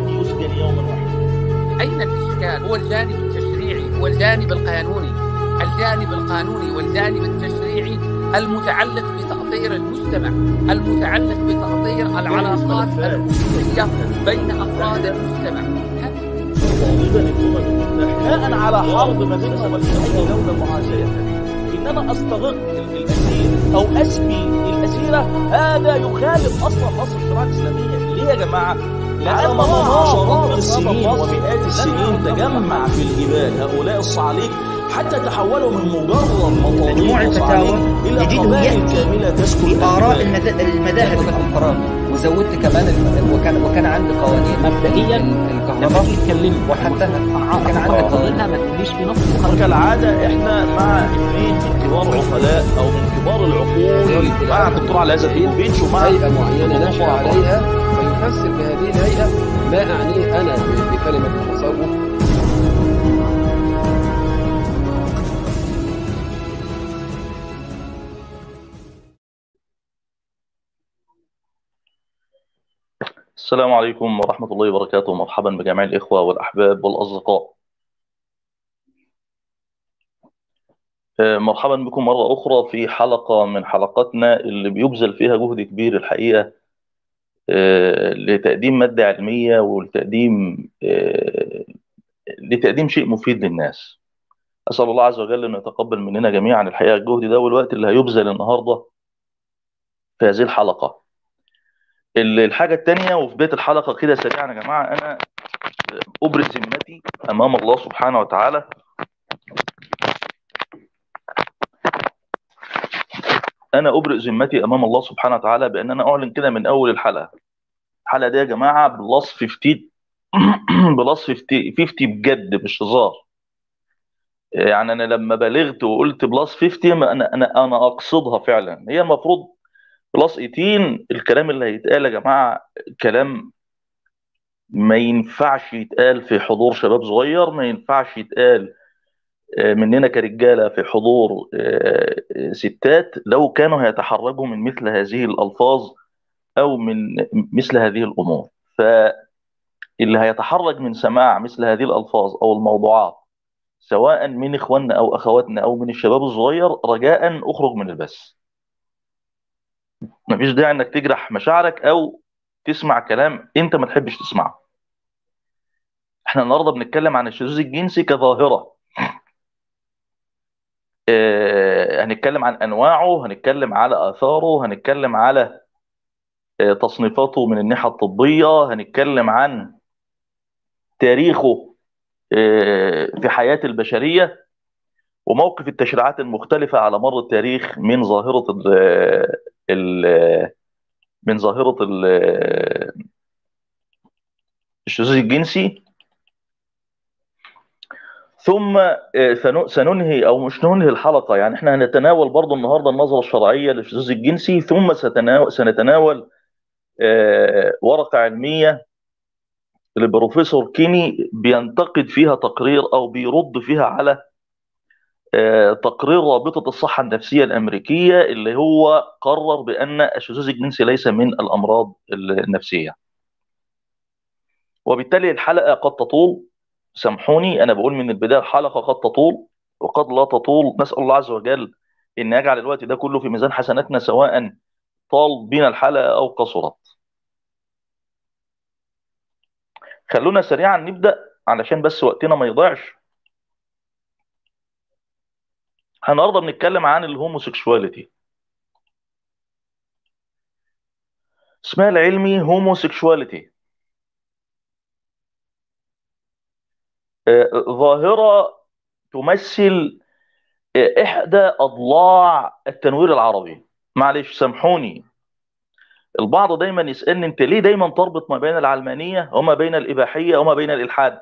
يسجن يوما واحدا أين الإشكال؟ هو الجانب التشريعي هو الجانب القانوني الجانب القانوني والجانب التشريعي المتعلق بتأطير المجتمع المتعلق بتأطير العلاقات الأسرية بين أفراد المجتمع طالبا الامم المتحده بناء على حرب ما بينهم وبين اي دوله معاديه ان انا استغق ال- الاسير او اسبي الاسيره هذا يخالف اصلا نص الشريعه الاسلاميه ليه يا جماعه؟ على لأن مدار الله عشرات ضابط السنين هذا النص. ومئات السنين لن تجمع في الجبال هؤلاء الصعاليك حتى تحولوا من مجرد مجموع مطاريد الفتاوى وصعاليك الى يجده قبائل يأتي كامله تسكن في آراء الجبال. المذ- المذاهب لك الفراغ وزودت كمان الم- وكان وكان عندي قوانين مبدئيا ال- لما الكهرباء تيجي تكلمني وحتى كان عندك قضيه ما تقوليش في نص مخالفه كالعادة احنا مع اثنين من كبار العقلاء او من كبار العقول مع الدكتور علي عزت بيتش ومع هيئة معينة نشأ عليها فيفسر بهذه الهيئة ما أعنيه أنا بكلمة التصوف السلام عليكم ورحمة الله وبركاته مرحبا بجميع الإخوة والأحباب والأصدقاء آه، مرحبا بكم مرة أخرى في حلقة من حلقاتنا اللي بيبذل فيها جهد كبير الحقيقة آه، لتقديم مادة علمية ولتقديم آه، لتقديم شيء مفيد للناس أسأل الله عز وجل أن يتقبل مننا جميعا الحقيقة الجهد ده والوقت اللي هيبذل النهاردة في هذه الحلقة ال- الحاجة التانية وفي بداية الحلقة كده سريعا يا جماعة أنا أبرز ذمتي أمام الله سبحانه وتعالى أنا أبرز ذمتي أمام الله سبحانه وتعالى بأن أنا أعلن كده من أول الحلقة الحلقة دي يا جماعة بلس 50 بلس 50 50 بجد مش هزار يعني أنا لما بلغت وقلت بلس 50 أنا أنا أنا أقصدها فعلا هي المفروض بلس 18 الكلام اللي هيتقال يا جماعة كلام ما ينفعش يتقال في حضور شباب صغير ما ينفعش يتقال آه، مننا كرجاله في حضور آه، آه، ستات لو كانوا هيتحرجوا من مثل هذه الالفاظ او من مثل هذه الامور فاللي هيتحرج من سماع مثل هذه الالفاظ او الموضوعات سواء من اخواننا او اخواتنا او من الشباب الصغير رجاء اخرج من البث مفيش داعي انك تجرح مشاعرك او تسمع كلام انت ما تحبش تسمعه احنا النهارده بنتكلم عن الشذوذ الجنسي كظاهره آه، هنتكلم عن انواعه هنتكلم على اثاره هنتكلم على آه، تصنيفاته من الناحيه الطبيه هنتكلم عن تاريخه آه، في حياه البشريه وموقف التشريعات المختلفه على مر التاريخ من ظاهره ال ال من ظاهره ال- الشذوذ الجنسي ثم آه، سن- سننهي او مش ننهي الحلقه يعني احنا هنتناول برضو النهارده النظره الشرعيه للشذوذ الجنسي ثم ستناول سنتناول آه، ورقه علميه للبروفيسور كيني بينتقد فيها تقرير او بيرد فيها على آه، تقرير رابطه الصحه النفسيه الامريكيه اللي هو قرر بان الشذوذ الجنسي ليس من الامراض النفسيه وبالتالي الحلقه قد تطول سامحوني انا بقول من البدايه الحلقه قد تطول وقد لا تطول نسال الله عز وجل ان يجعل الوقت ده كله في ميزان حسناتنا سواء طال بنا الحلقه او قصرت خلونا سريعا نبدا علشان بس وقتنا ما يضيعش النهارده بنتكلم عن الهوموسيكشواليتي اسمها العلمي هوموسيكشواليتي ظاهره تمثل آه، احدى اضلاع التنوير العربي معلش سامحوني البعض دايما يسالني انت ليه دايما تربط ما بين العلمانيه وما بين الاباحيه وما بين الالحاد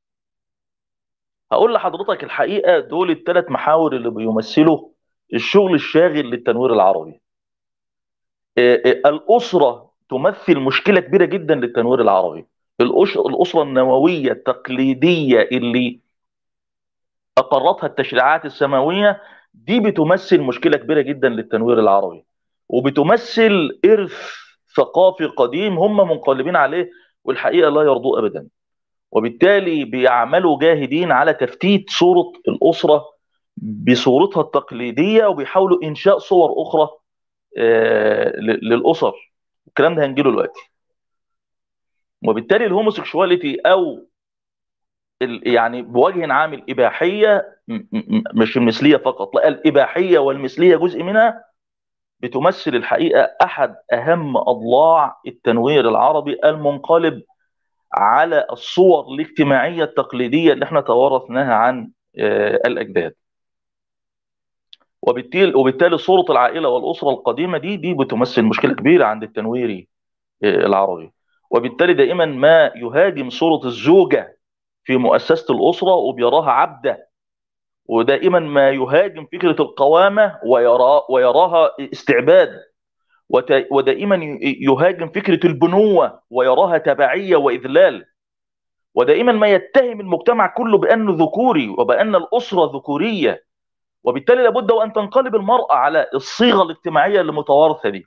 هقول لحضرتك الحقيقه دول الثلاث محاور اللي بيمثلوا الشغل الشاغل للتنوير العربي آه، آه، الاسره تمثل مشكله كبيره جدا للتنوير العربي الأش- الاسره النوويه التقليديه اللي اقرتها التشريعات السماويه دي بتمثل مشكله كبيره جدا للتنوير العربي وبتمثل ارث ثقافي قديم هم منقلبين عليه والحقيقه لا يرضوه ابدا وبالتالي بيعملوا جاهدين على تفتيت صوره الاسره بصورتها التقليديه وبيحاولوا انشاء صور اخرى آه، ل- للاسر الكلام ده هنجيله دلوقتي وبالتالي الهوموسيكشواليتي او ال- يعني بوجه عام الاباحيه م- م- مش المثليه فقط لا الاباحيه والمثليه جزء منها بتمثل الحقيقه احد اهم اضلاع التنوير العربي المنقلب على الصور الاجتماعيه التقليديه اللي احنا توارثناها عن آه، الاجداد وبالتالي وبالتالي صوره العائله والاسره القديمه دي دي بتمثل مشكله كبيره عند التنويري آه، العربي وبالتالي دائما ما يهاجم صوره الزوجه في مؤسسه الاسره وبيراها عبده ودائما ما يهاجم فكره القوامه ويرى ويراها استعباد وت- ودائما ي- يهاجم فكره البنوه ويراها تبعيه واذلال ودائما ما يتهم المجتمع كله بانه ذكوري وبان الاسره ذكوريه وبالتالي لابد وان تنقلب المراه على الصيغه الاجتماعيه المتوارثه دي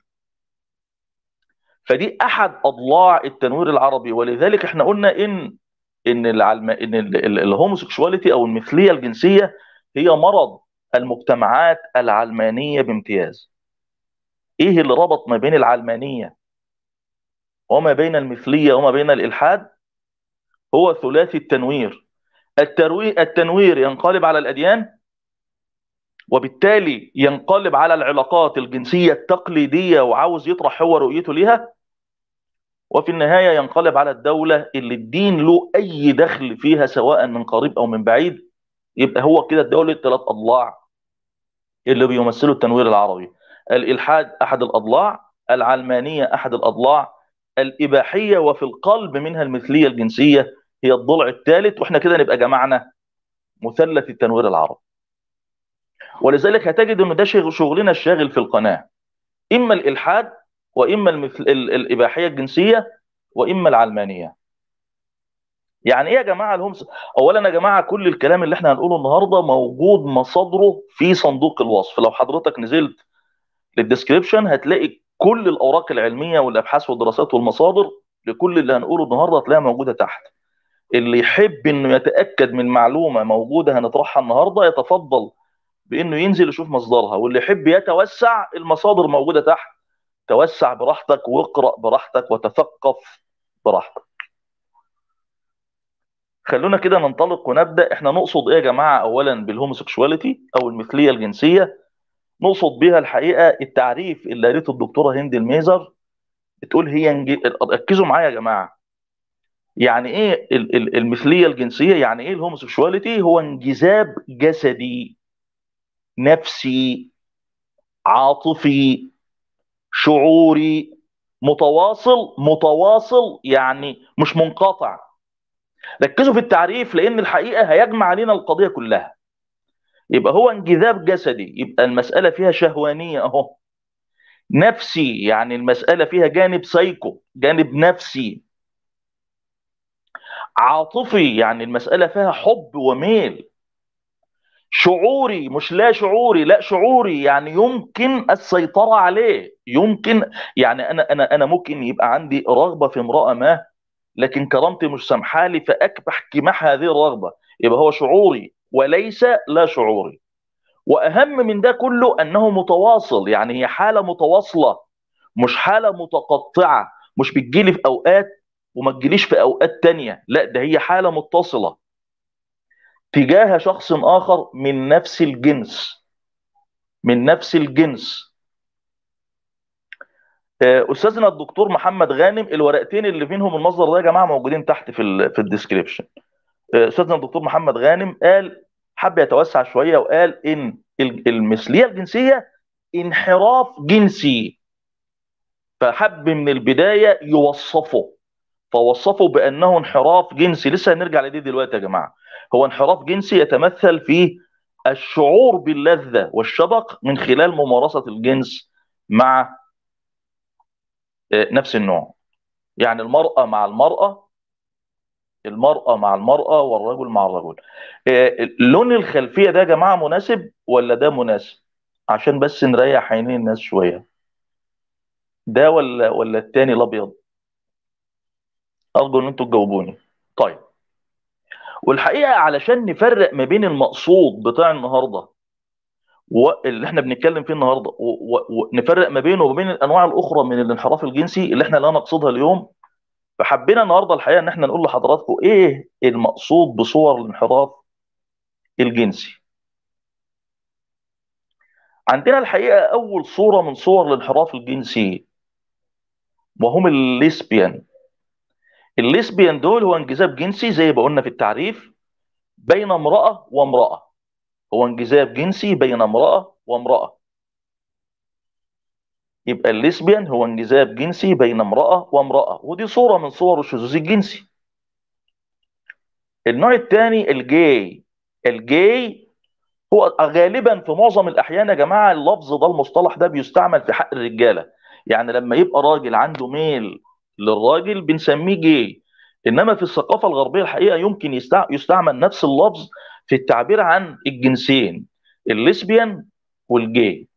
فدي احد اضلاع التنوير العربي ولذلك احنا قلنا ان ان العلم ان ال- ال- الهوموسيكشواليتي او المثليه الجنسيه هي مرض المجتمعات العلمانيه بامتياز ايه اللي ربط ما بين العلمانيه وما بين المثليه وما بين الالحاد هو ثلاثي التنوير التروي التنوير ينقلب على الاديان وبالتالي ينقلب على العلاقات الجنسيه التقليديه وعاوز يطرح هو رؤيته ليها وفي النهايه ينقلب على الدوله اللي الدين له اي دخل فيها سواء من قريب او من بعيد يبقى هو كده الدوله ثلاث اضلاع اللي بيمثلوا التنوير العربي الالحاد احد الاضلاع العلمانيه احد الاضلاع الاباحيه وفي القلب منها المثليه الجنسيه هي الضلع الثالث واحنا كده نبقى جمعنا مثلث التنوير العربي ولذلك هتجد ان ده شغ- شغلنا الشاغل في القناه اما الالحاد واما المثل... ال- الاباحيه الجنسيه واما العلمانيه يعني ايه يا جماعه الهمس اولا يا جماعه كل الكلام اللي احنا هنقوله النهارده موجود مصادره في صندوق الوصف لو حضرتك نزلت للديسكريبشن هتلاقي كل الاوراق العلميه والابحاث والدراسات والمصادر لكل اللي هنقوله النهارده هتلاقيها موجوده تحت اللي يحب انه يتاكد من معلومه موجوده هنطرحها النهارده يتفضل بانه ينزل يشوف مصدرها واللي يحب يتوسع المصادر موجوده تحت توسع براحتك واقرا براحتك وتثقف براحتك خلونا كده ننطلق ونبدا احنا نقصد ايه يا جماعه اولا بالهوموسيكشواليتي او المثليه الجنسيه نقصد بها الحقيقه التعريف اللي قالته الدكتوره هند الميزر بتقول هي انج... ركزوا معايا يا جماعه يعني ايه ال- ال- المثليه الجنسيه يعني ايه الهوموسيكشواليتي هو انجذاب جسدي نفسي عاطفي شعوري متواصل متواصل يعني مش منقطع ركزوا في التعريف لان الحقيقه هيجمع علينا القضيه كلها يبقى هو انجذاب جسدي يبقى المساله فيها شهوانيه اهو نفسي يعني المساله فيها جانب سايكو جانب نفسي عاطفي يعني المساله فيها حب وميل شعوري مش لا شعوري لا شعوري يعني يمكن السيطرة عليه يمكن يعني أنا أنا أنا ممكن يبقى عندي رغبة في امرأة ما لكن كرامتي مش سامحالي فأكبح كماح هذه الرغبة يبقى هو شعوري وليس لا شعوري وأهم من ده كله أنه متواصل يعني هي حالة متواصلة مش حالة متقطعة مش بتجيلي في أوقات وما تجيليش في أوقات تانية لا ده هي حالة متصلة تجاه شخص آخر من نفس الجنس من نفس الجنس آه، استاذنا الدكتور محمد غانم الورقتين اللي فيهم المصدر ده يا جماعه موجودين تحت في ال في الديسكريبشن آه، استاذنا الدكتور محمد غانم قال حب يتوسع شويه وقال ان ال- المثليه الجنسيه انحراف جنسي فحب من البدايه يوصفه فوصفه بانه انحراف جنسي لسه هنرجع لدي دلوقتي يا جماعه هو انحراف جنسي يتمثل في الشعور باللذه والشبق من خلال ممارسه الجنس مع آه، نفس النوع يعني المرأة مع المرأة المرأة مع المرأة والرجل مع الرجل آه، لون الخلفية ده يا جماعة مناسب ولا ده مناسب عشان بس نريح عينين الناس شوية ده ولا ولا التاني الأبيض ارجو ان انتوا تجاوبوني طيب والحقيقه علشان نفرق ما بين المقصود بتاع النهارده واللي احنا بنتكلم فيه النهارده و- و- ونفرق ما بينه وبين الانواع الاخرى من الانحراف الجنسي اللي احنا لا نقصدها اليوم فحبينا النهارده الحقيقه ان احنا نقول لحضراتكم ايه المقصود بصور الانحراف الجنسي عندنا الحقيقه اول صوره من صور الانحراف الجنسي وهم الليسبيان الليسبيان دول هو انجذاب جنسي زي ما قلنا في التعريف بين امراه وامراه هو انجذاب جنسي بين امراه وامراه يبقى الليسبيان هو انجذاب جنسي بين امراه وامراه ودي صوره من صور الشذوذ الجنسي النوع الثاني الجاي الجاي هو غالبا في معظم الاحيان يا جماعه اللفظ ده المصطلح ده بيستعمل في حق الرجاله يعني لما يبقى راجل عنده ميل للراجل بنسميه جاي انما في الثقافه الغربيه الحقيقه يمكن يستع- يستعمل نفس اللفظ في التعبير عن الجنسين الليسبيان والجاي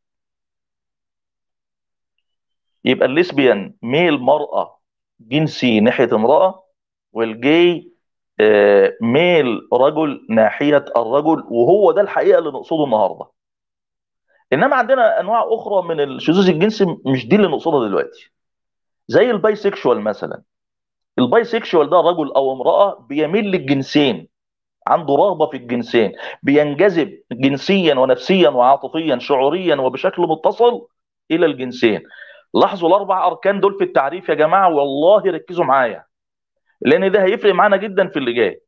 يبقى الليسبيان ميل مرأة جنسي ناحية امرأة والجاي آه، ميل رجل ناحية الرجل وهو ده الحقيقة اللي نقصده النهاردة انما عندنا انواع اخرى من الشذوذ الجنسي مش دي اللي نقصدها دلوقتي زي البايسكشوال مثلا البايسكشوال ده رجل او امرأة بيميل للجنسين عنده رغبة في الجنسين بينجذب جنسيا ونفسيا وعاطفيا شعوريا وبشكل متصل الى الجنسين لاحظوا الاربع اركان دول في التعريف يا جماعة والله ركزوا معايا لان ده هيفرق معانا جدا في اللي جاي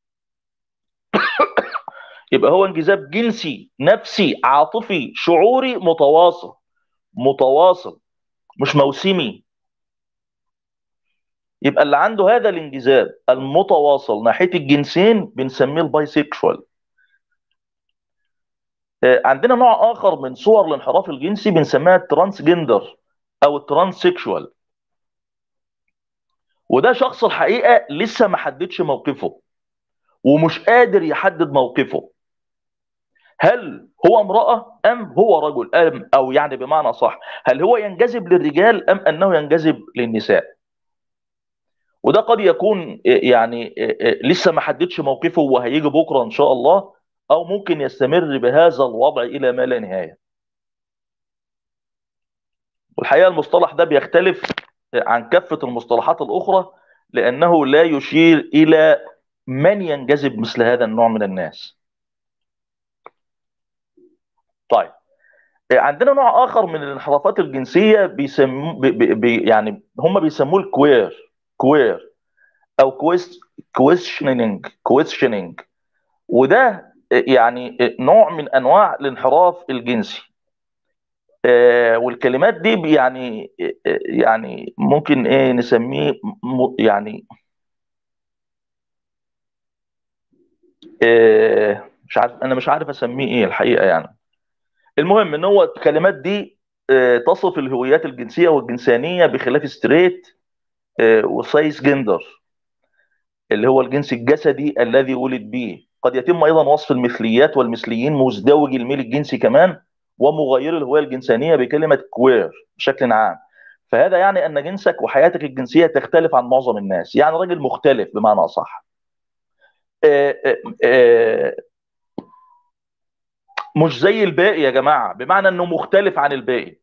يبقى هو انجذاب جنسي نفسي عاطفي شعوري متواصل متواصل مش موسمي يبقى اللي عنده هذا الانجذاب المتواصل ناحية الجنسين بنسميه البايسيكشوال آه، عندنا نوع آخر من صور الانحراف الجنسي بنسميها الترانس جندر أو الترانسكشوال وده شخص الحقيقة لسه ما حددش موقفه ومش قادر يحدد موقفه هل هو امرأة أم هو رجل أم أو يعني بمعنى صح هل هو ينجذب للرجال أم أنه ينجذب للنساء وده قد يكون يعني لسه ما حددش موقفه وهيجي بكره ان شاء الله او ممكن يستمر بهذا الوضع الى ما لا نهايه. والحقيقه المصطلح ده بيختلف عن كافه المصطلحات الاخرى لانه لا يشير الى من ينجذب مثل هذا النوع من الناس. طيب عندنا نوع اخر من الانحرافات الجنسيه بيسموه بي بي يعني هم بيسموه الكوير كوير او كويست كويشننج كويشننج وده يعني نوع من انواع الانحراف الجنسي آه، والكلمات دي يعني يعني ممكن ايه نسميه م- يعني آه، مش عارف انا مش عارف اسميه ايه الحقيقه يعني المهم ان هو الكلمات دي آه، تصف الهويات الجنسيه والجنسانيه بخلاف ستريت وسايس جندر اللي هو الجنس الجسدي الذي ولد به قد يتم ايضا وصف المثليات والمثليين مزدوج الميل الجنسي كمان ومغير الهويه الجنسانيه بكلمه كوير بشكل عام فهذا يعني ان جنسك وحياتك الجنسيه تختلف عن معظم الناس يعني راجل مختلف بمعنى اصح آه، آه، آه، مش زي الباقي يا جماعه بمعنى انه مختلف عن الباقي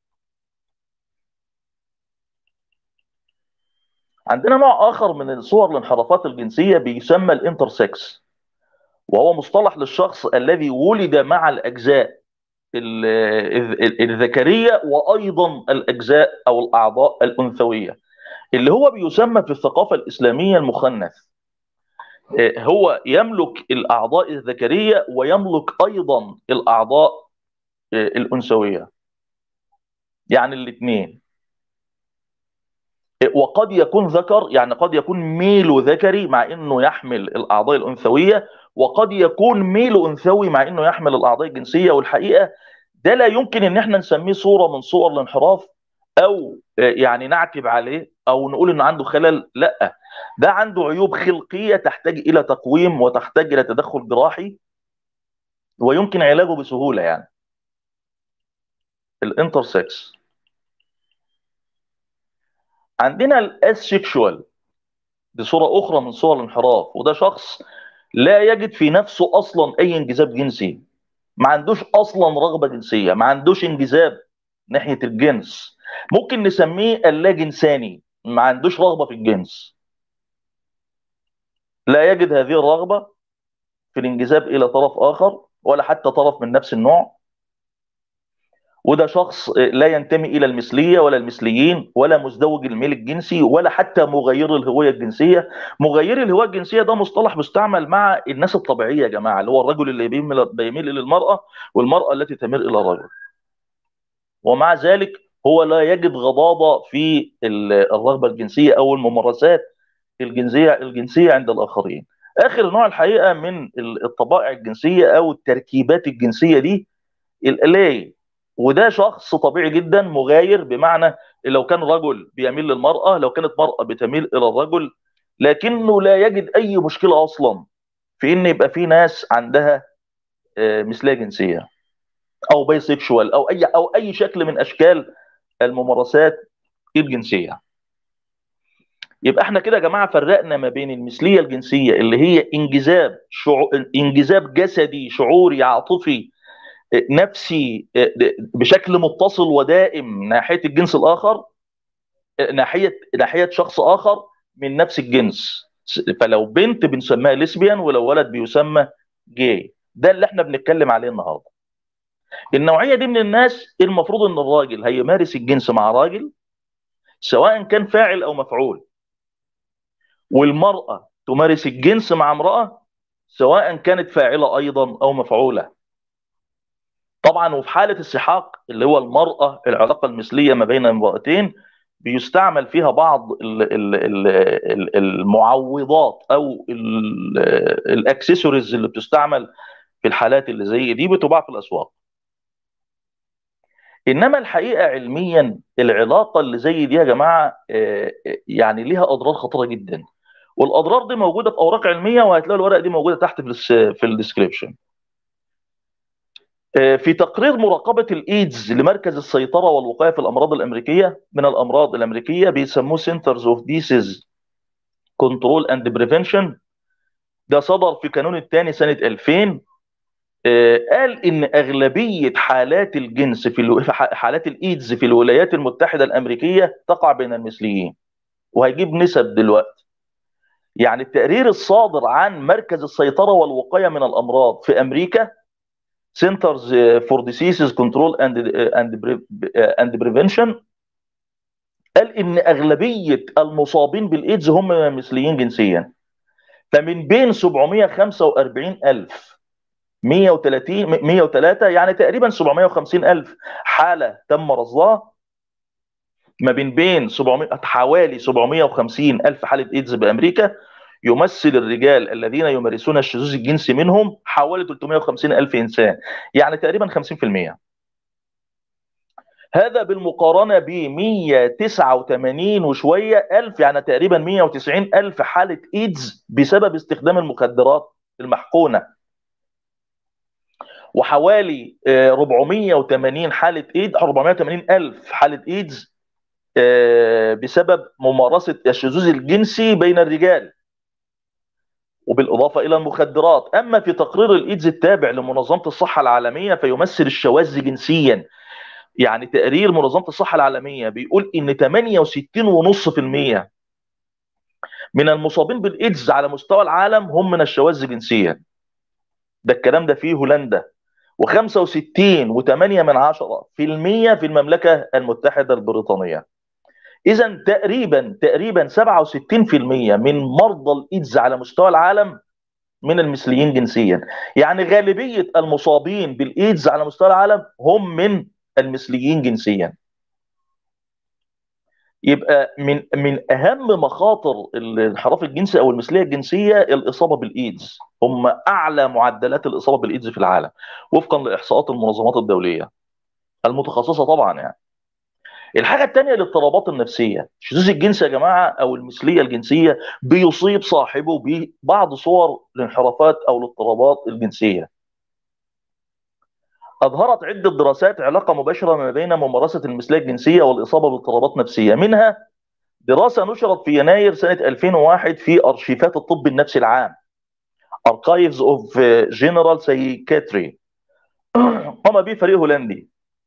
عندنا نوع اخر من صور الانحرافات الجنسيه بيسمى الانترسكس وهو مصطلح للشخص الذي ولد مع الاجزاء ال- ال- الذكريه وايضا الاجزاء او الاعضاء الانثويه اللي هو بيسمى في الثقافه الاسلاميه المخنث آه، هو يملك الاعضاء الذكريه ويملك ايضا الاعضاء آه، الانثويه يعني الاثنين وقد يكون ذكر يعني قد يكون ميله ذكري مع انه يحمل الاعضاء الانثويه وقد يكون ميله انثوي مع انه يحمل الاعضاء الجنسيه والحقيقه ده لا يمكن ان احنا نسميه صوره من صور الانحراف او آه، يعني نعتب عليه او نقول انه عنده خلل لا ده عنده عيوب خلقيه تحتاج الى تقويم وتحتاج الى تدخل جراحي ويمكن علاجه بسهوله يعني الانترسكس عندنا الاسكشوال دي صوره اخرى من صور الانحراف وده شخص لا يجد في نفسه اصلا اي انجذاب جنسي ما عندوش اصلا رغبه جنسيه ما عندوش انجذاب ناحيه الجنس ممكن نسميه اللا جنساني ما عندوش رغبه في الجنس لا يجد هذه الرغبه في الانجذاب الى طرف اخر ولا حتى طرف من نفس النوع وده شخص لا ينتمي الى المثليه ولا المثليين ولا مزدوج الميل الجنسي ولا حتى مغير الهويه الجنسيه مغير الهويه الجنسيه ده مصطلح مستعمل مع الناس الطبيعيه يا جماعه اللي هو الرجل اللي بيميل بيميل الى المراه والمراه التي تميل الى الرجل ومع ذلك هو لا يجد غضاضه في الرغبه الجنسيه او الممارسات الجنسيه الجنسيه عند الاخرين اخر نوع الحقيقه من الطبائع الجنسيه او التركيبات الجنسيه دي الالاي وده شخص طبيعي جدا مغاير بمعنى لو كان رجل بيميل للمراه لو كانت مراه بتميل الى الرجل لكنه لا يجد اي مشكله اصلا في ان يبقى في ناس عندها مثليه جنسيه او باي سيكشوال او اي او اي شكل من اشكال الممارسات الجنسيه يبقى احنا كده يا جماعه فرقنا ما بين المثليه الجنسيه اللي هي انجذاب شعو... انجذاب جسدي شعوري عاطفي نفسي بشكل متصل ودائم ناحيه الجنس الاخر ناحيه ناحيه شخص اخر من نفس الجنس فلو بنت بنسميها ليسبيان ولو ولد بيسمى جاي ده اللي احنا بنتكلم عليه النهارده النوعيه دي من الناس المفروض ان الراجل هيمارس الجنس مع راجل سواء كان فاعل او مفعول والمراه تمارس الجنس مع امراه سواء كانت فاعله ايضا او مفعوله طبعا وفي حاله السحاق اللي هو المراه العلاقه المثليه ما بين امراتين بيستعمل فيها بعض المعوضات او الاكسسوارز اللي بتستعمل في الحالات اللي زي دي بتباع في الاسواق انما الحقيقه علميا العلاقه اللي زي دي يا جماعه يعني ليها اضرار خطيره جدا والاضرار دي موجوده في اوراق علميه وهتلاقوا الورقه دي موجوده تحت في في الديسكربشن في تقرير مراقبه الايدز لمركز السيطره والوقايه في الامراض الامريكيه من الامراض الامريكيه بيسموه سنترز اوف ديسيز كنترول اند بريفنشن ده صدر في كانون الثاني سنه 2000 قال ان اغلبيه حالات الجنس في حالات الايدز في الولايات المتحده الامريكيه تقع بين المثليين وهيجيب نسب دلوقتي يعني التقرير الصادر عن مركز السيطره والوقايه من الامراض في امريكا Centers for Diseases Control and and and Prevention قال ان اغلبيه المصابين بالايدز هم مثليين جنسيا فمن بين 745000 130 103 يعني تقريبا 750 ألف حالة تم رصدها ما بين بين 700 حوالي 750 ألف حالة إيدز بأمريكا يمثل الرجال الذين يمارسون الشذوذ الجنسي منهم حوالي 350 ألف إنسان يعني تقريبا 50% هذا بالمقارنة ب 189 وشوية ألف يعني تقريبا 190 ألف حالة إيدز بسبب استخدام المخدرات المحقونة وحوالي 480 حالة إيد 480 ألف حالة إيدز بسبب ممارسة الشذوذ الجنسي بين الرجال وبالإضافة إلى المخدرات أما في تقرير الإيدز التابع لمنظمة الصحة العالمية فيمثل الشواذ جنسيا يعني تقرير منظمة الصحة العالمية بيقول إن 68.5% من المصابين بالإيدز على مستوى العالم هم من الشواذ جنسيا ده الكلام ده في هولندا و65 و8 من عشرة في المية في المملكة المتحدة البريطانية إذا تقريبا تقريبا 67% من مرضى الإيدز على مستوى العالم من المثليين جنسيا يعني غالبية المصابين بالإيدز على مستوى العالم هم من المثليين جنسيا يبقى من من اهم مخاطر الانحراف الجنسي او المثليه الجنسيه الاصابه بالايدز هم اعلى معدلات الاصابه بالايدز في العالم وفقا لاحصاءات المنظمات الدوليه المتخصصه طبعا يعني الحاجه الثانيه الاضطرابات النفسيه الشذوذ الجنسي يا جماعه او المثليه الجنسيه بيصيب صاحبه ببعض صور الانحرافات او الاضطرابات الجنسيه أظهرت عدة دراسات علاقة مباشرة ما بين ممارسة المثلية الجنسية والإصابة باضطرابات نفسية منها دراسه نشرت في يناير سنه 2001 في ارشيفات الطب النفسي العام Archives of General Psychiatry قام به فريق هولندي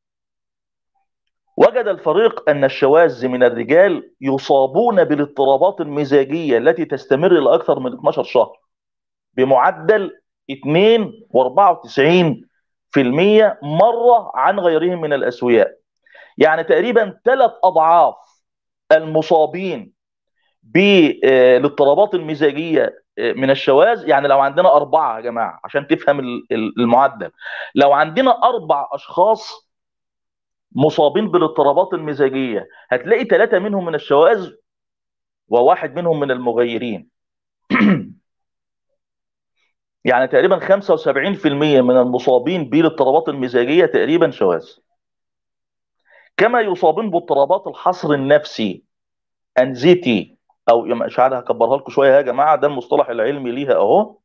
وجد الفريق أن الشواذ من الرجال يصابون بالاضطرابات المزاجية التي تستمر لأكثر من 12 شهر بمعدل 2 و94% مرة عن غيرهم من الأسوياء يعني تقريبا ثلاث أضعاف المصابين بالاضطرابات المزاجية من الشواذ يعني لو عندنا أربعة يا جماعة عشان تفهم المعدل لو عندنا أربع أشخاص مصابين بالاضطرابات المزاجية هتلاقي ثلاثة منهم من الشواذ وواحد منهم من المغيرين يعني تقريبا 75% من المصابين بالاضطرابات المزاجية تقريبا شواذ كما يصابون باضطرابات الحصر النفسي انزيتي او مش عارف هكبرها لكم شويه يا جماعه ده المصطلح العلمي ليها اهو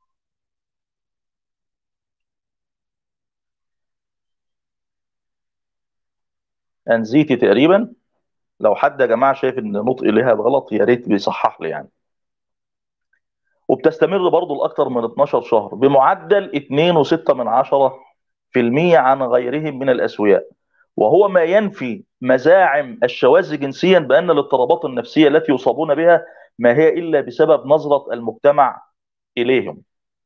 انزيتي تقريبا لو حد يا جماعه شايف ان نطقي ليها غلط يا ريت بيصحح لي يعني وبتستمر برضه لاكثر من 12 شهر بمعدل 2.6 من عشرة في المية عن غيرهم من الاسوياء وهو ما ينفي مزاعم الشواذ جنسيا بان الاضطرابات النفسيه التي يصابون بها ما هي الا بسبب نظره المجتمع اليهم.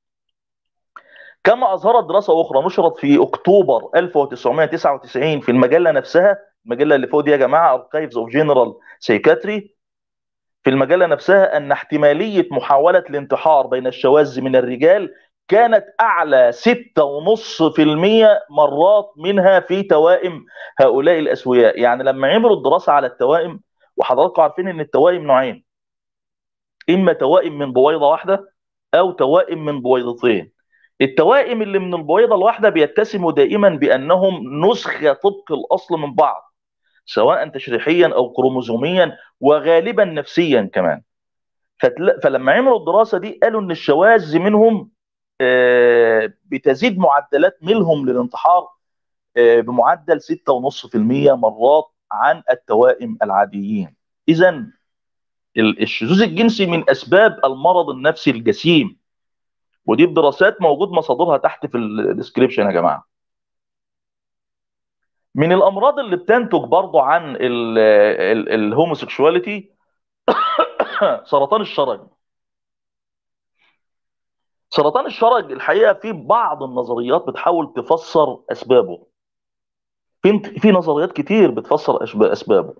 كما اظهرت دراسه اخرى نشرت في اكتوبر 1999 في المجله نفسها المجله اللي فوق دي يا جماعه اركايفز اوف جنرال سيكاتري في المجله نفسها ان احتماليه محاوله الانتحار بين الشواذ من الرجال كانت اعلى 6.5% مرات منها في توائم هؤلاء الاسوياء يعني لما عملوا الدراسه على التوائم وحضراتكم عارفين ان التوائم نوعين اما توائم من بويضه واحده او توائم من بويضتين التوائم اللي من البويضه الواحده بيتسموا دائما بانهم نسخه طبق الاصل من بعض سواء تشريحيا او كروموزوميا وغالبا نفسيا كمان فتل... فلما عملوا الدراسه دي قالوا ان الشواذ منهم بتزيد معدلات ميلهم للانتحار بمعدل 6.5% مرات عن التوائم العاديين اذا الشذوذ الجنسي من اسباب المرض النفسي الجسيم ودي بدراسات موجود مصادرها تحت في الديسكريبشن يا جماعه من الامراض اللي بتنتج برضه عن الهوموسيكشواليتي سرطان الشرج سرطان الشرج الحقيقه في بعض النظريات بتحاول تفسر اسبابه في في نظريات كتير بتفسر اسبابه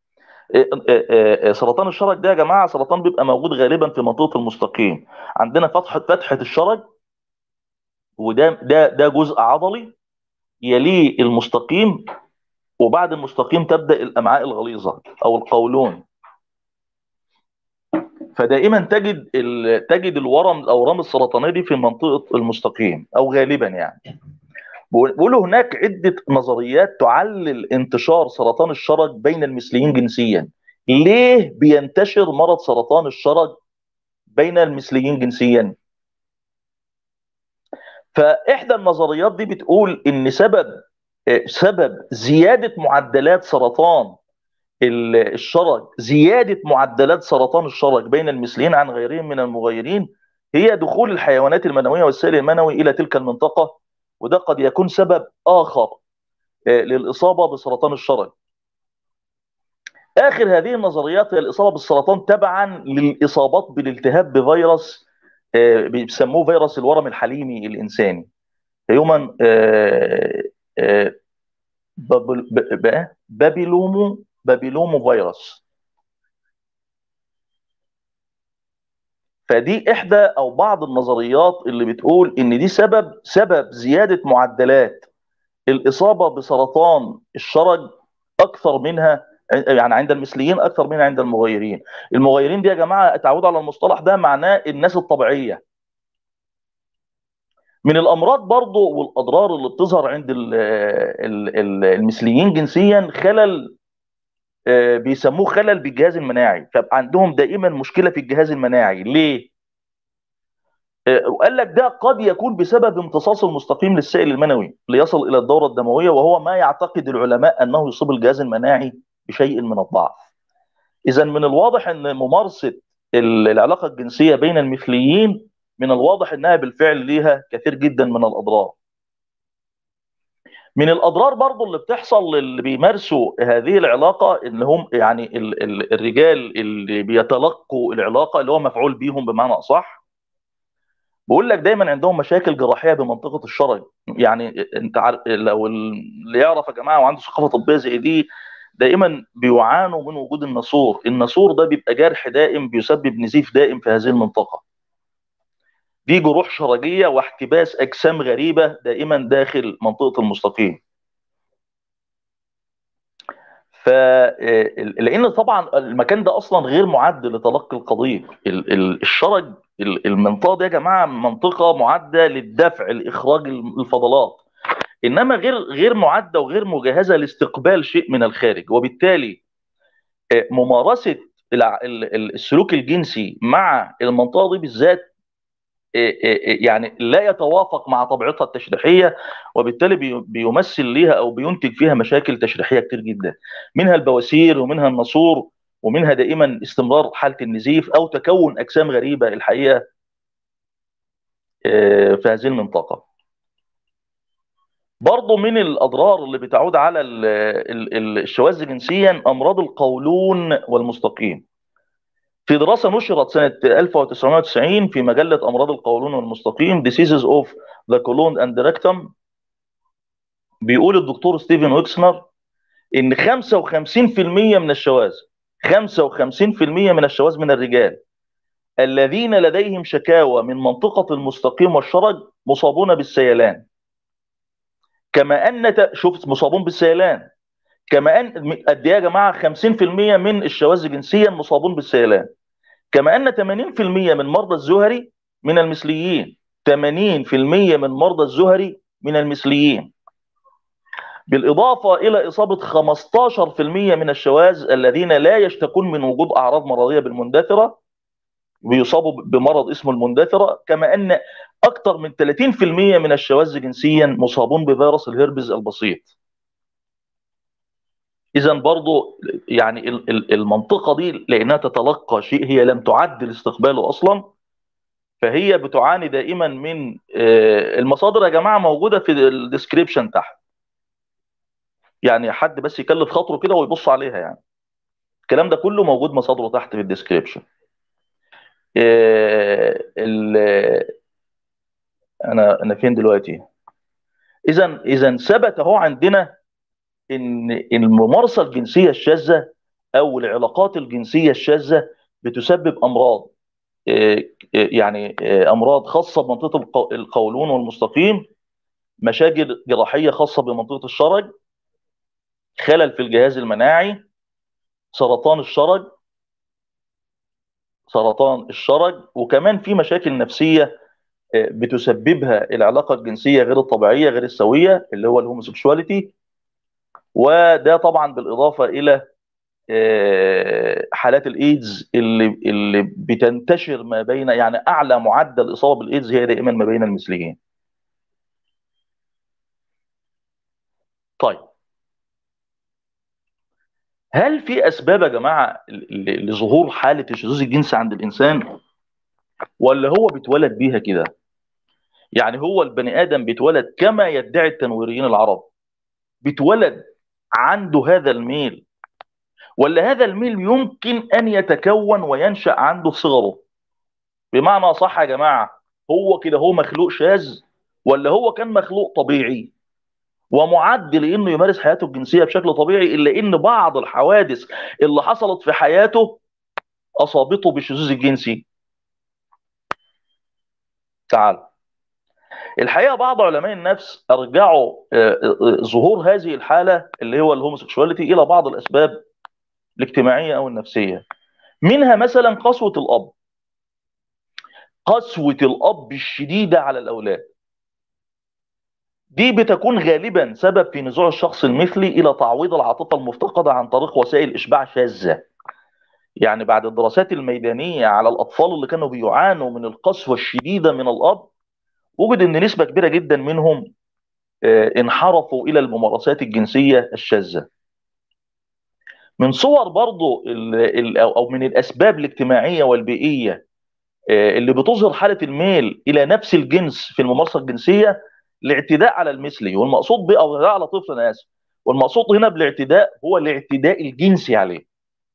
سرطان الشرج ده يا جماعه سرطان بيبقى موجود غالبا في منطقه المستقيم عندنا فتحه فتحه الشرج وده ده ده جزء عضلي يليه المستقيم وبعد المستقيم تبدا الامعاء الغليظه او القولون فدائما تجد تجد الورم الاورام السرطانيه دي في منطقه المستقيم او غالبا يعني بيقولوا هناك عده نظريات تعلل انتشار سرطان الشرج بين المثليين جنسيا ليه بينتشر مرض سرطان الشرج بين المثليين جنسيا فاحدى النظريات دي بتقول ان سبب سبب زياده معدلات سرطان الشرج زياده معدلات سرطان الشرج بين المثليين عن غيرهم من المغيرين هي دخول الحيوانات المنويه والسائل المنوي الى تلك المنطقه وده قد يكون سبب اخر للاصابه بسرطان الشرج. اخر هذه النظريات هي الاصابه بالسرطان تبعا للاصابات بالالتهاب بفيروس بيسموه فيروس الورم الحليمي الانساني. هيومن بابيلومو بابيلومو فيروس فدي احدى او بعض النظريات اللي بتقول ان دي سبب سبب زياده معدلات الاصابه بسرطان الشرج اكثر منها يعني عند المثليين اكثر منها عند المغيرين المغيرين دي يا جماعه اتعودوا على المصطلح ده معناه الناس الطبيعيه من الامراض برضه والاضرار اللي بتظهر عند المثليين جنسيا خلل بيسموه خلل بالجهاز المناعي فبقى عندهم دائما مشكله في الجهاز المناعي ليه وقال لك ده قد يكون بسبب امتصاص المستقيم للسائل المنوي ليصل الى الدوره الدمويه وهو ما يعتقد العلماء انه يصيب الجهاز المناعي بشيء من الضعف اذا من الواضح ان ممارسه ال- العلاقه الجنسيه بين المثليين من الواضح انها بالفعل ليها كثير جدا من الاضرار من الاضرار برضو اللي بتحصل للي بيمارسوا هذه العلاقه ان هم يعني ال- ال- الرجال اللي بيتلقوا العلاقه اللي هو مفعول بيهم بمعنى اصح بقول لك دايما عندهم مشاكل جراحيه بمنطقه الشرج يعني انت عارف لو اللي يعرف يا جماعه وعنده ثقافه طبيه زي دي دائما بيعانوا من وجود الناسور الناسور ده بيبقى جرح دائم بيسبب نزيف دائم في هذه المنطقه دي جروح شرجيه واحتباس اجسام غريبه دائما داخل منطقه المستقيم ف لان طبعا المكان ده اصلا غير معد لتلقي القضيب ال- ال- الشرج ال- المنطقه دي يا جماعه منطقه معده للدفع لاخراج الفضلات انما غير غير معده وغير مجهزه لاستقبال شيء من الخارج وبالتالي آه، ممارسه الع- ال- ال- السلوك الجنسي مع المنطقه دي بالذات آه، آه، آه، يعني لا يتوافق مع طبيعتها التشريحيه وبالتالي بي- بيمثل ليها او بينتج فيها مشاكل تشريحيه كتير جدا منها البواسير ومنها الناسور ومنها دائما استمرار حاله النزيف او تكون اجسام غريبه الحقيقه آه، في هذه المنطقه. برضه من الاضرار اللي بتعود على ال- ال- ال- الشواذ جنسيا امراض القولون والمستقيم. في دراسه نشرت سنه 1990 في مجله امراض القولون والمستقيم Diseases of the Colon and Rectum بيقول الدكتور ستيفن ويكسنر ان 55% من الشواذ 55% من الشواذ من الرجال الذين لديهم شكاوى من منطقة المستقيم والشرج مصابون بالسيلان كما أن ت- شفت مصابون بالسيلان كما أن قد إيه يا جماعة 50% من الشواذ جنسيا مصابون بالسيلان كما أن 80% من مرضى الزهري من المثليين 80% من مرضى الزهري من المثليين بالإضافة إلى إصابة 15% من الشواذ الذين لا يشتكون من وجود أعراض مرضية بالمندثرة بيصابوا بمرض اسمه المندثرة كما أن أكثر من 30% من الشواذ جنسيا مصابون بفيروس الهربز البسيط إذا برضو يعني ال- ال- المنطقة دي لأنها تتلقى شيء هي لم تعد لاستقباله أصلا فهي بتعاني دائما من آه، المصادر يا جماعة موجودة في الديسكريبشن تحت يعني حد بس يكلف خاطره كده ويبص عليها يعني الكلام ده كله موجود مصادره تحت في الديسكريبشن آه، ال- انا انا فين دلوقتي اذا اذا ثبت اهو عندنا ان الممارسه الجنسيه الشاذه او العلاقات الجنسيه الشاذه بتسبب امراض آه، آه، يعني آه، امراض خاصه بمنطقه الق- القولون والمستقيم مشاكل جراحيه خاصه بمنطقه الشرج خلل في الجهاز المناعي سرطان الشرج سرطان الشرج وكمان في مشاكل نفسيه آه، بتسببها العلاقه الجنسيه غير الطبيعيه غير السويه اللي هو الهوموسيكشواليتي وده طبعا بالاضافه الى آه، حالات الايدز اللي اللي بتنتشر ما بين يعني اعلى معدل اصابه بالايدز هي دائما ما بين المثليين. طيب هل في اسباب يا جماعه ل- ل- لظهور حاله الشذوذ الجنسي عند الانسان ولا هو بيتولد بيها كده؟ يعني هو البني ادم بيتولد كما يدعي التنويريين العرب بيتولد عنده هذا الميل ولا هذا الميل يمكن ان يتكون وينشا عنده في صغره بمعنى صح يا جماعه هو كده هو مخلوق شاذ ولا هو كان مخلوق طبيعي ومعد لانه يمارس حياته الجنسيه بشكل طبيعي الا ان بعض الحوادث اللي حصلت في حياته اصابته بالشذوذ الجنسي تعال الحقيقه بعض علماء النفس ارجعوا آه، آه، ظهور هذه الحاله اللي هو الهوموسيكشواليتي الى بعض الاسباب الاجتماعيه او النفسيه منها مثلا قسوه الاب قسوه الاب الشديده على الاولاد دي بتكون غالبا سبب في نزوع الشخص المثلي الى تعويض العاطفه المفتقده عن طريق وسائل اشباع شاذه يعني بعد الدراسات الميدانيه على الاطفال اللي كانوا بيعانوا من القسوه الشديده من الاب وجد ان نسبه كبيره جدا منهم آه، انحرفوا الى الممارسات الجنسيه الشاذه من صور برضو ال- ال- او أو من الاسباب الاجتماعيه والبيئيه آه، اللي بتظهر حاله الميل الى نفس الجنس في الممارسه الجنسيه الاعتداء على المثلي والمقصود ب او الاعتداء على طفل انا اسف والمقصود هنا بالاعتداء هو الاعتداء الجنسي عليه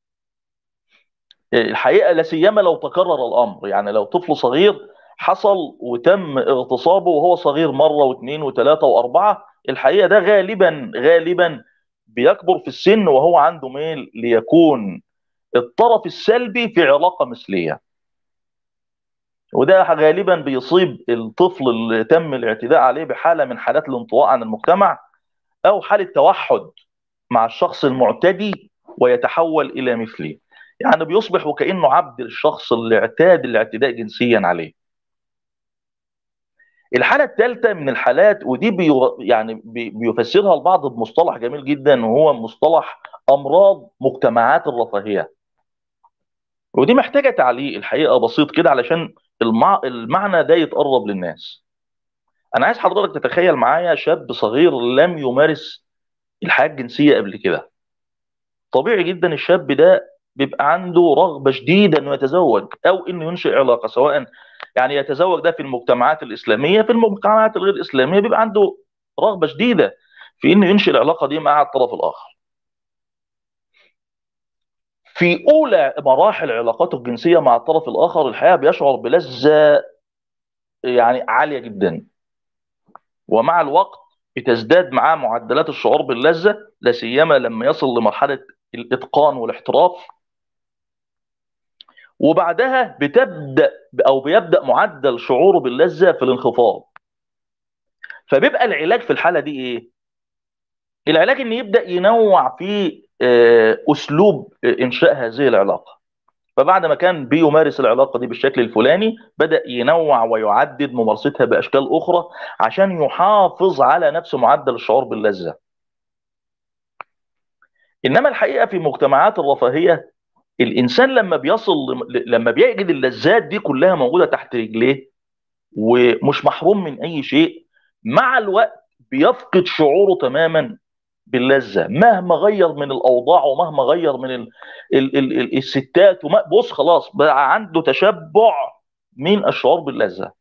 آه، الحقيقه لا سيما لو تكرر الامر يعني لو طفل صغير حصل وتم اغتصابه وهو صغير مره واثنين وثلاثه واربعه الحقيقه ده غالبا غالبا بيكبر في السن وهو عنده ميل ليكون الطرف السلبي في علاقه مثليه وده غالبا بيصيب الطفل اللي تم الاعتداء عليه بحاله من حالات الانطواء عن المجتمع او حاله توحد مع الشخص المعتدي ويتحول الى مثله يعني بيصبح وكانه عبد للشخص اللي اعتاد الاعتداء جنسيا عليه الحاله الثالثه من الحالات ودي بي يعني بي بيفسرها البعض بمصطلح جميل جدا وهو مصطلح امراض مجتمعات الرفاهيه ودي محتاجه تعليق الحقيقه بسيط كده علشان المع... المعنى ده يتقرب للناس انا عايز حضرتك تتخيل معايا شاب صغير لم يمارس الحياه الجنسيه قبل كده طبيعي جدا الشاب ده بيبقى عنده رغبه شديده انه يتزوج او انه ينشئ علاقه سواء يعني يتزوج ده في المجتمعات الاسلاميه في المجتمعات الغير الاسلاميه بيبقى عنده رغبه شديده في انه ينشئ العلاقه دي مع الطرف الاخر في اولى مراحل علاقاته الجنسيه مع الطرف الاخر الحقيقه بيشعر بلذه يعني عاليه جدا ومع الوقت بتزداد معاه معدلات الشعور باللذه لا سيما لما يصل لمرحله الاتقان والاحتراف وبعدها بتبدا او بيبدا معدل شعوره باللذه في الانخفاض فبيبقى العلاج في الحاله دي ايه العلاج ان يبدا ينوع في آه، اسلوب آه، انشاء هذه العلاقه فبعد ما كان بيمارس العلاقه دي بالشكل الفلاني بدا ينوع ويعدد ممارستها باشكال اخرى عشان يحافظ على نفس معدل الشعور باللذه انما الحقيقه في مجتمعات الرفاهيه الانسان لما بيصل لما بيجد اللذات دي كلها موجوده تحت رجليه ومش محروم من اي شيء مع الوقت بيفقد شعوره تماما باللذه مهما غير من الاوضاع ومهما غير من ال ال ال ال الستات وما بص خلاص بقى عنده تشبع من الشعور باللذه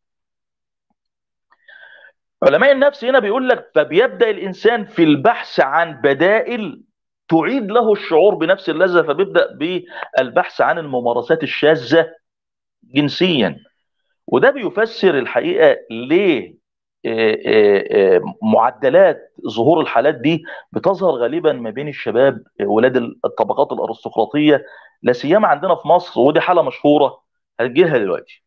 علماء النفس هنا بيقول لك فبيبدا الانسان في البحث عن بدائل تعيد له الشعور بنفس اللذه فبيبدا بالبحث عن الممارسات الشاذه جنسيا وده بيفسر الحقيقه ليه آه، آه، آه، معدلات ظهور الحالات دي بتظهر غالبا ما بين الشباب آه، ولاد الطبقات الارستقراطيه لا سيما عندنا في مصر ودي حاله مشهوره هنجيلها دلوقتي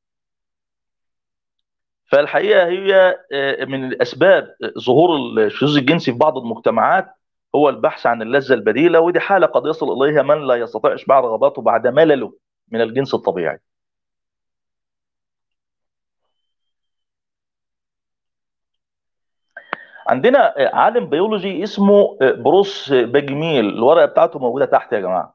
فالحقيقه هي آه، من الاسباب ظهور الشذوذ الجنسي في بعض المجتمعات هو البحث عن اللذه البديله ودي حاله قد يصل اليها من لا يستطيع اشباع رغباته بعد ملله من الجنس الطبيعي عندنا عالم بيولوجي اسمه بروس باجميل الورقه بتاعته موجوده تحت يا جماعه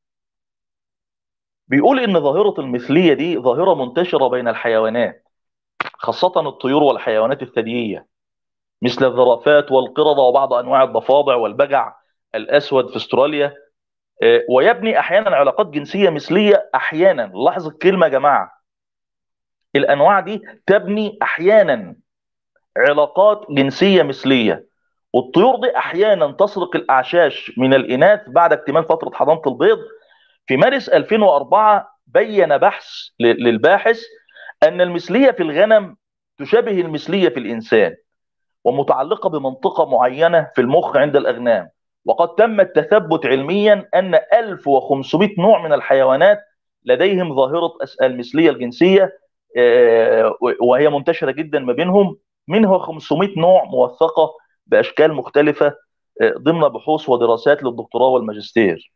بيقول ان ظاهره المثليه دي ظاهره منتشره بين الحيوانات خاصه الطيور والحيوانات الثدييه مثل الزرافات والقردة وبعض أنواع الضفادع والبجع الأسود في استراليا آه، ويبني أحيانا علاقات جنسية مثلية أحيانا لاحظ الكلمة يا جماعة الأنواع دي تبني أحيانا علاقات جنسية مثلية والطيور دي أحيانا تسرق الأعشاش من الإناث بعد اكتمال فترة حضانة البيض في مارس 2004 بين بحث ل- للباحث أن المثلية في الغنم تشابه المثلية في الإنسان ومتعلقة بمنطقة معينة في المخ عند الأغنام وقد تم التثبت علميا أن 1500 نوع من الحيوانات لديهم ظاهرة أس- المثلية الجنسية آه، وهي منتشرة جدا ما بينهم منها 500 نوع موثقة بأشكال مختلفة آه، ضمن بحوث ودراسات للدكتوراه والماجستير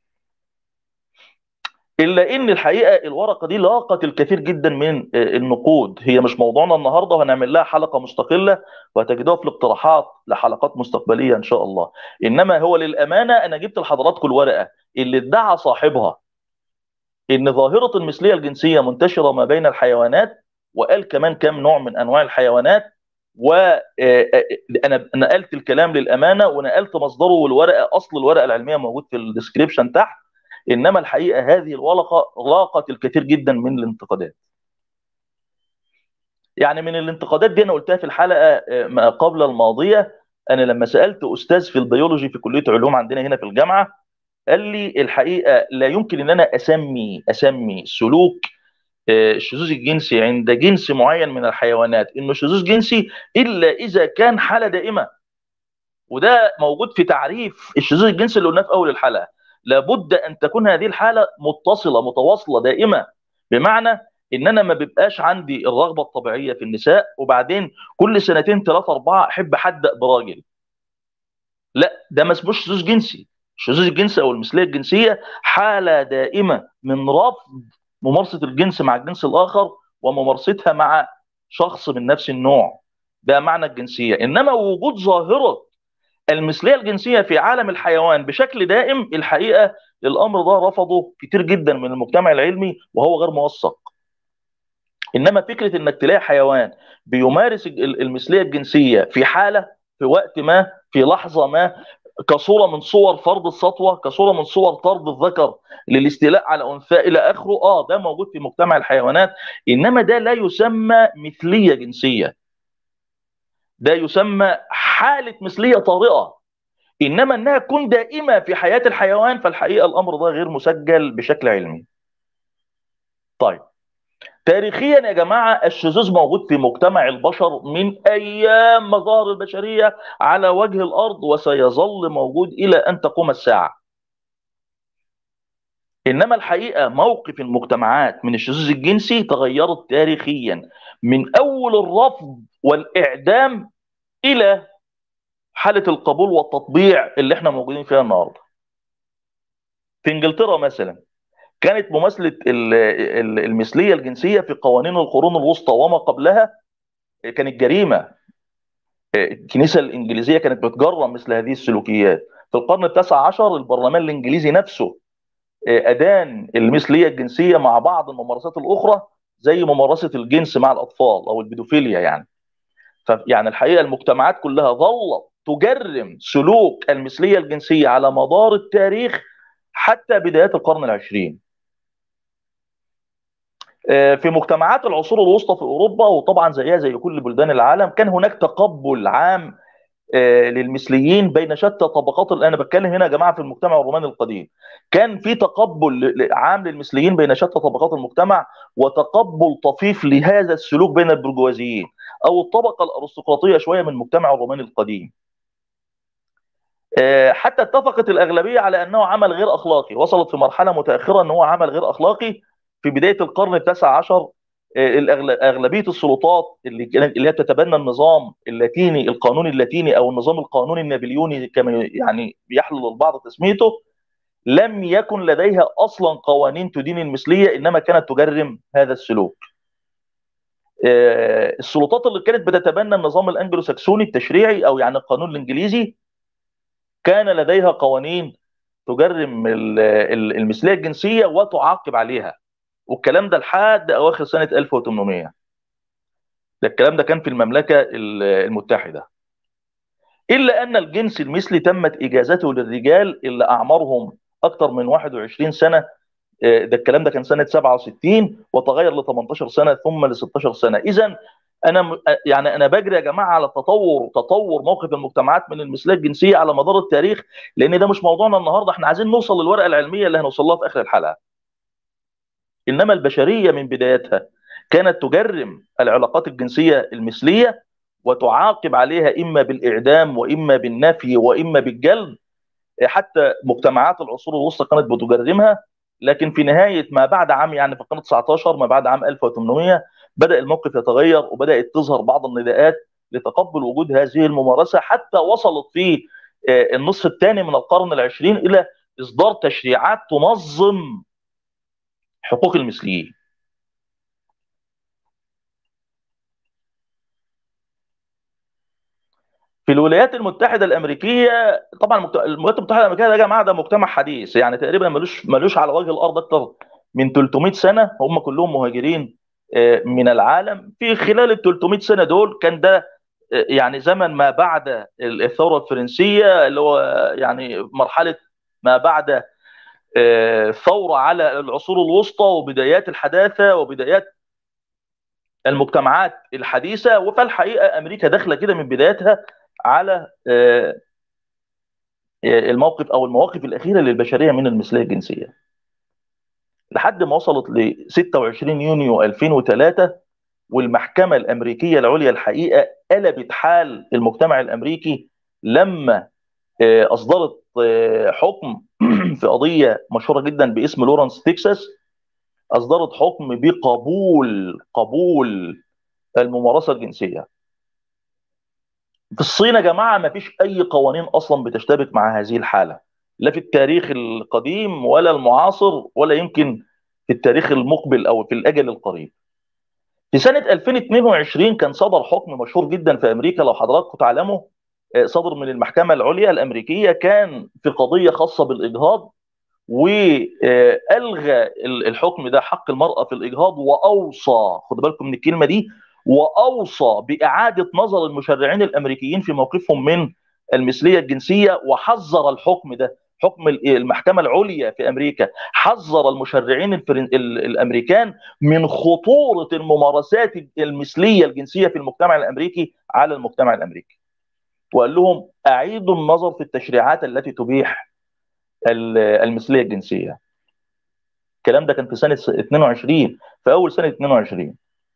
الا ان الحقيقه الورقه دي لاقت الكثير جدا من آه، النقود هي مش موضوعنا النهارده وهنعمل لها حلقه مستقله وهتجدوها في الاقتراحات لحلقات مستقبليه ان شاء الله انما هو للامانه انا جبت لحضراتكم الورقه اللي ادعى صاحبها ان ظاهره المثليه الجنسيه منتشره ما بين الحيوانات وقال كمان كم نوع من انواع الحيوانات وانا نقلت الكلام للامانه ونقلت مصدره والورقه اصل الورقه العلميه موجود في الديسكريبشن تحت انما الحقيقه هذه الورقه لاقت الكثير جدا من الانتقادات يعني من الانتقادات دي انا قلتها في الحلقه ما قبل الماضيه انا لما سالت استاذ في البيولوجي في كليه علوم عندنا هنا في الجامعه قال لي الحقيقه لا يمكن ان انا اسمي اسمي سلوك الشذوذ الجنسي عند جنس معين من الحيوانات انه شذوذ جنسي الا اذا كان حاله دائمه وده موجود في تعريف الشذوذ الجنسي اللي قلناه في اول الحلقه لابد ان تكون هذه الحاله متصله متواصله دائمه بمعنى ان انا ما بيبقاش عندي الرغبه الطبيعيه في النساء وبعدين كل سنتين ثلاثه اربعه احب احدق براجل لا ده ما اسموش شذوذ جنسي الشذوذ الجنسي او المثليه الجنسيه حاله دائمه من رفض ممارسه الجنس مع الجنس الاخر وممارستها مع شخص من نفس النوع ده معنى الجنسيه انما وجود ظاهره المثليه الجنسيه في عالم الحيوان بشكل دائم الحقيقه الامر ده رفضه كتير جدا من المجتمع العلمي وهو غير موثق انما فكره انك تلاقي حيوان بيمارس المثليه الجنسيه في حاله في وقت ما في لحظه ما كصوره من صور فرض السطوه كصوره من صور طرد الذكر للاستيلاء على انثى الى اخره اه ده موجود في مجتمع الحيوانات انما ده لا يسمى مثليه جنسيه ده يسمى حاله مثليه طارئه انما انها تكون دائمه في حياه الحيوان فالحقيقه الامر ده غير مسجل بشكل علمي طيب تاريخيا يا جماعه الشذوذ موجود في مجتمع البشر من ايام ما ظهر البشريه على وجه الارض وسيظل موجود الى ان تقوم الساعه. انما الحقيقه موقف المجتمعات من الشذوذ الجنسي تغيرت تاريخيا من اول الرفض والاعدام الى حاله القبول والتطبيع اللي احنا موجودين فيها النهارده. في انجلترا مثلا كانت مماثله المثليه الجنسيه في قوانين القرون الوسطى وما قبلها كانت جريمه الكنيسه الانجليزيه كانت بتجرم مثل هذه السلوكيات في القرن التاسع عشر البرلمان الانجليزي نفسه ادان المثليه الجنسيه مع بعض الممارسات الاخرى زي ممارسه الجنس مع الاطفال او البيدوفيليا يعني فيعني الحقيقه المجتمعات كلها ظلت تجرم سلوك المثليه الجنسيه على مدار التاريخ حتى بدايات القرن العشرين في مجتمعات العصور الوسطى في اوروبا وطبعا زيها زي كل بلدان العالم كان هناك تقبل عام للمثليين بين شتى طبقات انا بتكلم هنا يا جماعه في المجتمع الروماني القديم كان في تقبل عام للمثليين بين شتى طبقات المجتمع وتقبل طفيف لهذا السلوك بين البرجوازيين او الطبقه الارستقراطيه شويه من المجتمع الروماني القديم حتى اتفقت الاغلبيه على انه عمل غير اخلاقي وصلت في مرحله متاخره ان هو عمل غير اخلاقي في بدايه القرن التاسع عشر اغلبيه السلطات اللي اللي هي تتبنى النظام اللاتيني القانوني اللاتيني او النظام القانوني النابليوني كما يعني يحلل البعض تسميته لم يكن لديها اصلا قوانين تدين المثليه انما كانت تجرم هذا السلوك. السلطات اللي كانت بتتبنى النظام الانجلو ساكسوني التشريعي او يعني القانون الانجليزي كان لديها قوانين تجرم المثليه الجنسيه وتعاقب عليها والكلام ده لحد اواخر سنه 1800 ده الكلام ده كان في المملكه المتحده الا ان الجنس المثلي تمت اجازته للرجال اللي اعمارهم اكثر من 21 سنه ده الكلام ده كان سنه 67 وتغير ل 18 سنه ثم ل 16 سنه اذا انا يعني انا بجري يا جماعه على تطور تطور موقف المجتمعات من المثليه الجنسيه على مدار التاريخ لان ده مش موضوعنا النهارده احنا عايزين نوصل للورقه العلميه اللي هنوصل لها في اخر الحلقه انما البشريه من بدايتها كانت تجرم العلاقات الجنسيه المثليه وتعاقب عليها اما بالاعدام واما بالنفي واما بالجلد حتى مجتمعات العصور الوسطى كانت بتجرمها لكن في نهايه ما بعد عام يعني في القرن 19 ما بعد عام 1800 بدا الموقف يتغير وبدات تظهر بعض النداءات لتقبل وجود هذه الممارسه حتى وصلت في النصف الثاني من القرن العشرين الى اصدار تشريعات تنظم حقوق المثليين في الولايات المتحده الامريكيه طبعا الولايات المتحده الامريكيه ده يا جماعه ده مجتمع حديث يعني تقريبا ملوش ملوش على وجه الارض اكثر من 300 سنه هم كلهم مهاجرين من العالم في خلال ال 300 سنه دول كان ده يعني زمن ما بعد الثوره الفرنسيه اللي هو يعني مرحله ما بعد ثوره على العصور الوسطى وبدايات الحداثه وبدايات المجتمعات الحديثه وفي الحقيقه امريكا داخله كده من بدايتها على الموقف او المواقف الاخيره للبشريه من المثليه الجنسيه لحد ما وصلت ل 26 يونيو 2003 والمحكمه الامريكيه العليا الحقيقه قلبت حال المجتمع الامريكي لما اصدرت حكم في قضيه مشهوره جدا باسم لورنس تكساس اصدرت حكم بقبول قبول الممارسه الجنسيه في الصين يا جماعه ما فيش اي قوانين اصلا بتشتبك مع هذه الحاله لا في التاريخ القديم ولا المعاصر ولا يمكن في التاريخ المقبل او في الاجل القريب في سنه 2022 كان صدر حكم مشهور جدا في امريكا لو حضراتكم تعلموا صدر من المحكمه العليا الامريكيه كان في قضيه خاصه بالاجهاض والغى الحكم ده حق المراه في الاجهاض واوصى خدوا بالكم من الكلمه دي واوصى باعاده نظر المشرعين الامريكيين في موقفهم من المثليه الجنسيه وحذر الحكم ده حكم المحكمه العليا في امريكا حذر المشرعين الفرن... الامريكان من خطوره الممارسات المثليه الجنسيه في المجتمع الامريكي على المجتمع الامريكي وقال لهم اعيدوا النظر في التشريعات التي تبيح المثليه الجنسيه الكلام ده كان في سنه 22 في اول سنه 22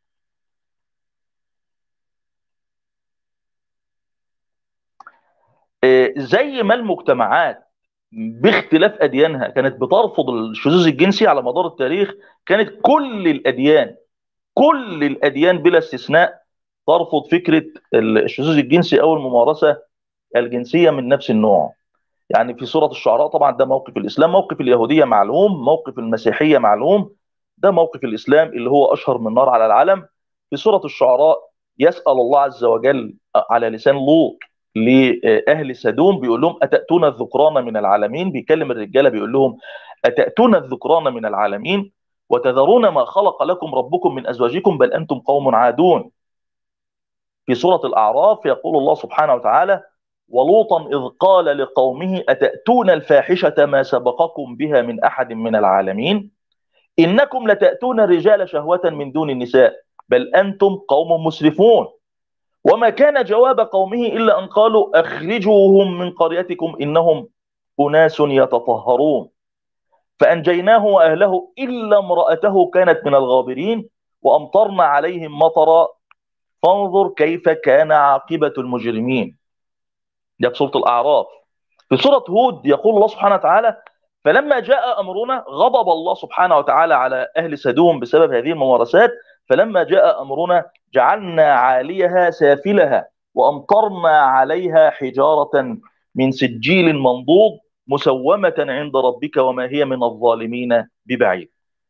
زي ما المجتمعات باختلاف اديانها كانت بترفض الشذوذ الجنسي على مدار التاريخ كانت كل الاديان كل الاديان بلا استثناء ترفض فكره الشذوذ الجنسي او الممارسه الجنسيه من نفس النوع يعني في سوره الشعراء طبعا ده موقف الاسلام موقف اليهوديه معلوم موقف المسيحيه معلوم ده موقف الاسلام اللي هو اشهر من نار على العالم في سوره الشعراء يسال الله عز وجل على لسان لوط لاهل سدوم بيقول لهم اتاتون الذكران من العالمين بيكلم الرجاله بيقول لهم اتاتون الذكران من العالمين وتذرون ما خلق لكم ربكم من ازواجكم بل انتم قوم عادون في سوره الاعراف يقول الله سبحانه وتعالى ولوطا اذ قال لقومه اتاتون الفاحشه ما سبقكم بها من احد من العالمين انكم لتاتون الرجال شهوه من دون النساء بل انتم قوم مسرفون وما كان جواب قومه الا ان قالوا اخرجوهم من قريتكم انهم اناس يتطهرون فانجيناه واهله الا امراته كانت من الغابرين وامطرنا عليهم مطرا فانظر كيف كان عاقبه المجرمين ده في سوره الاعراف في سوره هود يقول الله سبحانه وتعالى فلما جاء امرنا غضب الله سبحانه وتعالى على اهل سدوم بسبب هذه الممارسات فلما جاء امرنا جعلنا عاليها سافلها وامطرنا عليها حجاره من سجيل منضود مسومه عند ربك وما هي من الظالمين ببعيد.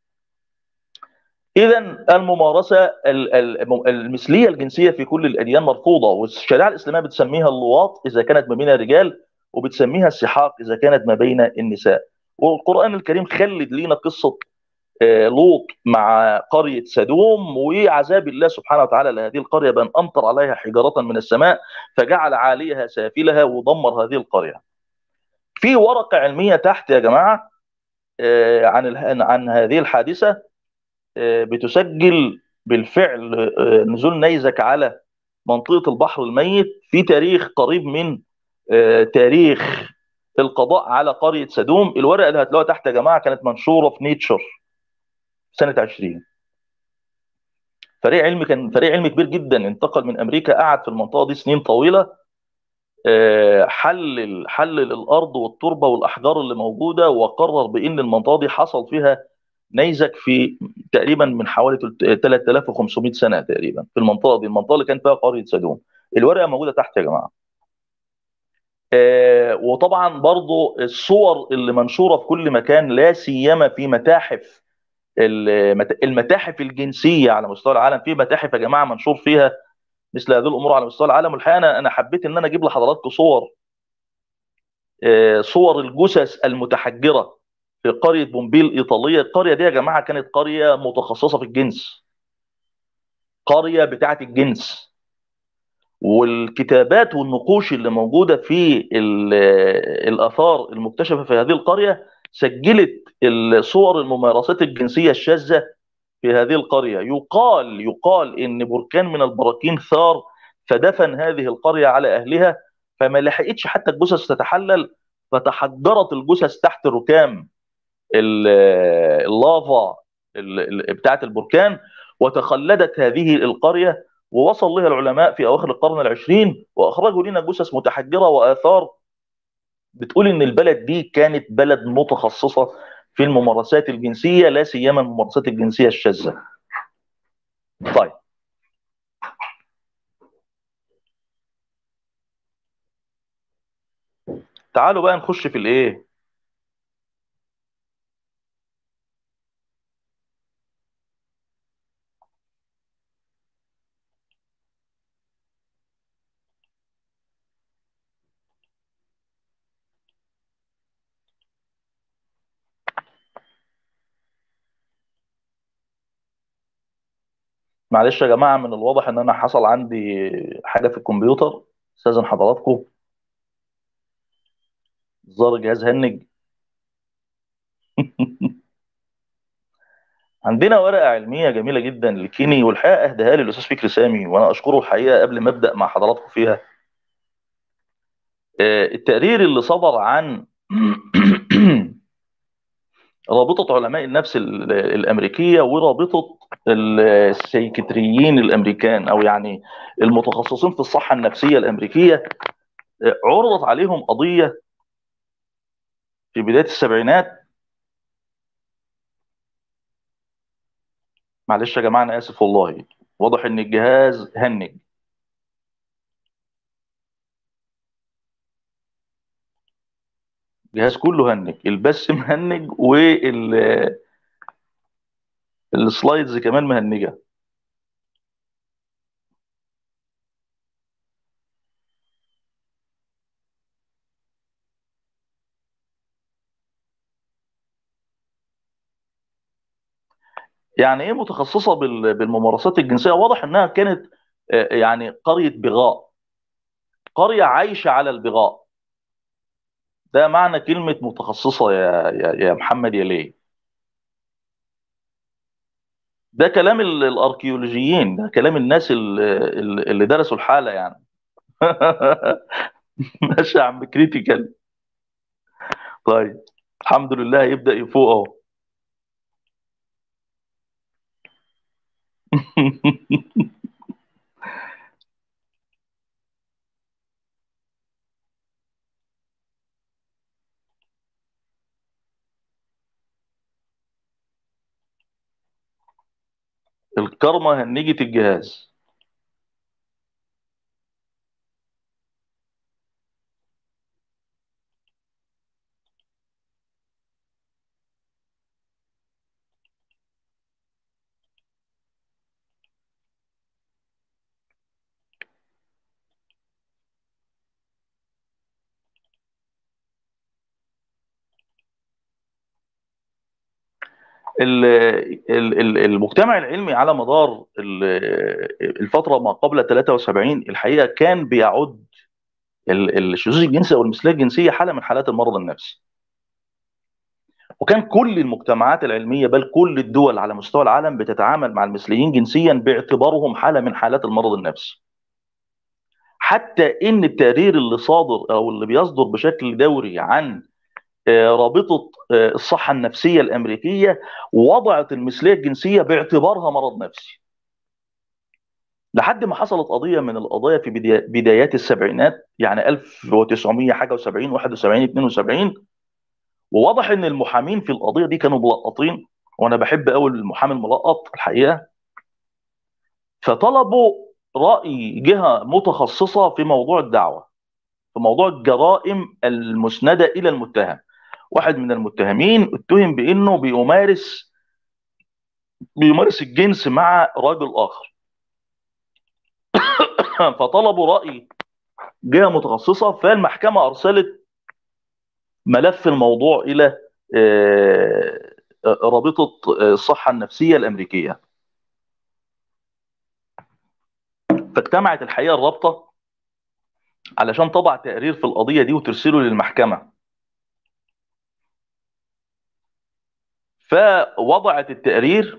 اذا الممارسه المثليه الجنسيه في كل الاديان مرفوضه والشريعه الاسلاميه بتسميها اللواط اذا كانت ما بين الرجال وبتسميها السحاق اذا كانت ما بين النساء. والقران الكريم خلد لينا قصه لوط مع قرية سدوم وعذاب الله سبحانه وتعالى لهذه القرية بأن أمطر عليها حجارة من السماء فجعل عاليها سافلها ودمر هذه القرية في ورقة علمية تحت يا جماعة عن عن هذه الحادثة بتسجل بالفعل نزول نيزك على منطقة البحر الميت في تاريخ قريب من تاريخ القضاء على قرية سدوم الورقة اللي هتلاقوها تحت يا جماعة كانت منشورة في نيتشر سنه 20 فريق علمي كان فريق علمي كبير جدا انتقل من امريكا قعد في المنطقه دي سنين طويله حلل حلل الارض والتربه والاحجار اللي موجوده وقرر بان المنطقه دي حصل فيها نيزك في تقريبا من حوالي 3500 سنه تقريبا في المنطقه دي المنطقه اللي كان فيها قريه سدوم الورقه موجوده تحت يا جماعه وطبعا برضو الصور اللي منشوره في كل مكان لا سيما في متاحف المتاحف الجنسيه على مستوى العالم في متاحف يا جماعه منشور فيها مثل هذه الامور على مستوى العالم والحقيقه انا حبيت ان انا اجيب لحضراتكم صور صور الجثث المتحجره في قريه بومبيل الايطاليه القريه دي يا جماعه كانت قريه متخصصه في الجنس قريه بتاعه الجنس والكتابات والنقوش اللي موجوده في ال- الاثار المكتشفه في هذه القريه سجلت الصور الممارسات الجنسيه الشاذه في هذه القريه يقال يقال ان بركان من البراكين ثار فدفن هذه القريه على اهلها فما لحقتش حتى الجثث تتحلل فتحجرت الجثث تحت ركام ال- اللافا ال- ال- بتاعه البركان وتخلدت هذه القريه ووصل لها العلماء في اواخر القرن العشرين واخرجوا لنا جثث متحجره واثار بتقول ان البلد دي كانت بلد متخصصه في الممارسات الجنسيه لا سيما الممارسات الجنسيه الشاذه. طيب تعالوا بقى نخش في الايه؟ معلش يا جماعه من الواضح ان انا حصل عندي حاجه في الكمبيوتر استاذن حضراتكم ظهر جهاز هنج عندنا ورقه علميه جميله جدا لكيني والحقيقه اهداها لي الاستاذ فكري سامي وانا اشكره الحقيقه قبل ما ابدا مع حضراتكم فيها آه، التقرير اللي صدر عن رابطه علماء النفس ال- الامريكيه ورابطه السيكتريين الامريكان او يعني المتخصصين في الصحه النفسيه الامريكيه آه، عرضت عليهم قضيه في بدايه السبعينات معلش يا جماعه انا اسف والله واضح ان الجهاز هنج الجهاز كله هنج البث مهنج والسلايدز كمان مهنجه يعني ايه متخصصه بال- بالممارسات الجنسيه واضح انها كانت آه، يعني قريه بغاء قريه عايشه على البغاء ده معنى كلمه متخصصه يا يا, يا محمد يا ليه ده كلام ال- الاركيولوجيين ده كلام الناس ال- ال- اللي درسوا الحاله يعني ماشي يا عم كريتيكال طيب الحمد لله يبدا يفوق اهو الكرمه هنجت الجهاز ال- ال- ال- المجتمع العلمي على مدار ال- الفتره ما قبل 73 الحقيقه كان بيعد ال- الشذوذ الجنسي او المثليه الجنسيه حاله من حالات المرض النفسي وكان كل المجتمعات العلميه بل كل الدول على مستوى العالم بتتعامل مع المثليين جنسيا باعتبارهم حاله من حالات المرض النفسي حتى ان التقرير اللي صادر او اللي بيصدر بشكل دوري عن آه، رابطه آه، الصحه النفسيه الامريكيه وضعت المثليه الجنسيه باعتبارها مرض نفسي لحد ما حصلت قضيه من القضايا في بداية- بدايات السبعينات يعني 1900 حاجه و70 71 72 وواضح ان المحامين في القضيه دي كانوا ملقطين وانا بحب قوي المحامي الملقط الحقيقه فطلبوا راي جهه متخصصه في موضوع الدعوه في موضوع الجرائم المسنده الى المتهم واحد من المتهمين اتهم بانه بيمارس بيمارس الجنس مع راجل اخر فطلبوا راي جهه متخصصه فالمحكمه ارسلت ملف الموضوع الى آه، آه، رابطه آه، الصحه النفسيه الامريكيه فاجتمعت الحقيقه الرابطه علشان طبع تقرير في القضيه دي وترسله للمحكمه فوضعت التقرير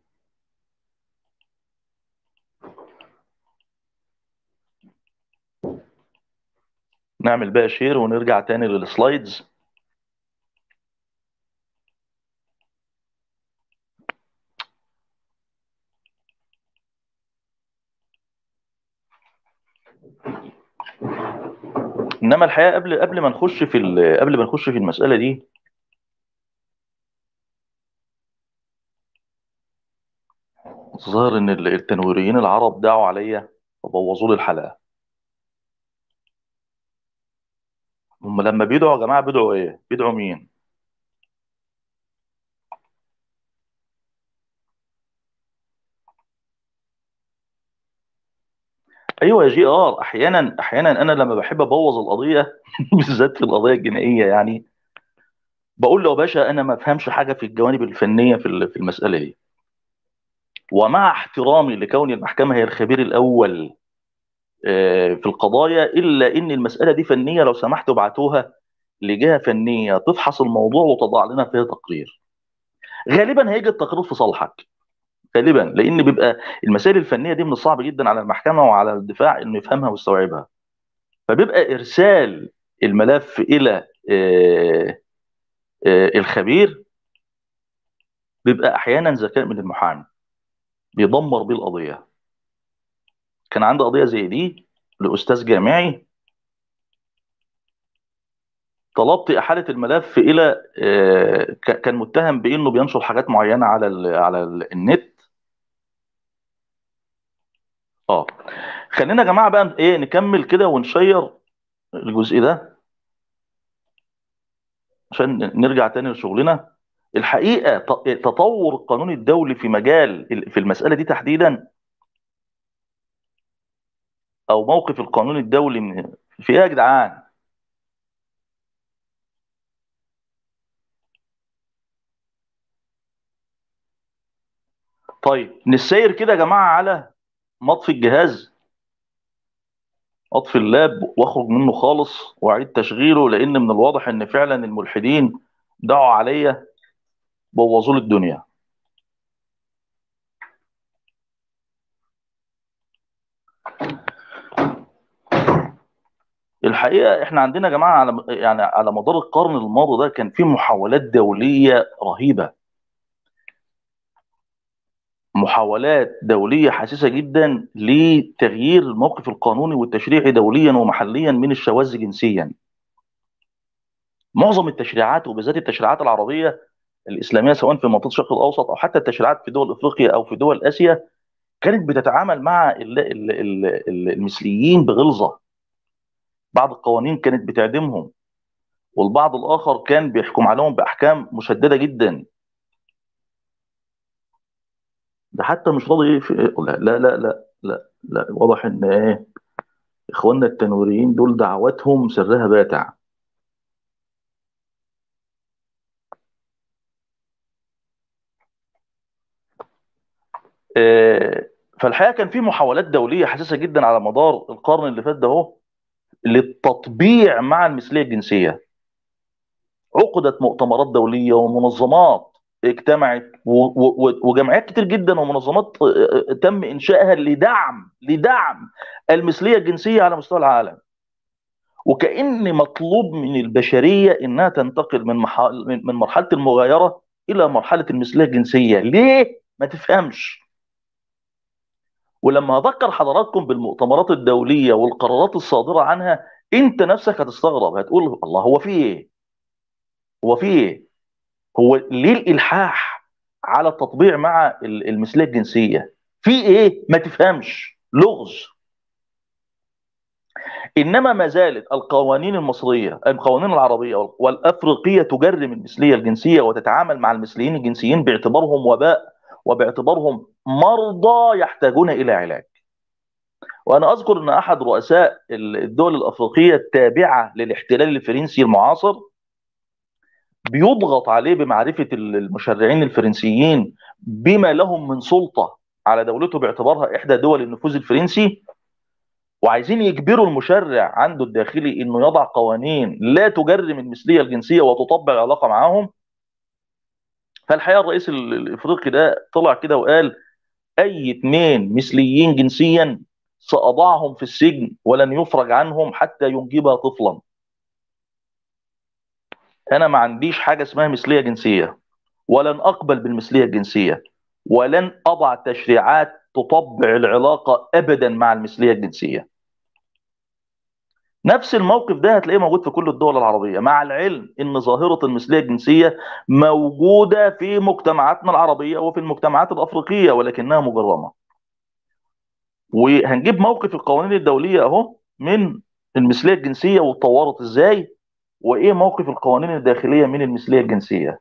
نعمل بقى شير ونرجع تاني للسلايدز انما الحقيقه قبل قبل ما نخش في ال- قبل ما نخش في المساله دي ظاهر ان ال- التنويريين العرب دعوا عليا وبوظوا لي الحلقه هم لما بيدعوا يا جماعه بيدعوا ايه بيدعوا مين ايوه يا جي ار احيانا احيانا انا لما بحب ابوظ القضيه بالذات في القضيه الجنائيه يعني بقول له يا باشا انا ما افهمش حاجه في الجوانب الفنيه في ال- في المساله دي ومع احترامي لكون المحكمه هي الخبير الاول آه، في القضايا الا ان المساله دي فنيه لو سمحتوا ابعتوها لجهه فنيه تفحص الموضوع وتضع لنا فيها تقرير غالبا هيجي التقرير في صالحك غالبا لان بيبقى المسائل الفنيه دي من الصعب جدا على المحكمه وعلى الدفاع انه يفهمها ويستوعبها فبيبقى ارسال الملف الى آه، آه، الخبير بيبقى احيانا ذكاء من المحامي بيدمر بيه القضيه كان عندي قضيه زي دي لاستاذ جامعي طلبت احاله الملف الى آه، ك- كان متهم بانه بينشر حاجات معينه على ال على ال- النت اه خلينا يا جماعه بقى ايه نكمل كده ونشير الجزء ده عشان نرجع تاني لشغلنا الحقيقه ت- تطور القانون الدولي في مجال ال- في المساله دي تحديدا او موقف القانون الدولي من في ايه يا جدعان طيب نسير كده يا جماعه على مطفي الجهاز اطفي اللاب واخرج منه خالص واعيد تشغيله لان من الواضح ان فعلا الملحدين دعوا عليا بوظوا لي الدنيا الحقيقه احنا عندنا يا جماعه على يعني على مدار القرن الماضي ده كان في محاولات دوليه رهيبه محاولات دوليه حساسه جدا لتغيير الموقف القانوني والتشريعي دوليا ومحليا من الشواذ جنسيا معظم التشريعات وبالذات التشريعات العربيه الاسلاميه سواء في منطقه الشرق الاوسط او حتى التشريعات في دول افريقيا او في دول اسيا كانت بتتعامل مع ال- ال- ال- ال- المثليين بغلظه بعض القوانين كانت بتعدمهم والبعض الاخر كان بيحكم عليهم باحكام مشدده جدا ده حتى مش راضي ايه في لا لا لا لا لا, لا. واضح ان ايه اخواننا التنويريين دول دعواتهم سرها باتع آه، فالحقيقه كان في محاولات دوليه حساسه جدا على مدار القرن اللي فات ده اهو للتطبيع مع المثليه الجنسيه عقدت مؤتمرات دوليه ومنظمات اجتمعت و- و- وجمعيات كتير جدا ومنظمات آه، آه، تم انشائها لدعم لدعم المثليه الجنسيه على مستوى العالم وكأن مطلوب من البشريه انها تنتقل من محا- من من مرحله المغايره الى مرحله المثليه الجنسيه ليه ما تفهمش ولما اذكر حضراتكم بالمؤتمرات الدوليه والقرارات الصادره عنها انت نفسك هتستغرب هتقول الله هو في ايه هو في ايه هو ليه الالحاح على التطبيع مع ال- المثليه الجنسيه في ايه ما تفهمش لغز انما ما زالت القوانين المصريه القوانين العربيه والافريقيه تجرم المثليه الجنسيه وتتعامل مع المثليين الجنسيين باعتبارهم وباء وباعتبارهم مرضى يحتاجون الى علاج وانا اذكر ان احد رؤساء الدول الافريقيه التابعه للاحتلال الفرنسي المعاصر بيضغط عليه بمعرفه المشرعين الفرنسيين بما لهم من سلطه على دولته باعتبارها احدى دول النفوذ الفرنسي وعايزين يجبروا المشرع عنده الداخلي انه يضع قوانين لا تجرم المثليه الجنسيه وتطبق العلاقه معاهم فالحقيقه الرئيس ال- الافريقي ده طلع كده وقال اي اثنين مثليين جنسيا ساضعهم في السجن ولن يفرج عنهم حتى ينجبا طفلا انا ما عنديش حاجه اسمها مثليه جنسيه ولن اقبل بالمثليه الجنسيه ولن اضع تشريعات تطبع العلاقه ابدا مع المثليه الجنسيه نفس الموقف ده هتلاقيه موجود في كل الدول العربيه مع العلم ان ظاهره المثليه الجنسيه موجوده في مجتمعاتنا العربيه وفي المجتمعات الافريقيه ولكنها مجرمه وهنجيب موقف القوانين الدوليه اهو من المثليه الجنسيه واتطورت ازاي وايه موقف القوانين الداخليه من المثليه الجنسيه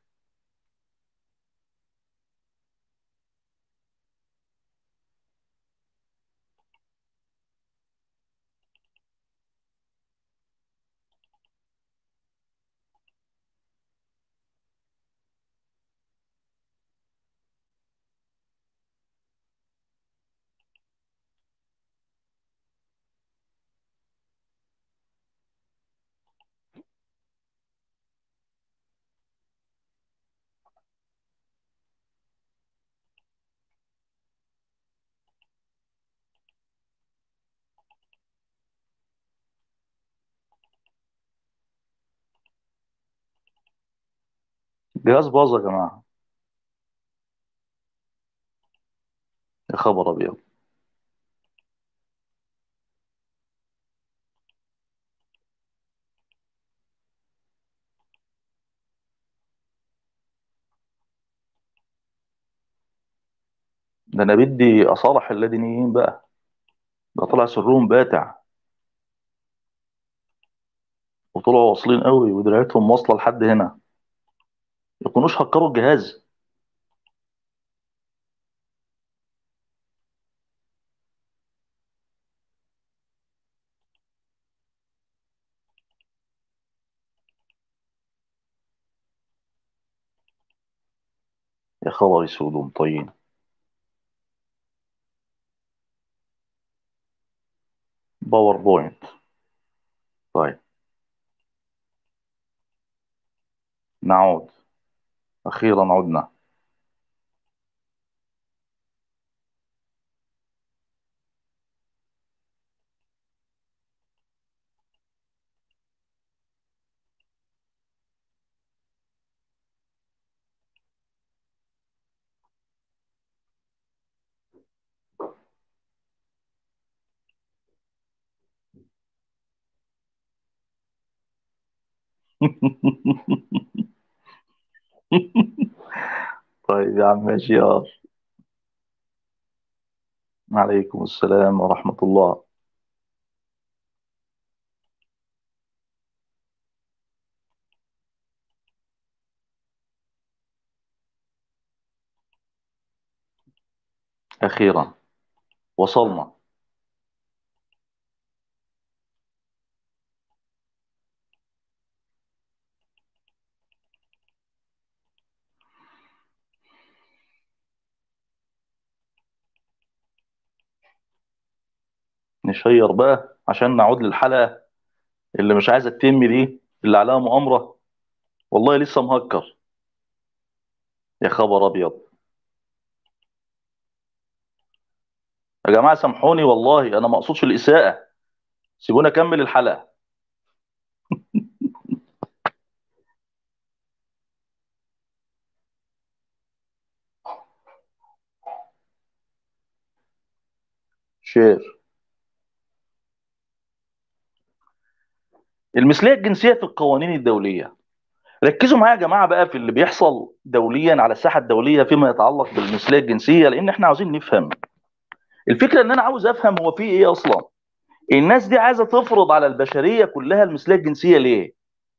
جهاز باظ يا جماعه يا خبر ابيض ده انا بدي اصالح اللادينيين بقى ده طلع سرهم باتع وطلعوا واصلين قوي ودراعتهم واصله لحد هنا يكونوش هكروا الجهاز يا خبر اسود ومطين باوربوينت طيب نعود اخيرا عدنا طيب يا عم ماشي يا عليكم السلام ورحمة الله أخيرا وصلنا نشير بقى عشان نعود للحلقة اللي مش عايزة تتم دي اللي عليها مؤامرة والله لسه مهكر يا خبر أبيض يا جماعة سامحوني والله أنا ما أقصدش الإساءة سيبوني أكمل الحلقة شير المثلية الجنسية في القوانين الدولية ركزوا معايا يا جماعة بقى في اللي بيحصل دوليا على الساحة الدولية فيما يتعلق بالمثلية الجنسية لأن احنا عاوزين نفهم الفكرة إن أنا عاوز أفهم هو في إيه أصلا الناس دي عايزة تفرض على البشرية كلها المثلية الجنسية ليه؟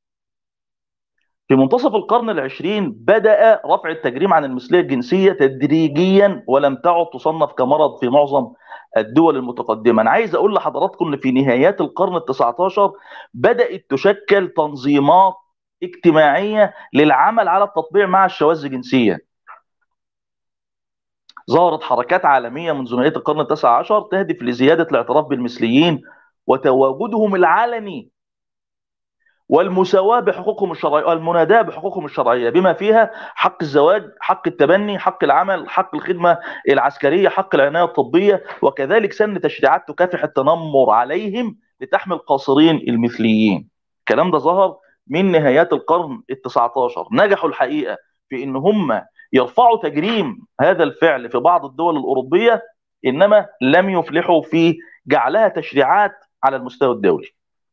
في منتصف القرن العشرين بدأ رفع التجريم عن المثلية الجنسية تدريجيا ولم تعد تصنف كمرض في معظم الدول المتقدمة أنا عايز أقول لحضراتكم إن في نهايات القرن التسعة عشر بدأت تشكل تنظيمات اجتماعية للعمل على التطبيع مع الشواذ جنسيا ظهرت حركات عالميه منذ نهايه القرن التاسع عشر تهدف لزياده الاعتراف بالمثليين وتواجدهم العلني والمساواة بحقوقهم الشرعية والمناداة بحقوقهم الشرعية بما فيها حق الزواج حق التبني حق العمل حق الخدمة العسكرية حق العناية الطبية وكذلك سن تشريعات تكافح التنمر عليهم لتحمي القاصرين المثليين الكلام ده ظهر من نهايات القرن التسعة عشر نجحوا الحقيقة في ان هم يرفعوا تجريم هذا الفعل في بعض الدول الأوروبية إنما لم يفلحوا في جعلها تشريعات على المستوى الدولي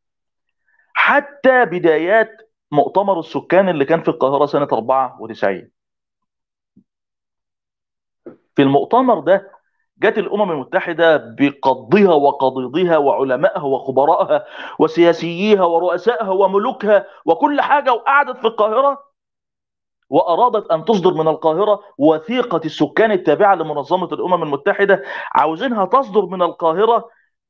حتى بدايات مؤتمر السكان اللي كان في القاهرة سنة 94 في المؤتمر ده جت الأمم المتحدة بقضها وقضيضها وعلمائها وخبرائها وسياسييها ورؤسائها وملوكها وكل حاجة وقعدت في القاهرة وأرادت أن تصدر من القاهرة وثيقة السكان التابعة لمنظمة الأمم المتحدة عاوزينها تصدر من القاهرة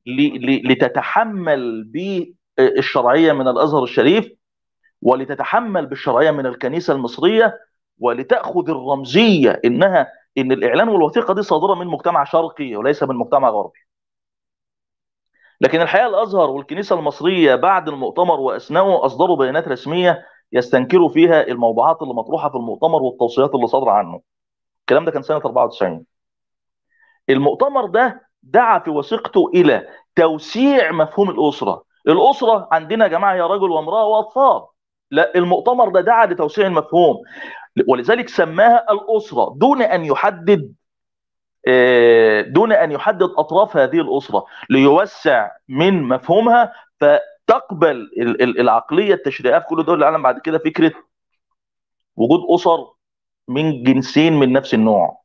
لتتحمل بالشرعية من الأزهر الشريف ولتتحمل بالشرعية من الكنيسة المصرية ولتأخذ الرمزية إنها إن الإعلان والوثيقة دي صادرة من مجتمع شرقي وليس من مجتمع غربي لكن الحقيقة الأزهر والكنيسة المصرية بعد المؤتمر وأثناءه أصدروا بيانات رسمية يستنكروا فيها الموضوعات اللي مطروحه في المؤتمر والتوصيات اللي صادره عنه. الكلام ده كان سنه 94. المؤتمر ده دعا في وثيقته الى توسيع مفهوم الاسره. الاسره عندنا يا جماعه هي رجل وامراه واطفال. لا المؤتمر ده دعا لتوسيع المفهوم ولذلك سماها الاسره دون ان يحدد دون ان يحدد اطراف هذه الاسره ليوسع من مفهومها ف تقبل العقليه التشريعيه في كل دول العالم بعد كده فكره وجود اسر من جنسين من نفس النوع.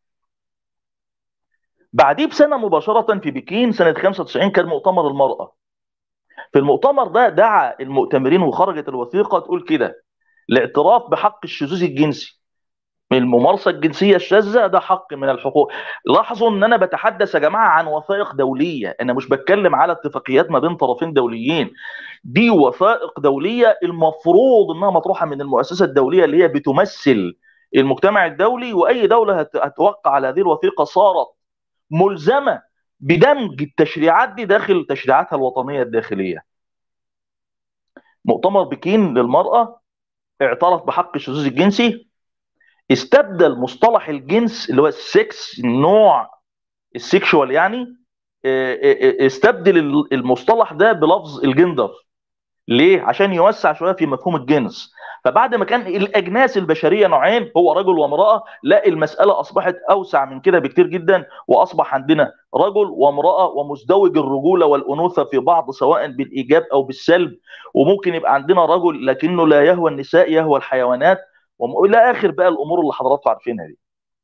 بعديه بسنه مباشره في بكين سنه 95 كان مؤتمر المراه. في المؤتمر ده دعا المؤتمرين وخرجت الوثيقه تقول كده الاعتراف بحق الشذوذ الجنسي الممارسه الجنسيه الشاذه ده حق من الحقوق لاحظوا ان انا بتحدث يا جماعه عن وثائق دوليه انا مش بتكلم على اتفاقيات ما بين طرفين دوليين دي وثائق دوليه المفروض انها مطروحه من المؤسسه الدوليه اللي هي بتمثل المجتمع الدولي واي دوله هتوقع على هذه الوثيقه صارت ملزمه بدمج التشريعات دي داخل تشريعاتها الوطنيه الداخليه مؤتمر بكين للمراه اعترف بحق الشذوذ الجنسي استبدل مصطلح الجنس اللي هو السكس النوع السيكشوال يعني استبدل المصطلح ده بلفظ الجندر ليه؟ عشان يوسع شويه في مفهوم الجنس فبعد ما كان الاجناس البشريه نوعين هو رجل وامراه لا المساله اصبحت اوسع من كده بكتير جدا واصبح عندنا رجل وامراه ومزدوج الرجوله والانوثه في بعض سواء بالايجاب او بالسلب وممكن يبقى عندنا رجل لكنه لا يهوى النساء يهوى الحيوانات والى اخر بقى الامور اللي حضراتكم عارفينها دي.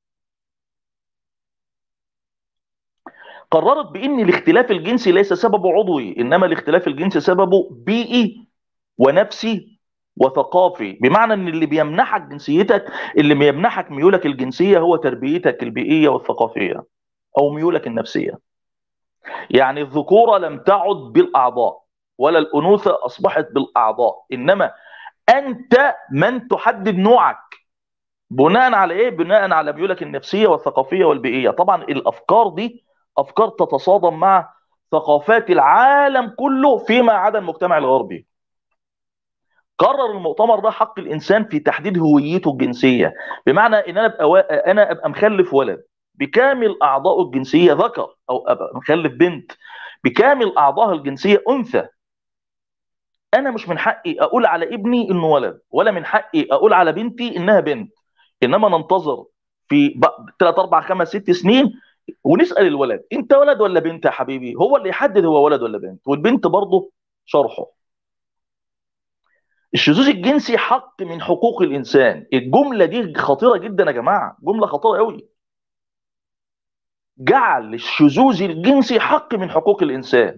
قررت بان الاختلاف الجنسي ليس سببه عضوي انما الاختلاف الجنسي سببه بيئي ونفسي وثقافي بمعنى ان اللي بيمنحك جنسيتك اللي بيمنحك ميولك الجنسيه هو تربيتك البيئيه والثقافيه او ميولك النفسيه. يعني الذكوره لم تعد بالاعضاء ولا الانوثه اصبحت بالاعضاء انما انت من تحدد نوعك بناء على ايه بناء على ميولك النفسيه والثقافيه والبيئيه طبعا الافكار دي افكار تتصادم مع ثقافات العالم كله فيما عدا المجتمع الغربي قرر المؤتمر ده حق الانسان في تحديد هويته الجنسيه بمعنى ان انا ابقى و... انا ابقى مخلف ولد بكامل اعضائه الجنسيه ذكر او ابقى مخلف بنت بكامل اعضائها الجنسيه انثى انا مش من حقي اقول على ابني انه ولد ولا من حقي اقول على بنتي انها بنت انما ننتظر في 3 4 5 6 سنين ونسال الولد انت ولد ولا بنت يا حبيبي هو اللي يحدد هو ولد ولا بنت والبنت برضه شرحه الشذوذ الجنسي حق من حقوق الانسان الجمله دي خطيره جدا يا جماعه جمله خطيره قوي جعل الشذوذ الجنسي حق من حقوق الانسان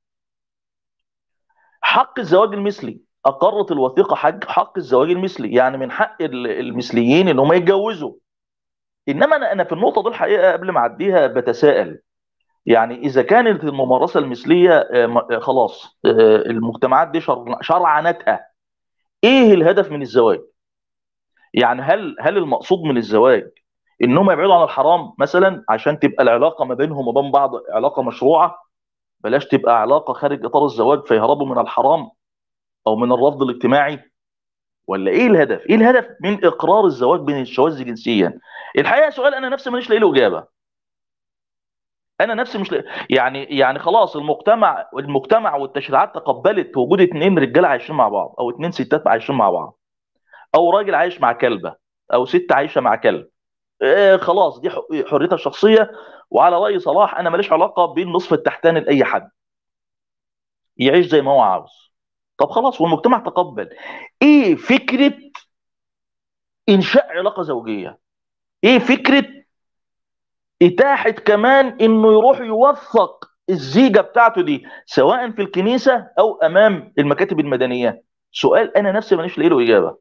حق الزواج المثلي اقرت الوثيقه حق حق الزواج المثلي يعني من حق المثليين ان هم يتجوزوا انما انا انا في النقطه دي الحقيقه قبل ما اعديها بتساءل يعني اذا كانت الممارسه المثليه خلاص المجتمعات دي شرعنتها ايه الهدف من الزواج يعني هل هل المقصود من الزواج انهم يبعدوا عن الحرام مثلا عشان تبقى العلاقه ما بينهم وبين بعض علاقه مشروعه بلاش تبقى علاقه خارج اطار الزواج فيهربوا من الحرام او من الرفض الاجتماعي ولا ايه الهدف؟ ايه الهدف من اقرار الزواج بين الشواذ جنسيا؟ الحقيقه سؤال انا نفسي ماليش لاقي له اجابه. انا نفسي مش لا... يعني يعني خلاص المجتمع المجتمع والتشريعات تقبلت وجود اتنين رجاله عايشين مع بعض او اتنين ستات عايشين مع بعض او راجل عايش مع كلبه او ست عايشه مع كلب. آه خلاص دي ح- حريتها الشخصيه وعلى راي صلاح انا ماليش علاقه بالنصف التحتاني لاي حد. يعيش زي ما هو عاوز. طب خلاص والمجتمع تقبل. ايه فكره انشاء علاقه زوجيه؟ ايه فكره اتاحه كمان انه يروح يوثق الزيجه بتاعته دي سواء في الكنيسه او امام المكاتب المدنيه سؤال انا نفسي ماليش لاقي له اجابه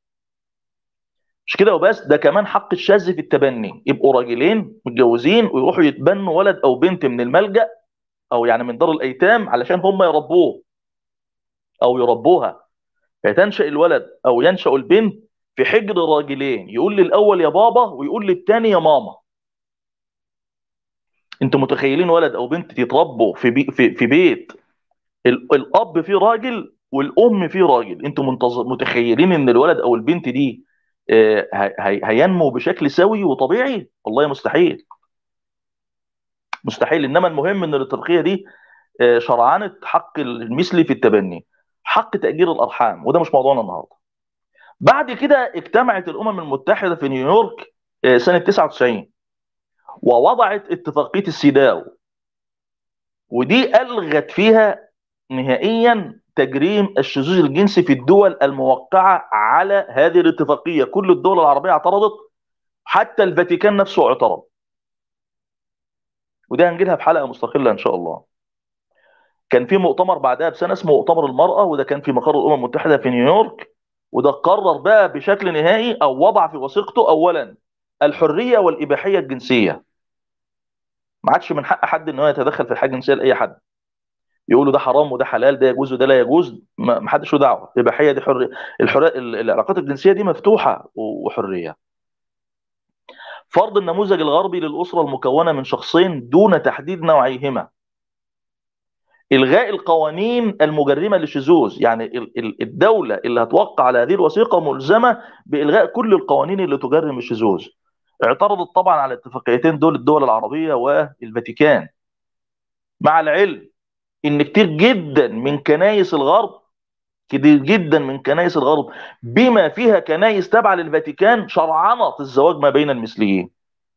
مش كده وبس ده كمان حق الشاذ في التبني يبقوا راجلين متجوزين ويروحوا يتبنوا ولد او بنت من الملجأ او يعني من دار الايتام علشان هم يربوه او يربوها فتنشأ الولد او ينشأ البنت في حجر راجلين يقول للاول يا بابا ويقول للتاني يا ماما انتوا متخيلين ولد او بنت يتربوا في بي في, في بيت ال- الاب فيه راجل والام فيه راجل انتوا منتظر متخيلين ان الولد او البنت دي آه، هي- هي- هينمو بشكل سوي وطبيعي والله مستحيل مستحيل انما المهم ان الاتفاقيه دي آه، شرعنت حق المثلي في التبني حق تأجير الارحام وده مش موضوعنا النهارده بعد كده اجتمعت الامم المتحده في نيويورك آه، سنه 99 ووضعت اتفاقيه السيداو ودي الغت فيها نهائيا تجريم الشذوذ الجنسي في الدول الموقعه على هذه الاتفاقيه كل الدول العربيه اعترضت حتى الفاتيكان نفسه اعترض وده هنجيلها في حلقه مستقله ان شاء الله كان في مؤتمر بعدها بسنه اسمه مؤتمر المراه وده كان في مقر الامم المتحده في نيويورك وده قرر بقى بشكل نهائي او وضع في وثيقته اولا الحريه والاباحيه الجنسيه ما عادش من حق حد ان هو يتدخل في الحاجه الجنسيه لاي حد يقولوا ده حرام وده حلال ده يجوز وده لا يجوز ما ما حدش له دعوه الاباحيه دي حريه الحريه العلاقات الجنسيه دي مفتوحه وحريه فرض النموذج الغربي للاسره المكونه من شخصين دون تحديد نوعيهما الغاء القوانين المجرمه للشذوذ يعني ال- ال- الدوله اللي هتوقع على هذه الوثيقه ملزمه بالغاء كل القوانين اللي تجرم الشذوذ اعترضت طبعا على الاتفاقيتين دول الدول العربيه والفاتيكان مع العلم ان كتير جدا من كنايس الغرب كتير جدا من كنايس الغرب بما فيها كنايس تابعه للفاتيكان شرعنت الزواج ما بين المثليين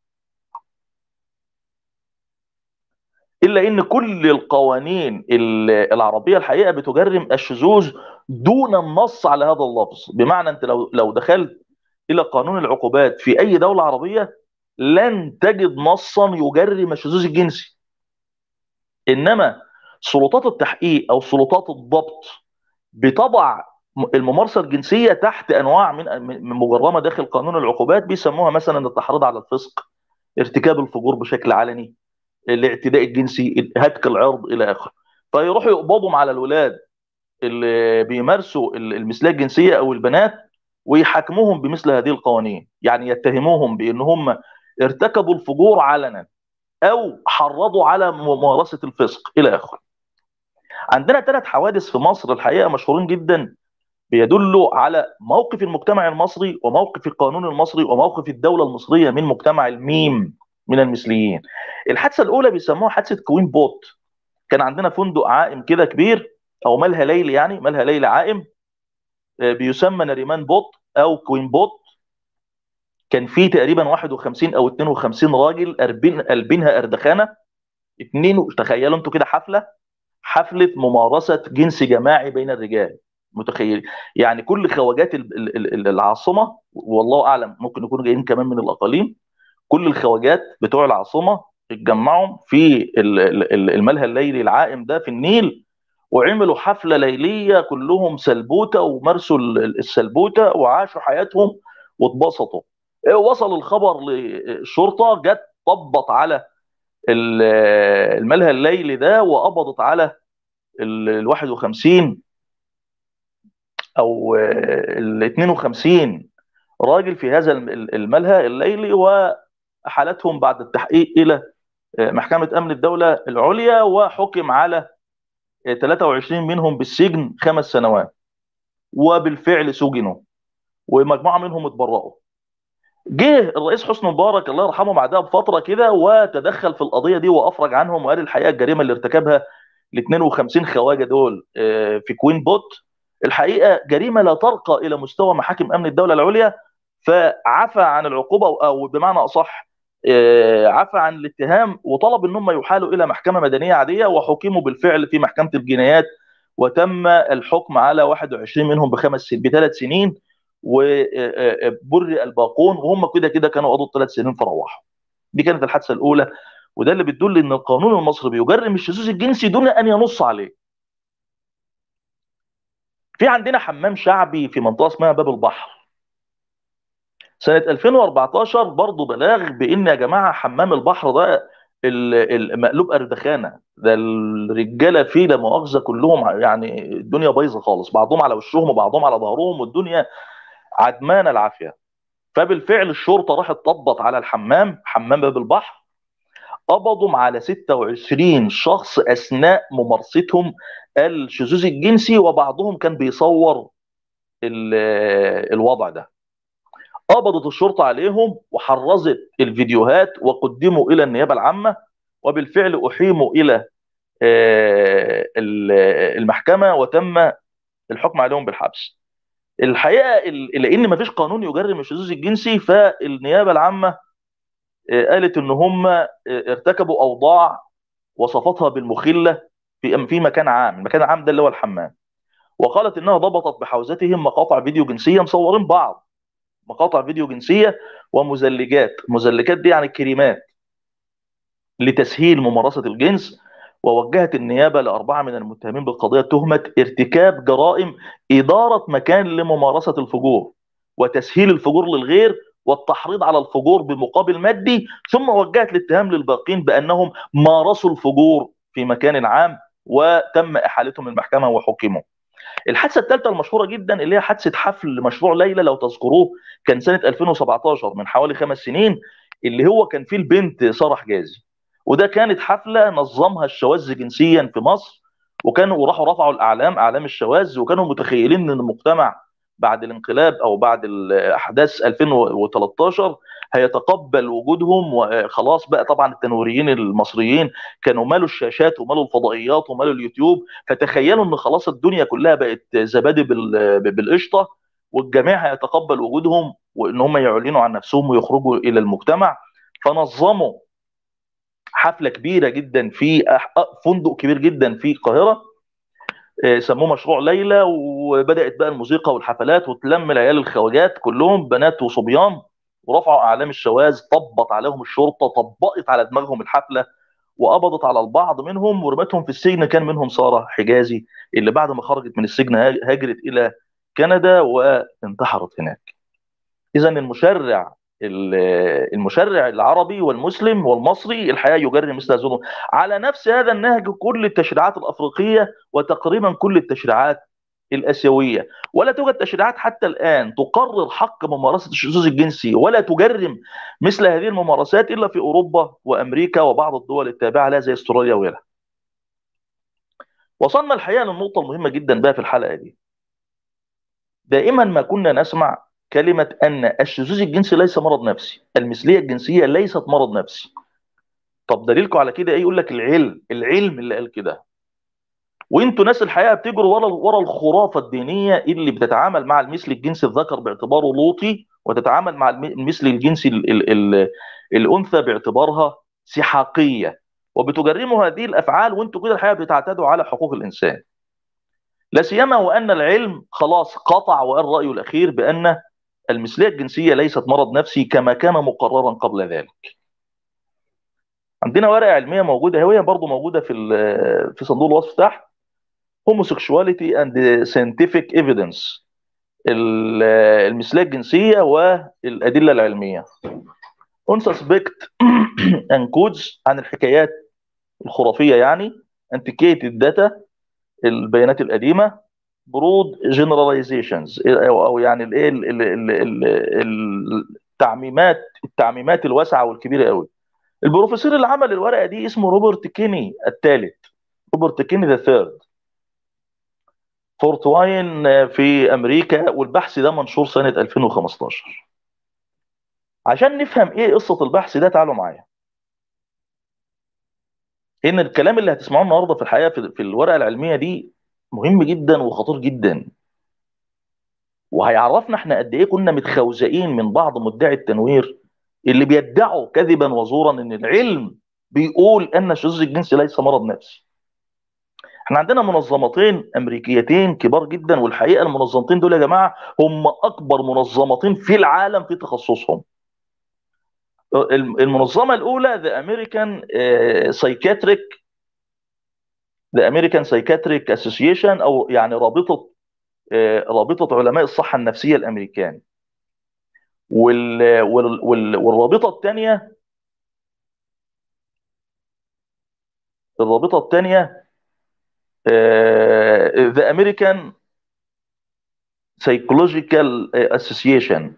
الا ان كل القوانين ال- العربيه الحقيقه بتجرم الشذوذ دون النص على هذا اللفظ بمعنى انت لو لو دخلت الى قانون العقوبات في اي دوله عربيه لن تجد نصا يجرم الشذوذ الجنسي انما سلطات التحقيق او سلطات الضبط بتضع الممارسه الجنسيه تحت انواع من من مجرمه داخل قانون العقوبات بيسموها مثلا التحريض على الفسق ارتكاب الفجور بشكل علني الاعتداء الجنسي هتك العرض الى اخره فيروحوا يقبضوا على الولاد اللي بيمارسوا المثليه الجنسيه او البنات ويحاكموهم بمثل هذه القوانين يعني يتهموهم بان هم ارتكبوا الفجور علنا او حرضوا على ممارسه الفسق الى اخره عندنا ثلاث حوادث في مصر الحقيقه مشهورين جدا بيدلوا على موقف المجتمع المصري وموقف القانون المصري وموقف الدوله المصريه من مجتمع الميم من المثليين الحادثه الاولى بيسموها حادثه كوين بوت كان عندنا فندق عائم كده كبير او مالها ليل يعني مالها ليل عائم آه، بيسمى نريمان بوت او كوين بوت كان فيه تقريبا 51 او 52 راجل قلبين قلبينها اردخانه اتنين تخيلوا انتوا كده حفله حفله ممارسه جنس جماعي بين الرجال متخيل يعني كل خواجات ال- ال- ال- العاصمه والله اعلم ممكن يكونوا جايين كمان من الاقاليم كل الخواجات بتوع العاصمه اتجمعوا في ال- ال- ال- الملهى الليلي العائم ده في النيل وعملوا حفله ليليه كلهم سلبوته ومارسوا ال- السلبوته وعاشوا حياتهم واتبسطوا إيه، وصل الخبر للشرطه جت طبط على ال- الملهى الليلي ده وقبضت على ال ال 51 او ال 52 راجل في هذا الم- الملهى الليلي وأحالتهم بعد التحقيق إلى محكمة أمن الدولة العليا وحكم على 23 منهم بالسجن خمس سنوات وبالفعل سجنوا ومجموعة منهم اتبرأوا جه الرئيس حسني مبارك الله يرحمه بعدها بفترة كده وتدخل في القضية دي وأفرج عنهم وقال الحقيقة الجريمة اللي ارتكبها ال 52 خواجة دول آه، في كوين بوت الحقيقة جريمة لا ترقى إلى مستوى محاكم أمن الدولة العليا فعفى عن العقوبة أو بمعنى أصح آه، عفى عن الاتهام وطلب ان هم يحالوا الى محكمه مدنيه عاديه وحكموا بالفعل في محكمه الجنايات وتم الحكم على 21 منهم بخمس سنين بثلاث سنين وبرئ الباقون وهم كده كده كانوا قضوا ثلاث سنين فروحوا دي كانت الحادثه الاولى وده اللي بتدل ان القانون المصري بيجرم الشذوذ الجنسي دون ان ينص عليه في عندنا حمام شعبي في منطقه اسمها باب البحر سنة 2014 برضه بلاغ بإن يا جماعة حمام البحر ده ال- المقلوب أردخانة ده الرجالة فيه لا مؤاخذة كلهم يعني الدنيا بايظة خالص بعضهم على وشهم وبعضهم على ظهرهم والدنيا عدمان العافية فبالفعل الشرطة راحت طبط على الحمام حمام باب البحر قبضوا على 26 شخص أثناء ممارستهم الشذوذ الجنسي وبعضهم كان بيصور ال- الوضع ده قبضت الشرطة عليهم وحرزت الفيديوهات وقدموا إلى النيابة العامة وبالفعل أحيموا إلى آه، ال- المحكمة وتم الحكم عليهم بالحبس الحقيقة ال- لأن مفيش قانون يجرم الشذوذ الجنسي فالنيابة العامة آه، قالت إن هم آه، ارتكبوا أوضاع وصفتها بالمخلة في في مكان عام المكان العام ده اللي هو الحمام وقالت إنها ضبطت بحوزتهم مقاطع فيديو جنسية مصورين بعض مقاطع فيديو جنسيه ومزلجات مزلجات دي يعني كريمات لتسهيل ممارسه الجنس ووجهت النيابه لاربعه من المتهمين بالقضيه تهمه ارتكاب جرائم اداره مكان لممارسه الفجور وتسهيل الفجور للغير والتحريض على الفجور بمقابل مادي ثم وجهت الاتهام للباقين بانهم مارسوا الفجور في مكان عام وتم احالتهم للمحكمه وحكموا الحادثه الثالثه المشهوره جدا اللي هي حادثه حفل مشروع ليلى لو تذكروه كان سنه 2017 من حوالي خمس سنين اللي هو كان فيه البنت ساره حجازي وده كانت حفله نظمها الشواذ جنسيا في مصر وكانوا وراحوا رفعوا الاعلام اعلام الشواذ وكانوا متخيلين ان المجتمع بعد الانقلاب او بعد الاحداث 2013 هيتقبل وجودهم وخلاص بقى طبعا التنويريين المصريين كانوا مالوا الشاشات ومالوا الفضائيات ومالوا اليوتيوب فتخيلوا ان خلاص الدنيا كلها بقت زبادي بال- بالقشطه والجميع هيتقبل وجودهم وان هم يعلنوا عن نفسهم ويخرجوا الى المجتمع فنظموا حفله كبيره جدا في أح- فندق كبير جدا في القاهره آه، سموه مشروع ليلى وبدات بقى الموسيقى والحفلات وتلم العيال الخواجات كلهم بنات وصبيان ورفعوا اعلام الشواذ طبط عليهم الشرطه طبقت على دماغهم الحفله وقبضت على البعض منهم ورمتهم في السجن كان منهم ساره حجازي اللي بعد ما خرجت من السجن هاجرت الى كندا وانتحرت هناك. اذا المشرع المشرع العربي والمسلم والمصري الحقيقه يجرم مثل هذه الأمور. على نفس هذا النهج كل التشريعات الافريقيه وتقريبا كل التشريعات الاسيويه ولا توجد تشريعات حتى الان تقرر حق ممارسه الشذوذ الجنسي ولا تجرم مثل هذه الممارسات الا في اوروبا وامريكا وبعض الدول التابعه لها زي استراليا وغيرها. وصلنا الحقيقه للنقطه المهمه جدا بقى في الحلقه دي. دائما ما كنا نسمع كلمه ان الشذوذ الجنسي ليس مرض نفسي، المثليه الجنسيه ليست مرض نفسي. طب دليلكم على كده ايه؟ يقول لك العلم، العلم اللي قال كده. وانتوا ناس الحقيقه بتجروا ورا ورا الخرافه الدينيه اللي بتتعامل مع المثل الجنسي الذكر باعتباره لوطي وتتعامل مع الم- المثل الجنسي ال ال ال الانثى باعتبارها سحاقيه وبتجرموا هذه الافعال وانتوا كده الحقيقه بتعتدوا على حقوق الانسان. لا سيما وان العلم خلاص قطع وقال رايه الاخير بان المثليه الجنسيه ليست مرض نفسي كما كان مقررا قبل ذلك. عندنا ورقه علميه موجوده هي برضه موجوده في ال- في صندوق الوصف تحت homosexuality and scientific evidence ال- المثلية الجنسية والأدلة العلمية on suspect and codes عن الحكايات الخرافية يعني antiquated data البيانات القديمة برود جنراليزيشنز او أو يعني الايه ال- ال- ال- ال- ال- التعميمات التعميمات الواسعه والكبيره قوي البروفيسور اللي عمل الورقه دي اسمه روبرت كيني الثالث روبرت كيني ذا ثيرد فورت واين في امريكا والبحث ده منشور سنه 2015 عشان نفهم ايه قصه البحث ده تعالوا معايا ان الكلام اللي هتسمعوه النهارده في الحقيقه في في الورقه العلميه دي مهم جدا وخطير جدا وهيعرفنا احنا قد ايه كنا متخوزقين من بعض مدعي التنوير اللي بيدعوا كذبا وزورا ان العلم بيقول ان الشذوذ الجنسي ليس مرض نفسي احنا عندنا منظمتين امريكيتين كبار جدا والحقيقه المنظمتين دول يا جماعه هم اكبر منظمتين في العالم في تخصصهم المنظمه الاولى ذا امريكان سايكاتريك ذا امريكان سايكاتريك اسوسيشن او يعني رابطه آه، رابطه علماء الصحه النفسيه الامريكان وال وال وال والرابطه الثانيه الرابطه الثانيه ذا امريكان سايكولوجيكال اسوسيشن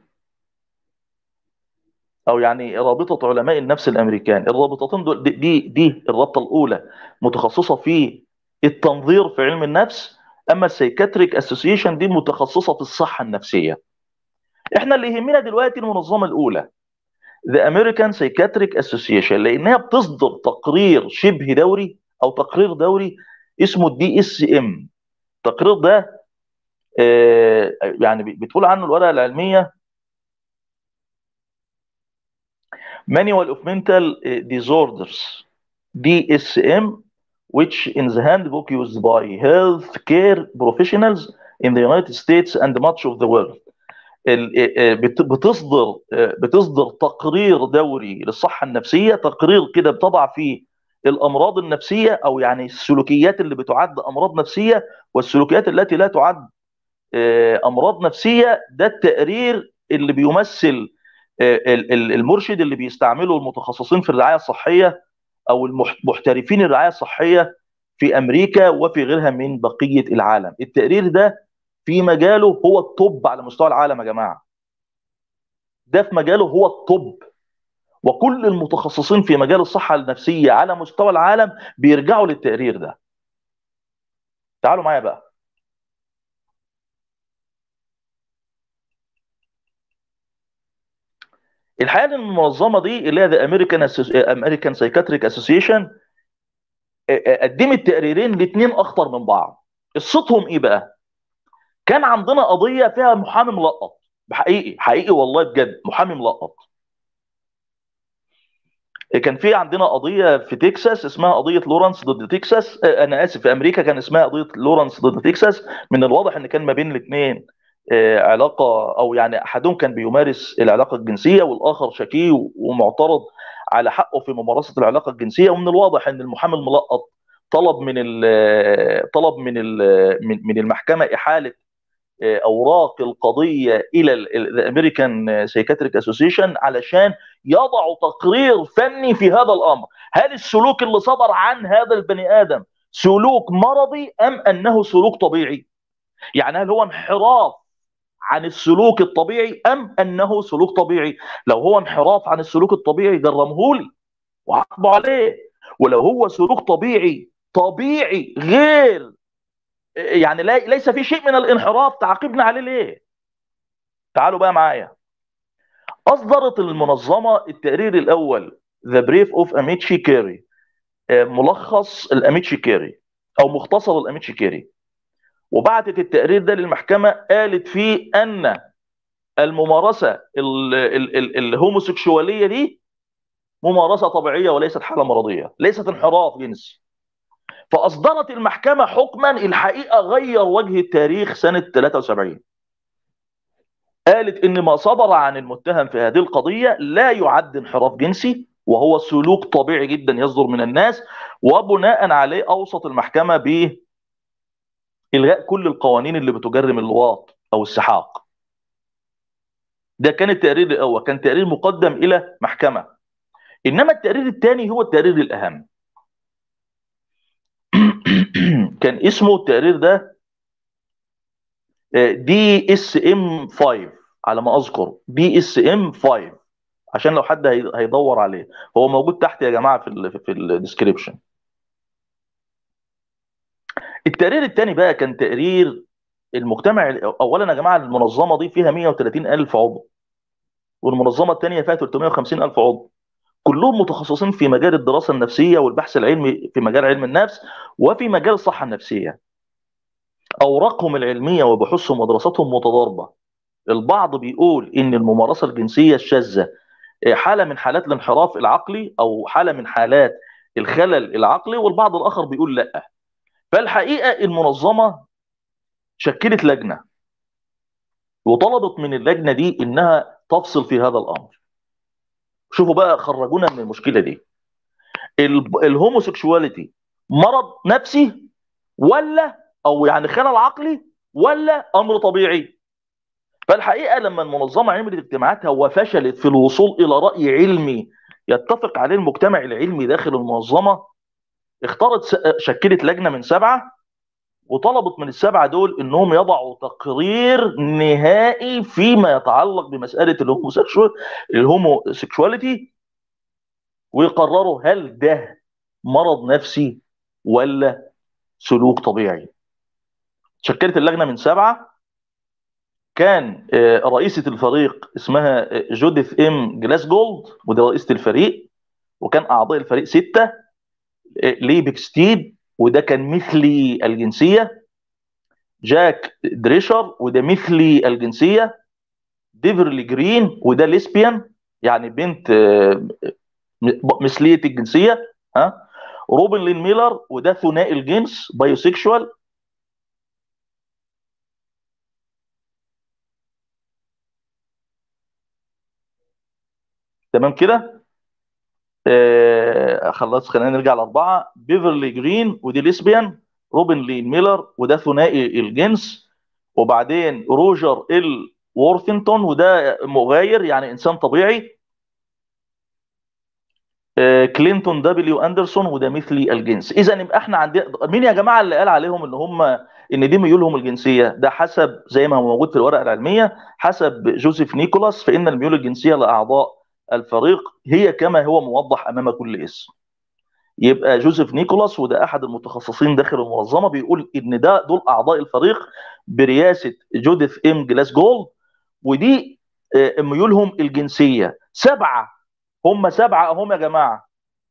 او يعني رابطه علماء النفس الامريكان الرابطتين دول دي دي دي الرابطه الاولى متخصصه في التنظير في علم النفس اما السايكاتريك اسوسيشن دي متخصصه في الصحه النفسيه احنا اللي يهمنا دلوقتي المنظمه الاولى ذا امريكان سايكاتريك اسوسيشن لانها بتصدر تقرير شبه دوري او تقرير دوري اسمه الدي اس ام التقرير ده آه، يعني بتقول عنه الورقه العلميه Manual of Mental Disorders DSM which in the handbook used by healthcare professionals in the United States and much of the world ال- بت- بتصدر بتصدر تقرير دوري للصحة النفسية تقرير كده بتضع فيه الأمراض النفسية أو يعني السلوكيات اللي بتعد أمراض نفسية والسلوكيات التي لا تعد آه، أمراض نفسية ده التقرير اللي بيمثل آه، ال- ال- المرشد اللي بيستعمله المتخصصين في الرعاية الصحية أو المحترفين الرعاية الصحية في أمريكا وفي غيرها من بقية العالم التقرير ده في مجاله هو الطب على مستوى العالم يا جماعه ده في مجاله هو الطب وكل المتخصصين في مجال الصحه النفسيه على مستوى العالم بيرجعوا للتقرير ده تعالوا معايا بقى الحقيقه ان المنظمه دي اللي هي ذا امريكان امريكان سايكاتريك اسوسيشن قدمت تقريرين الاثنين اخطر من بعض قصتهم ايه بقى كان عندنا قضيه فيها محامي ملقط بحقيقي حقيقي والله بجد محامي ملقط كان في عندنا قضيه في تكساس اسمها قضيه لورانس ضد تكساس آه، انا اسف في امريكا كان اسمها قضيه لورانس ضد تكساس من الواضح ان كان ما بين الاثنين علاقه او يعني احدهم كان بيمارس العلاقه الجنسيه والاخر شكيه ومعترض على حقه في ممارسه العلاقه الجنسيه ومن الواضح ان المحامي الملقط طلب من ال طلب من ال من من المحكمه احاله آه، اوراق القضيه الى الامريكان سايكاتريك اسوسيشن علشان يضعوا تقرير فني في هذا الامر هل السلوك اللي صدر عن هذا البني ادم سلوك مرضي ام انه سلوك طبيعي يعني هل هو انحراف عن السلوك الطبيعي ام انه سلوك طبيعي لو هو انحراف عن السلوك الطبيعي جرمهولي وعاقبه عليه ولو هو سلوك طبيعي طبيعي غير يعني لا ليس في شيء من الانحراف تعاقبنا عليه ليه تعالوا بقى معايا اصدرت المنظمه التقرير الاول ذا بريف اوف اميتشي كيري ملخص الاميتشي كيري او مختصر الاميتشي كيري وبعتت التقرير ده للمحكمه قالت فيه ان الممارسه ال- ال- ال- الهوموسيكشواليه دي ممارسه طبيعيه وليست حاله مرضيه ليست انحراف جنسي فاصدرت المحكمه حكما الحقيقه غير وجه التاريخ سنه 73 قالت ان ما صدر عن المتهم في هذه القضيه لا يعد انحراف جنسي وهو سلوك طبيعي جدا يصدر من الناس وبناء عليه اوصت المحكمه ب الغاء كل القوانين اللي بتجرم اللواط او السحاق ده كان التقرير الاول كان تقرير مقدم الى محكمه انما التقرير الثاني هو التقرير الاهم كان اسمه التقرير ده دي اس ام 5 على ما اذكر دي اس ام 5 عشان لو حد هي- هيدور عليه هو موجود تحت يا جماعه في ال في الديسكريبشن التقرير الثاني بقى كان تقرير المجتمع اولا يا جماعه المنظمه دي فيها 130 الف عضو والمنظمه الثانيه فيها 350 الف عضو كلهم متخصصين في مجال الدراسه النفسيه والبحث العلمي في مجال علم النفس وفي مجال الصحه النفسيه اوراقهم العلميه وبحوثهم ودراساتهم متضاربه البعض بيقول ان الممارسه الجنسيه الشاذه حاله من حالات الانحراف العقلي او حاله من حالات الخلل العقلي والبعض الاخر بيقول لا فالحقيقه المنظمه شكلت لجنه وطلبت من اللجنه دي انها تفصل في هذا الامر شوفوا بقى خرجونا من المشكله دي ال- الهوموسيكشواليتي مرض نفسي ولا او يعني خلل عقلي ولا امر طبيعي فالحقيقه لما المنظمه عملت اجتماعاتها وفشلت في الوصول الى راي علمي يتفق عليه المجتمع العلمي داخل المنظمه اختارت س- شكلت لجنه من سبعه وطلبت من السبعه دول انهم يضعوا تقرير نهائي فيما يتعلق بمساله الهوموسيكشوال الهوموسيكشواليتي ويقرروا هل ده مرض نفسي ولا سلوك طبيعي شكلت اللجنه من سبعه كان آه، رئيسة الفريق اسمها آه، جوديث ام جلاسجولد ودي رئيسة الفريق وكان أعضاء الفريق ستة آه، لي بيكستيد وده كان مثلي الجنسية جاك دريشر وده مثلي الجنسية ديفرلي جرين وده ليسبيان يعني بنت آه، م- مثلية الجنسية ها روبن لين ميلر وده ثنائي الجنس بايوسيكشوال تمام كده آه خلاص خلينا نرجع لأربعة بيفرلي جرين ودي ليسبيان روبن لين ميلر وده ثنائي الجنس وبعدين روجر ال وورثington وده مغاير يعني إنسان طبيعي آه كلينتون دبليو أندرسون وده مثلي الجنس إذا يبقى احنا عندنا مين يا جماعة اللي قال عليهم إن هم إن دي ميولهم الجنسية ده حسب زي ما هو موجود في الورقة العلمية حسب جوزيف نيكولاس فإن الميول الجنسية لأعضاء الفريق هي كما هو موضح أمام كل اسم يبقى جوزيف نيكولاس وده احد المتخصصين داخل المنظمه بيقول ان ده دول اعضاء الفريق برئاسه جوديث ام جلاس جولد ودي آه، ميولهم الجنسيه سبعه هم سبعه اهم يا جماعه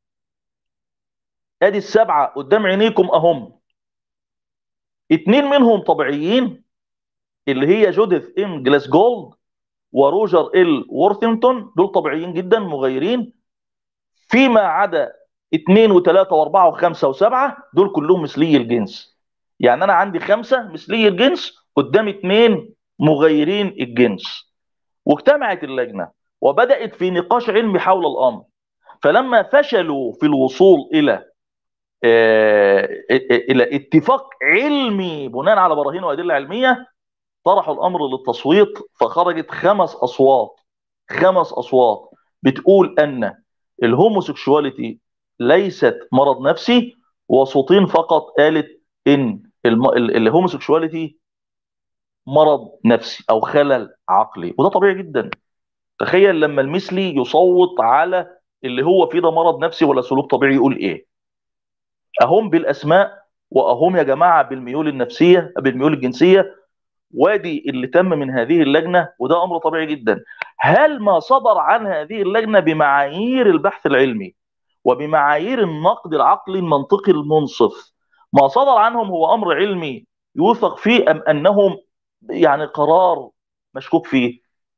ادي السبعه قدام عينيكم اهم اتنين منهم طبيعيين اللي هي جوديث ام جلاس جولد وروجر ال وورثington دول طبيعيين جدا مغيرين فيما عدا اثنين وثلاثة واربعة وخمسة وسبعة دول كلهم مثلي الجنس يعني انا عندي خمسة مثلي الجنس قدام اثنين مغيرين الجنس واجتمعت اللجنة وبدأت في نقاش علمي حول الامر فلما فشلوا في الوصول الى آه، الى اتفاق علمي بناء على براهين وادله علميه طرحوا الامر للتصويت فخرجت خمس اصوات خمس اصوات بتقول ان الهوموسيكشواليتي ليست مرض نفسي وصوتين فقط قالت ان الم- ال- الهوموسيكشواليتي مرض نفسي او خلل عقلي وده طبيعي جدا تخيل لما المثلي يصوت على اللي هو فيه ده مرض نفسي ولا سلوك طبيعي يقول ايه اهم بالاسماء واهم يا جماعه بالميول النفسيه بالميول الجنسيه وادي اللي تم من هذه اللجنه وده امر طبيعي جدا هل ما صدر عن هذه اللجنه بمعايير البحث العلمي وبمعايير النقد العقلي المنطقي المنصف ما صدر عنهم هو امر علمي يوثق فيه ام انهم يعني قرار مشكوك فيه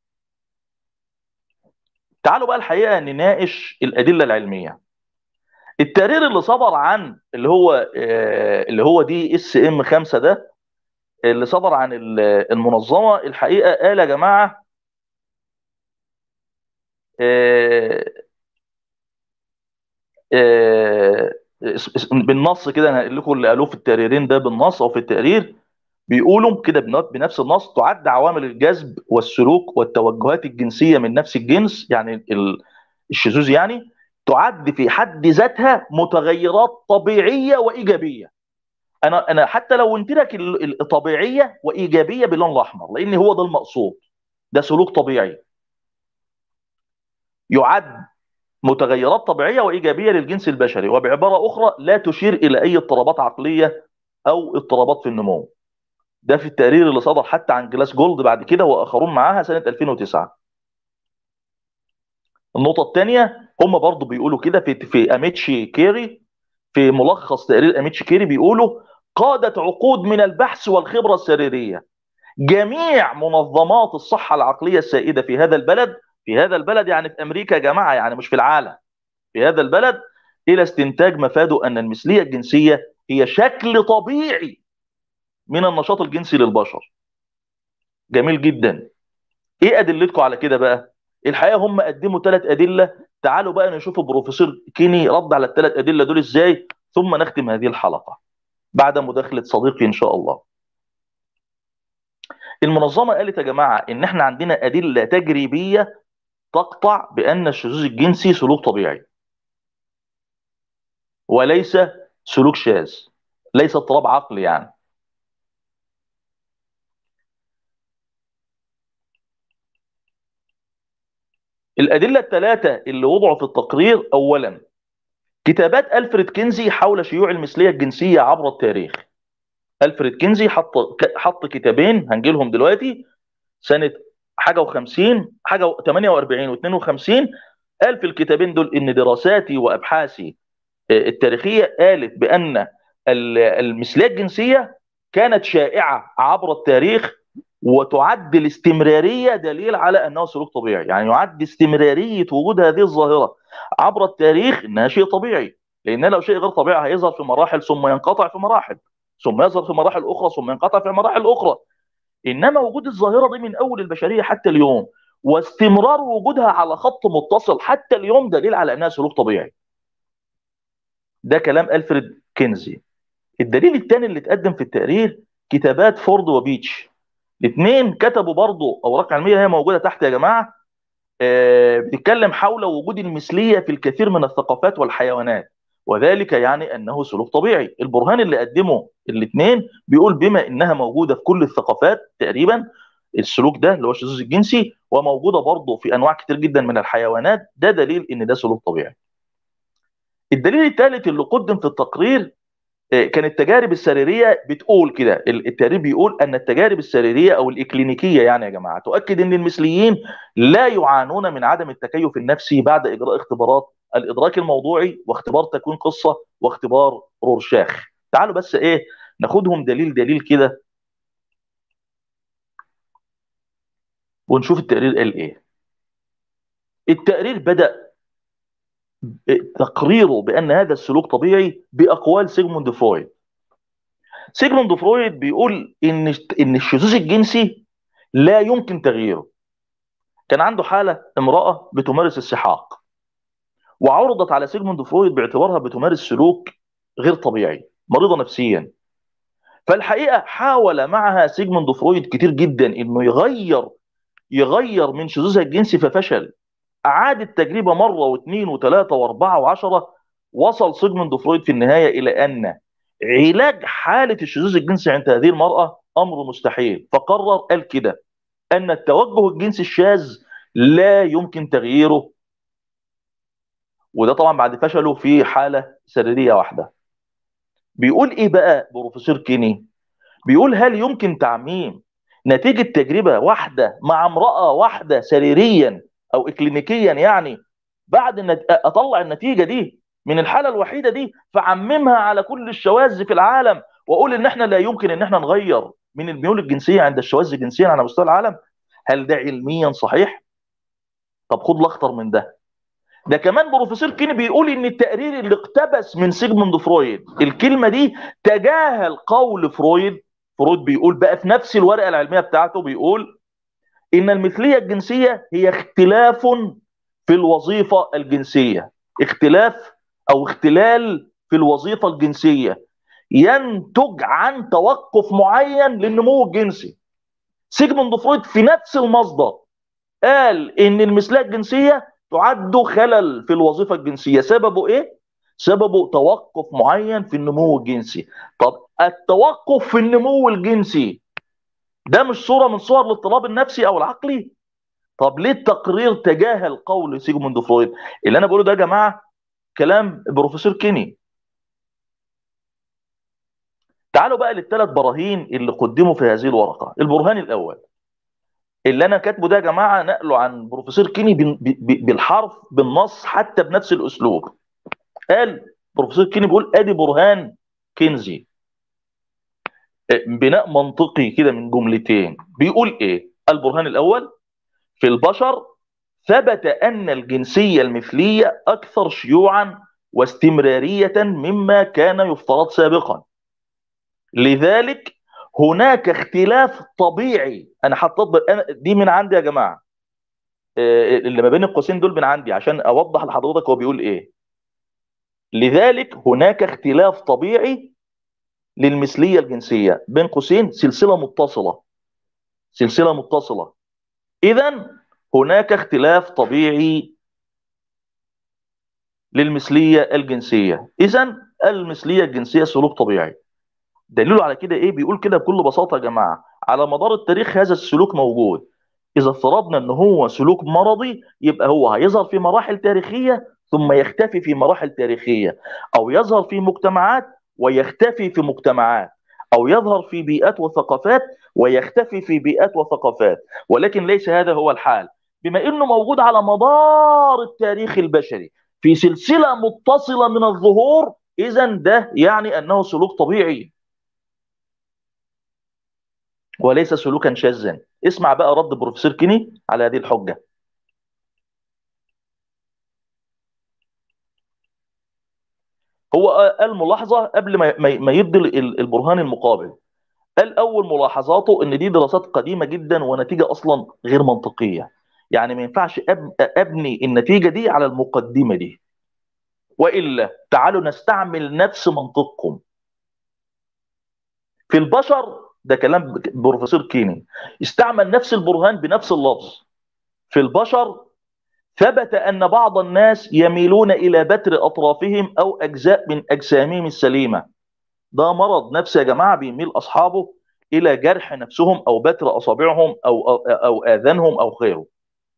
تعالوا بقى الحقيقه نناقش الادله العلميه التقرير اللي صدر عن اللي هو آه، اللي هو دي اس ام 5 ده اللي صدر عن ال- المنظمه الحقيقه قال يا جماعه آه، آه، اس- اس- بالنص كده انا هقول لكم اللي قالوه في التقريرين ده بالنص او في التقرير بيقولوا كده بن- بنفس النص تعد عوامل الجذب والسلوك والتوجهات الجنسيه من نفس الجنس يعني ال- الشذوذ يعني تعد في حد ذاتها متغيرات طبيعيه وايجابيه انا انا حتى لو قلت لك ال- ال- الطبيعيه وايجابيه باللون الاحمر لان هو ده المقصود ده سلوك طبيعي يعد متغيرات طبيعيه وايجابيه للجنس البشري وبعباره اخرى لا تشير الى اي اضطرابات عقليه او اضطرابات في النمو ده في التقرير اللي صدر حتى عن جلاس جولد بعد كده واخرون معاها سنه 2009 النقطه الثانيه هم برضو بيقولوا كده في في اميتشي كيري في ملخص تقرير اميتشي كيري بيقولوا قادت عقود من البحث والخبره السريريه جميع منظمات الصحه العقليه السائده في هذا البلد في هذا البلد يعني في امريكا يا جماعه يعني مش في العالم في هذا البلد الى استنتاج مفاده ان المثليه الجنسيه هي شكل طبيعي من النشاط الجنسي للبشر جميل جدا ايه ادلتكم على كده بقى الحقيقه هم قدموا ثلاث ادله تعالوا بقى نشوف بروفيسور كيني رد على الثلاث ادله دول ازاي ثم نختم هذه الحلقه بعد مداخله صديقي ان شاء الله المنظمه قالت يا جماعه ان احنا عندنا ادله تجريبيه تقطع بان الشذوذ الجنسي سلوك طبيعي وليس سلوك شاذ ليس اضطراب عقلي يعني الأدلة الثلاثة اللي وضعوا في التقرير أولا كتابات ألفريد كينزي حول شيوع المثلية الجنسية عبر التاريخ ألفريد كينزي حط حط كتابين هنجيلهم دلوقتي سنة حاجة و50 حاجة و 48 و52 قال في الكتابين دول إن دراساتي وأبحاثي التاريخية قالت بأن المثلية الجنسية كانت شائعة عبر التاريخ وتعد الاستمراريه دليل على انه سلوك طبيعي، يعني يعد استمراريه وجود هذه الظاهره عبر التاريخ انها شيء طبيعي، لان لو شيء غير طبيعي هيظهر في مراحل ثم ينقطع في مراحل، ثم يظهر في مراحل اخرى ثم ينقطع في مراحل اخرى. انما وجود الظاهره دي من اول البشريه حتى اليوم واستمرار وجودها على خط متصل حتى اليوم دليل على انها سلوك طبيعي. ده كلام الفريد كينزي. الدليل الثاني اللي اتقدم في التقرير كتابات فورد وبيتش الاثنين كتبوا برضه اوراق علميه هي موجوده تحت يا جماعه آه بتتكلم حول وجود المثليه في الكثير من الثقافات والحيوانات وذلك يعني انه سلوك طبيعي البرهان اللي قدمه الاثنين بيقول بما انها موجوده في كل الثقافات تقريبا السلوك ده اللي هو الشذوذ الجنسي وموجوده برضه في انواع كتير جدا من الحيوانات ده دليل ان ده سلوك طبيعي الدليل الثالث اللي قدم في التقرير كانت التجارب السريريه بتقول كده التقرير بيقول ان التجارب السريريه او الاكلينيكيه يعني يا جماعه تؤكد ان المثليين لا يعانون من عدم التكيف النفسي بعد اجراء اختبارات الادراك الموضوعي واختبار تكوين قصه واختبار رورشاخ تعالوا بس ايه ناخدهم دليل دليل كده ونشوف التقرير قال ايه التقرير بدا تقريره بان هذا السلوك طبيعي باقوال سيجموند فرويد. سيجموند فرويد بيقول ان ان الشذوذ الجنسي لا يمكن تغييره. كان عنده حاله امراه بتمارس السحاق. وعرضت على سيجموند فرويد باعتبارها بتمارس سلوك غير طبيعي، مريضه نفسيا. فالحقيقه حاول معها سيجموند فرويد كتير جدا انه يغير يغير من شذوذها الجنسي ففشل. أعاد التجربة مرة واثنين وثلاثة وأربعة وعشرة وصل سيجموند فرويد في النهاية إلى أن علاج حالة الشذوذ الجنسي عند هذه المرأة أمر مستحيل فقرر قال كده أن التوجه الجنسي الشاذ لا يمكن تغييره وده طبعا بعد فشله في حالة سريرية واحدة بيقول إيه بقى بروفيسور كيني بيقول هل يمكن تعميم نتيجة تجربة واحدة مع امرأة واحدة سريريا او اكلينيكيا يعني بعد ان اطلع النتيجه دي من الحاله الوحيده دي فعممها على كل الشواذ في العالم واقول ان احنا لا يمكن ان احنا نغير من الميول الجنسيه عند الشواذ جنسيا على مستوى العالم هل ده علميا صحيح طب خد الاخطر من ده ده كمان بروفيسور كيني بيقول ان التقرير اللي اقتبس من سيجموند فرويد الكلمه دي تجاهل قول فرويد فرويد بيقول بقى في نفس الورقه العلميه بتاعته بيقول ان المثليه الجنسيه هي اختلاف في الوظيفه الجنسيه اختلاف او اختلال في الوظيفه الجنسيه ينتج عن توقف معين للنمو الجنسي سيجموند فرويد في نفس المصدر قال ان المثليه الجنسيه تعد خلل في الوظيفه الجنسيه سببه ايه سببه توقف معين في النمو الجنسي طب التوقف في النمو الجنسي ده مش صوره من صور الاضطراب النفسي او العقلي طب ليه التقرير تجاهل قول سيجموند فرويد اللي انا بقوله ده يا جماعه كلام بروفيسور كيني تعالوا بقى للثلاث براهين اللي قدموا في هذه الورقه البرهان الاول اللي انا كاتبه ده يا جماعه نقله عن بروفيسور كيني بن- ب- ب- بالحرف بالنص حتى بنفس الاسلوب قال بروفيسور كيني بيقول ادي برهان كينزي بناء منطقي كده من جملتين بيقول ايه البرهان الاول في البشر ثبت ان الجنسيه المثليه اكثر شيوعا واستمراريه مما كان يفترض سابقا لذلك هناك اختلاف طبيعي انا حطيت ب- أنا دي من عندي يا جماعه آه، اللي ما بين القوسين دول من عندي عشان اوضح لحضرتك هو بيقول ايه لذلك هناك اختلاف طبيعي للمثليه الجنسيه بين قوسين سلسله متصله سلسله متصله اذا هناك اختلاف طبيعي للمثليه الجنسيه اذا المثليه الجنسيه سلوك طبيعي دليله على كده ايه بيقول كده بكل بساطه يا جماعه على مدار التاريخ هذا السلوك موجود اذا افترضنا ان هو سلوك مرضي يبقى هو هيظهر في مراحل تاريخيه ثم يختفي في مراحل تاريخيه او يظهر في مجتمعات ويختفي في مجتمعات او يظهر في بيئات وثقافات ويختفي في بيئات وثقافات ولكن ليس هذا هو الحال بما انه موجود على مدار التاريخ البشري في سلسله متصله من الظهور اذا ده يعني انه سلوك طبيعي وليس سلوكا شاذا اسمع بقى رد بروفيسور كيني على هذه الحجه هو قال ملاحظه قبل ما ما ما يبدي ال- البرهان المقابل قال اول ملاحظاته ان دي دراسات قديمه جدا ونتيجه اصلا غير منطقيه يعني ما ينفعش أب- ابني النتيجه دي على المقدمه دي والا تعالوا نستعمل نفس منطقكم في البشر ده كلام بروفيسور كيني استعمل نفس البرهان بنفس اللفظ في البشر ثبت ان بعض الناس يميلون الى بتر اطرافهم او اجزاء من اجسامهم السليمه ده مرض نفسي يا جماعه بيميل اصحابه الى جرح نفسهم او بتر اصابعهم او او, أو اذانهم او غيره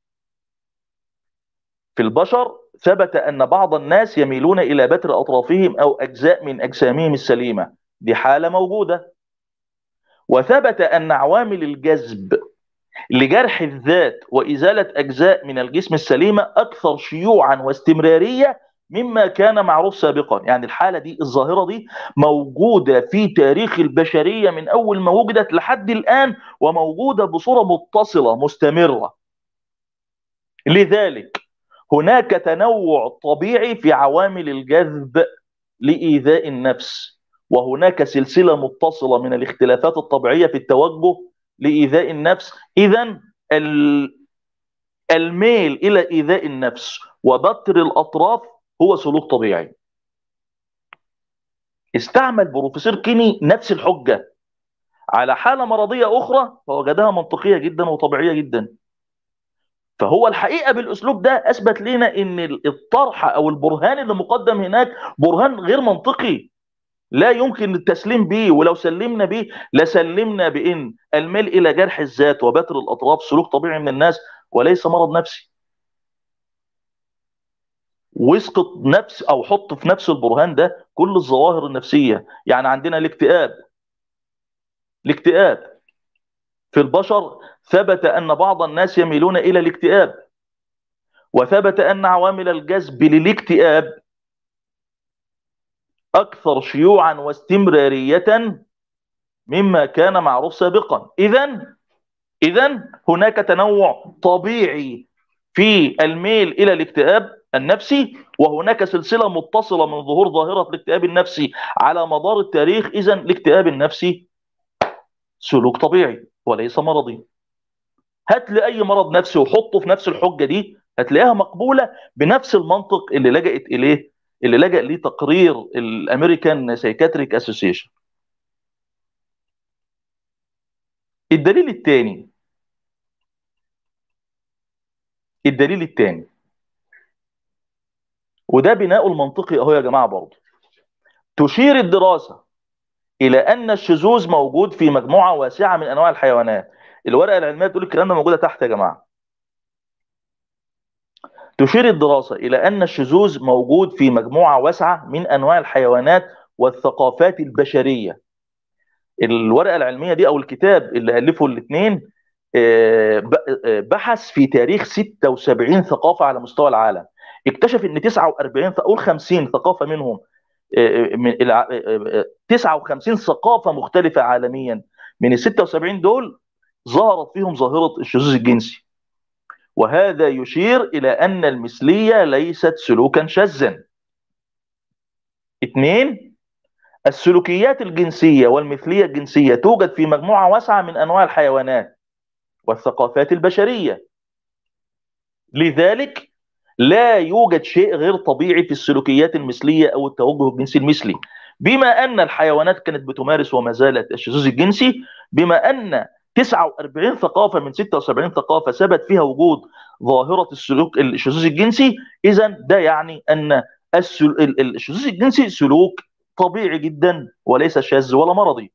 في البشر ثبت ان بعض الناس يميلون الى بتر اطرافهم او اجزاء من اجسامهم السليمه دي حاله موجوده وثبت ان عوامل الجذب لجرح الذات وازاله اجزاء من الجسم السليمه اكثر شيوعا واستمراريه مما كان معروف سابقا يعني الحاله دي الظاهره دي موجوده في تاريخ البشريه من اول ما وجدت لحد الان وموجوده بصوره متصله مستمره لذلك هناك تنوع طبيعي في عوامل الجذب لايذاء النفس وهناك سلسله متصله من الاختلافات الطبيعيه في التوجه لايذاء النفس اذا الميل الى ايذاء النفس وبتر الاطراف هو سلوك طبيعي استعمل بروفيسور كيني نفس الحجه على حاله مرضيه اخرى فوجدها منطقيه جدا وطبيعيه جدا فهو الحقيقه بالاسلوب ده اثبت لنا ان الطرح او البرهان اللي مقدم هناك برهان غير منطقي لا يمكن التسليم به ولو سلمنا به لسلمنا بان الميل الى جرح الذات وبتر الاطراف سلوك طبيعي من الناس وليس مرض نفسي واسقط نفس او حط في نفس البرهان ده كل الظواهر النفسيه يعني عندنا الاكتئاب الاكتئاب في البشر ثبت ان بعض الناس يميلون الى الاكتئاب وثبت ان عوامل الجذب للاكتئاب اكثر شيوعا واستمراريه مما كان معروف سابقا اذا اذا هناك تنوع طبيعي في الميل الى الاكتئاب النفسي وهناك سلسله متصله من ظهور ظاهره الاكتئاب النفسي على مدار التاريخ اذا الاكتئاب النفسي سلوك طبيعي وليس مرضي هات لي اي مرض نفسي وحطه في نفس الحجه دي هتلاقيها مقبوله بنفس المنطق اللي لجأت اليه اللي لجأ ليه تقرير الامريكان سايكاتريك اسوسيشن الدليل الثاني الدليل الثاني وده بناء المنطقي اهو يا جماعه برضه تشير الدراسه الى ان الشذوذ موجود في مجموعه واسعه من انواع الحيوانات الورقه العلميه تقول الكلام ده موجوده تحت يا جماعه تشير الدراسه الى ان الشذوذ موجود في مجموعه واسعه من انواع الحيوانات والثقافات البشريه الورقه العلميه دي او الكتاب اللي الفه الاثنين بحث في تاريخ 76 ثقافه على مستوى العالم اكتشف ان 49 اقول 50 ثقافه منهم آه، من الع- آه، آه، 59 ثقافه مختلفه عالميا من ال 76 دول ظهرت فيهم ظاهره الشذوذ الجنسي وهذا يشير الى ان المثليه ليست سلوكا شاذا اثنين السلوكيات الجنسيه والمثليه الجنسيه توجد في مجموعه واسعه من انواع الحيوانات والثقافات البشريه لذلك لا يوجد شيء غير طبيعي في السلوكيات المثليه او التوجه الجنسي المثلي بما ان الحيوانات كانت بتمارس وما زالت الشذوذ الجنسي بما ان 49 ثقافه من 76 ثقافه ثبت فيها وجود ظاهره السلوك الشذوذ الجنسي اذا ده يعني ان السل- ال- ال- الشذوذ الجنسي سلوك طبيعي جدا وليس شاذ ولا مرضي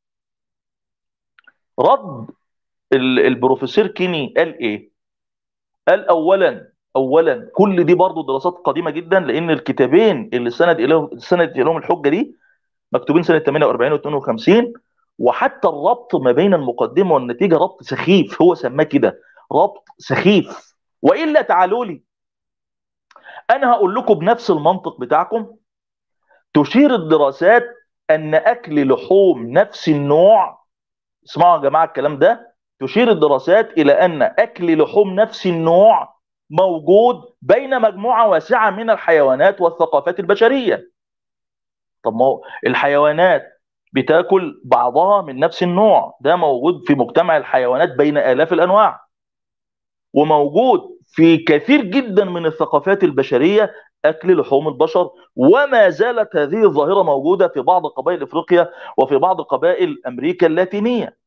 رد ال- البروفيسور كيني قال ايه قال اولا اولا كل دي برضو دراسات قديمه جدا لان الكتابين اللي سند اليهم سند اليهم الحجه دي مكتوبين سنه 48 و 52 وحتى الربط ما بين المقدمه والنتيجه ربط سخيف هو سماه كده ربط سخيف والا تعالوا لي انا هقول لكم بنفس المنطق بتاعكم تشير الدراسات ان اكل لحوم نفس النوع اسمعوا يا جماعه الكلام ده تشير الدراسات الى ان اكل لحوم نفس النوع موجود بين مجموعه واسعه من الحيوانات والثقافات البشريه طب ما هو الحيوانات بتاكل بعضها من نفس النوع ده موجود في مجتمع الحيوانات بين آلاف الأنواع وموجود في كثير جدا من الثقافات البشرية أكل لحوم البشر وما زالت هذه الظاهرة موجودة في بعض قبائل إفريقيا وفي بعض قبائل أمريكا اللاتينية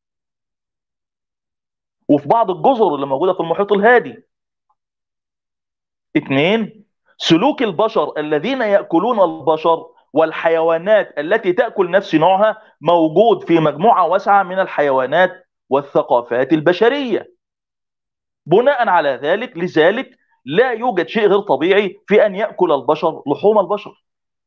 وفي بعض الجزر اللي موجودة في المحيط الهادي اثنين سلوك البشر الذين يأكلون البشر والحيوانات التي تأكل نفس نوعها موجود في مجموعة واسعة من الحيوانات والثقافات البشرية بناء على ذلك لذلك لا يوجد شيء غير طبيعي في أن يأكل البشر لحوم البشر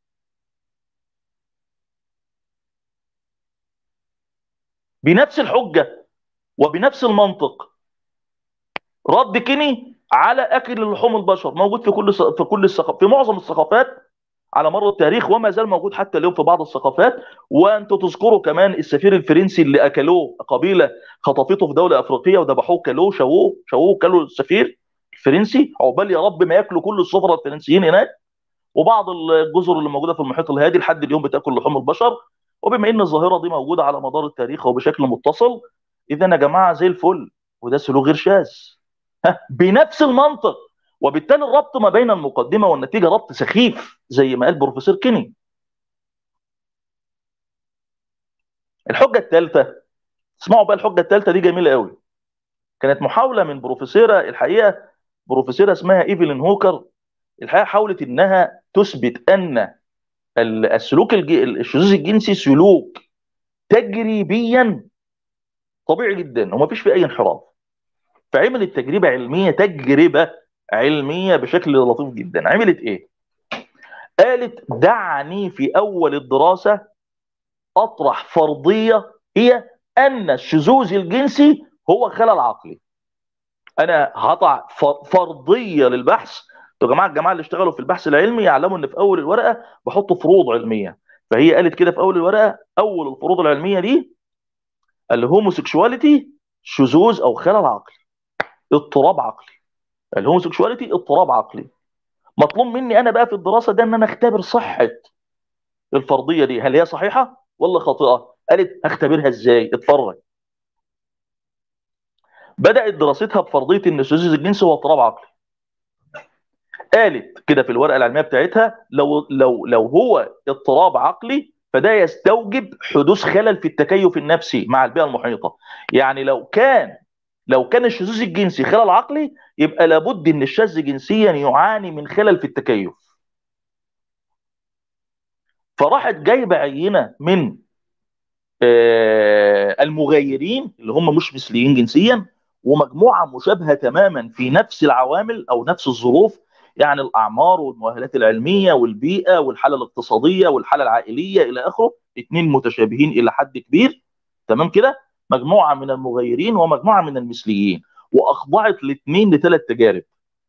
بنفس الحجة وبنفس المنطق رد كيني على اكل لحوم البشر موجود في كل في كل الثقافات في معظم الثقافات على مر التاريخ وما زال موجود حتى اليوم في بعض الثقافات وانتم تذكروا كمان السفير الفرنسي اللي اكلوه قبيله خطفته في دوله افريقيه وذبحوه كلوه شووه شووه كلوا السفير الفرنسي عقبال يا رب ما ياكلوا كل السفراء الفرنسيين هناك وبعض الجزر اللي موجوده في المحيط الهادي لحد اليوم بتاكل لحوم البشر وبما ان الظاهره دي موجوده على مدار التاريخ وبشكل متصل اذا يا جماعه زي الفل وده سلوك غير شاذ ها بنفس المنطق وبالتالي الربط ما بين المقدمه والنتيجه ربط سخيف زي ما قال بروفيسور كيني الحجه الثالثه اسمعوا بقى الحجه الثالثه دي جميله قوي كانت محاوله من بروفيسوره الحقيقه بروفيسوره اسمها ايفلين هوكر الحقيقه حاولت انها تثبت ان السلوك الشذوذ الجنسي سلوك تجريبيا طبيعي جدا ومفيش فيه اي انحراف فعملت تجربه علميه تجربه علميه بشكل لطيف جدا عملت ايه قالت دعني في اول الدراسه اطرح فرضيه هي ان الشذوذ الجنسي هو خلل عقلي انا هضع فرضيه للبحث يا جماعه الجماعه اللي اشتغلوا في البحث العلمي يعلموا ان في اول الورقه بحط فروض علميه فهي قالت كده في اول الورقه اول الفروض العلميه دي الهوموسيكشواليتي شذوذ او خلل عقلي اضطراب عقلي الهوموسيكشواليتي اضطراب عقلي مطلوب مني انا بقى في الدراسه ده ان انا اختبر صحه الفرضيه دي هل هي صحيحه ولا خاطئه قالت هختبرها ازاي اتفرج بدات دراستها بفرضيه ان الشذوذ الجنسي هو اضطراب عقلي قالت كده في الورقه العلميه بتاعتها لو لو لو هو اضطراب عقلي فده يستوجب حدوث خلل في التكيف النفسي مع البيئه المحيطه يعني لو كان لو كان الشذوذ الجنسي خلل عقلي يبقى لابد ان الشاذ جنسيا يعاني من خلل في التكيف فراحت جايبه عينه من آه، المغايرين اللي هم مش مثليين جنسيا ومجموعه مشابهه تماما في نفس العوامل او نفس الظروف يعني الاعمار والمؤهلات العلميه والبيئه والحاله الاقتصاديه والحاله العائليه الى اخره اثنين متشابهين الى حد كبير تمام كده مجموعه من المغايرين ومجموعه من المثليين واخضعت الاثنين لثلاث تجارب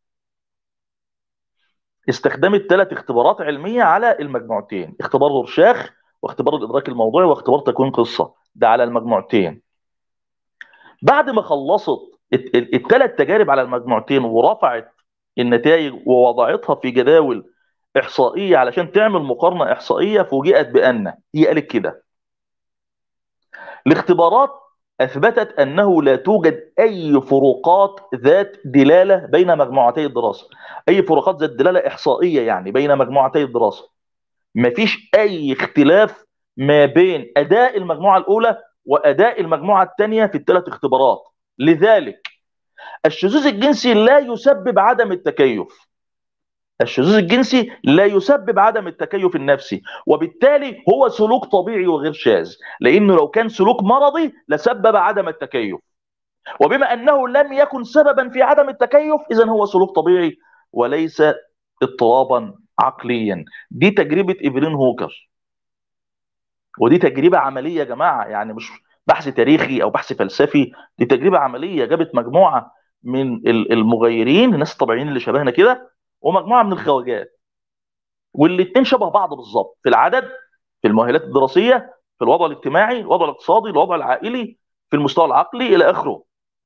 استخدمت ثلاث اختبارات علميه على المجموعتين اختبار رورشاخ واختبار الادراك الموضوعي واختبار تكوين قصه ده على المجموعتين بعد ما خلصت الثلاث تجارب على المجموعتين ورفعت النتائج ووضعتها في جداول احصائيه علشان تعمل مقارنه احصائيه فوجئت بان هي قالت كده الاختبارات اثبتت انه لا توجد اي فروقات ذات دلاله بين مجموعتي الدراسه اي فروقات ذات دلاله احصائيه يعني بين مجموعتي الدراسه مفيش اي اختلاف ما بين اداء المجموعه الاولى واداء المجموعه الثانيه في الثلاث اختبارات لذلك الشذوذ الجنسي لا يسبب عدم التكيف الشذوذ الجنسي لا يسبب عدم التكيف النفسي وبالتالي هو سلوك طبيعي وغير شاذ لانه لو كان سلوك مرضي لسبب عدم التكيف وبما انه لم يكن سببا في عدم التكيف اذا هو سلوك طبيعي وليس اضطرابا عقليا دي تجربه ايفلين هوكر ودي تجربه عمليه يا جماعه يعني مش بحث تاريخي او بحث فلسفي دي تجربه عمليه جابت مجموعه من المغيرين الناس الطبيعيين اللي شبهنا كده ومجموعه من الخواجات والاثنين شبه بعض بالظبط في العدد في المؤهلات الدراسيه في الوضع الاجتماعي الوضع الاقتصادي الوضع العائلي في المستوى العقلي الى اخره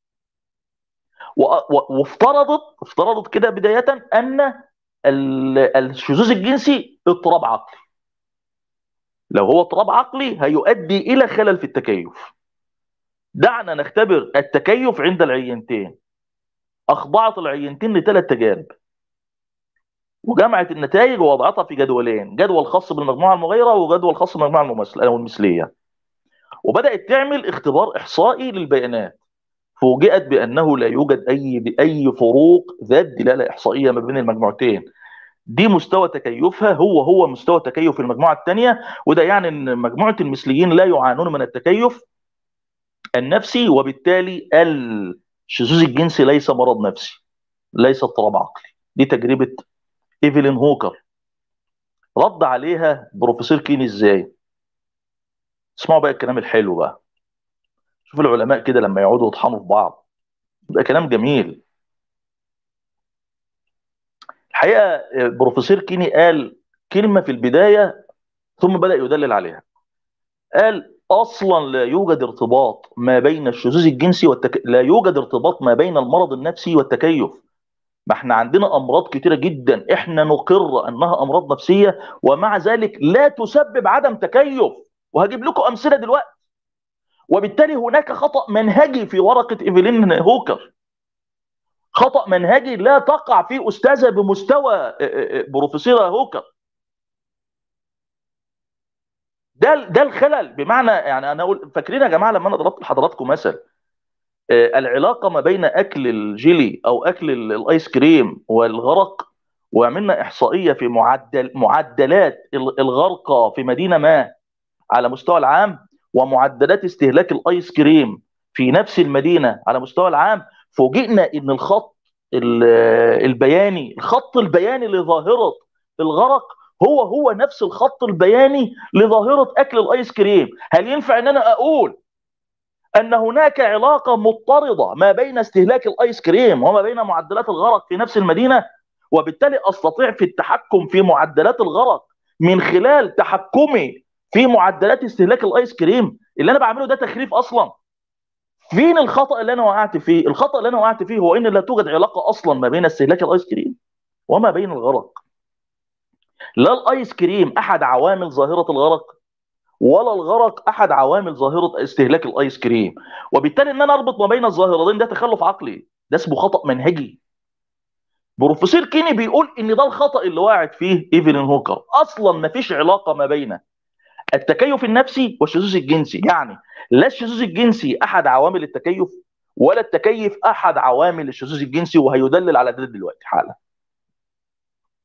وافترضت افترضت كده بدايه ان الشذوذ الجنسي اضطراب عقلي لو هو اضطراب عقلي هيؤدي الى خلل في التكيف دعنا نختبر التكيف عند العينتين اخضعت العينتين لثلاث تجارب وجمعت النتائج ووضعتها في جدولين جدول خاص بالمجموعه المغايره وجدول خاص بالمجموعه المماثله او المثليه وبدات تعمل اختبار احصائي للبيانات فوجئت بانه لا يوجد اي اي فروق ذات دلاله احصائيه ما بين المجموعتين دي مستوى تكيفها هو هو مستوى تكيف المجموعه الثانيه وده يعني ان مجموعه المثليين لا يعانون من التكيف النفسي وبالتالي الشذوذ الجنسي ليس مرض نفسي ليس اضطراب عقلي دي تجربه ايفلين هوكر رد عليها بروفيسور كيني ازاي اسمعوا بقى الكلام الحلو بقى شوف العلماء كده لما يقعدوا يطحنوا في بعض يبقى كلام جميل الحقيقه بروفيسور كيني قال كلمه في البدايه ثم بدا يدلل عليها قال اصلا لا يوجد ارتباط ما بين الشذوذ الجنسي والتك... لا يوجد ارتباط ما بين المرض النفسي والتكيف ما احنا عندنا امراض كتيره جدا احنا نقر انها امراض نفسيه ومع ذلك لا تسبب عدم تكيف وهجيب لكم امثله دلوقتي وبالتالي هناك خطا منهجي في ورقه ايفلين هوكر خطا منهجي لا تقع فيه استاذه بمستوى بروفيسوره هوكر ده ده الخلل بمعنى يعني انا اقول فاكرين يا جماعه لما انا ضربت لحضراتكم مثل العلاقه ما بين اكل الجيلي او اكل الايس كريم والغرق وعملنا احصائيه في معدل معدلات الغرقه في مدينه ما على مستوى العام ومعدلات استهلاك الايس كريم في نفس المدينه على مستوى العام فوجئنا ان الخط البياني الخط البياني لظاهره الغرق هو هو نفس الخط البياني لظاهره اكل الايس كريم هل ينفع ان انا اقول ان هناك علاقه مضطرده ما بين استهلاك الايس كريم وما بين معدلات الغرق في نفس المدينه وبالتالي استطيع في التحكم في معدلات الغرق من خلال تحكمي في معدلات استهلاك الايس كريم اللي انا بعمله ده تخريف اصلا فين الخطا اللي انا وقعت فيه الخطا اللي انا وقعت فيه هو ان لا توجد علاقه اصلا ما بين استهلاك الايس كريم وما بين الغرق لا الايس كريم احد عوامل ظاهره الغرق ولا الغرق احد عوامل ظاهره استهلاك الايس كريم وبالتالي ان انا اربط ما بين الظاهرتين ده تخلف عقلي ده اسمه خطا منهجي بروفيسور كيني بيقول ان ده الخطا اللي وقعت فيه ايفلين هوكر اصلا ما فيش علاقه ما بين التكيف النفسي والشذوذ الجنسي يعني لا الشذوذ الجنسي احد عوامل التكيف ولا التكيف احد عوامل الشذوذ الجنسي وهيدلل على ده دلوقتي حالا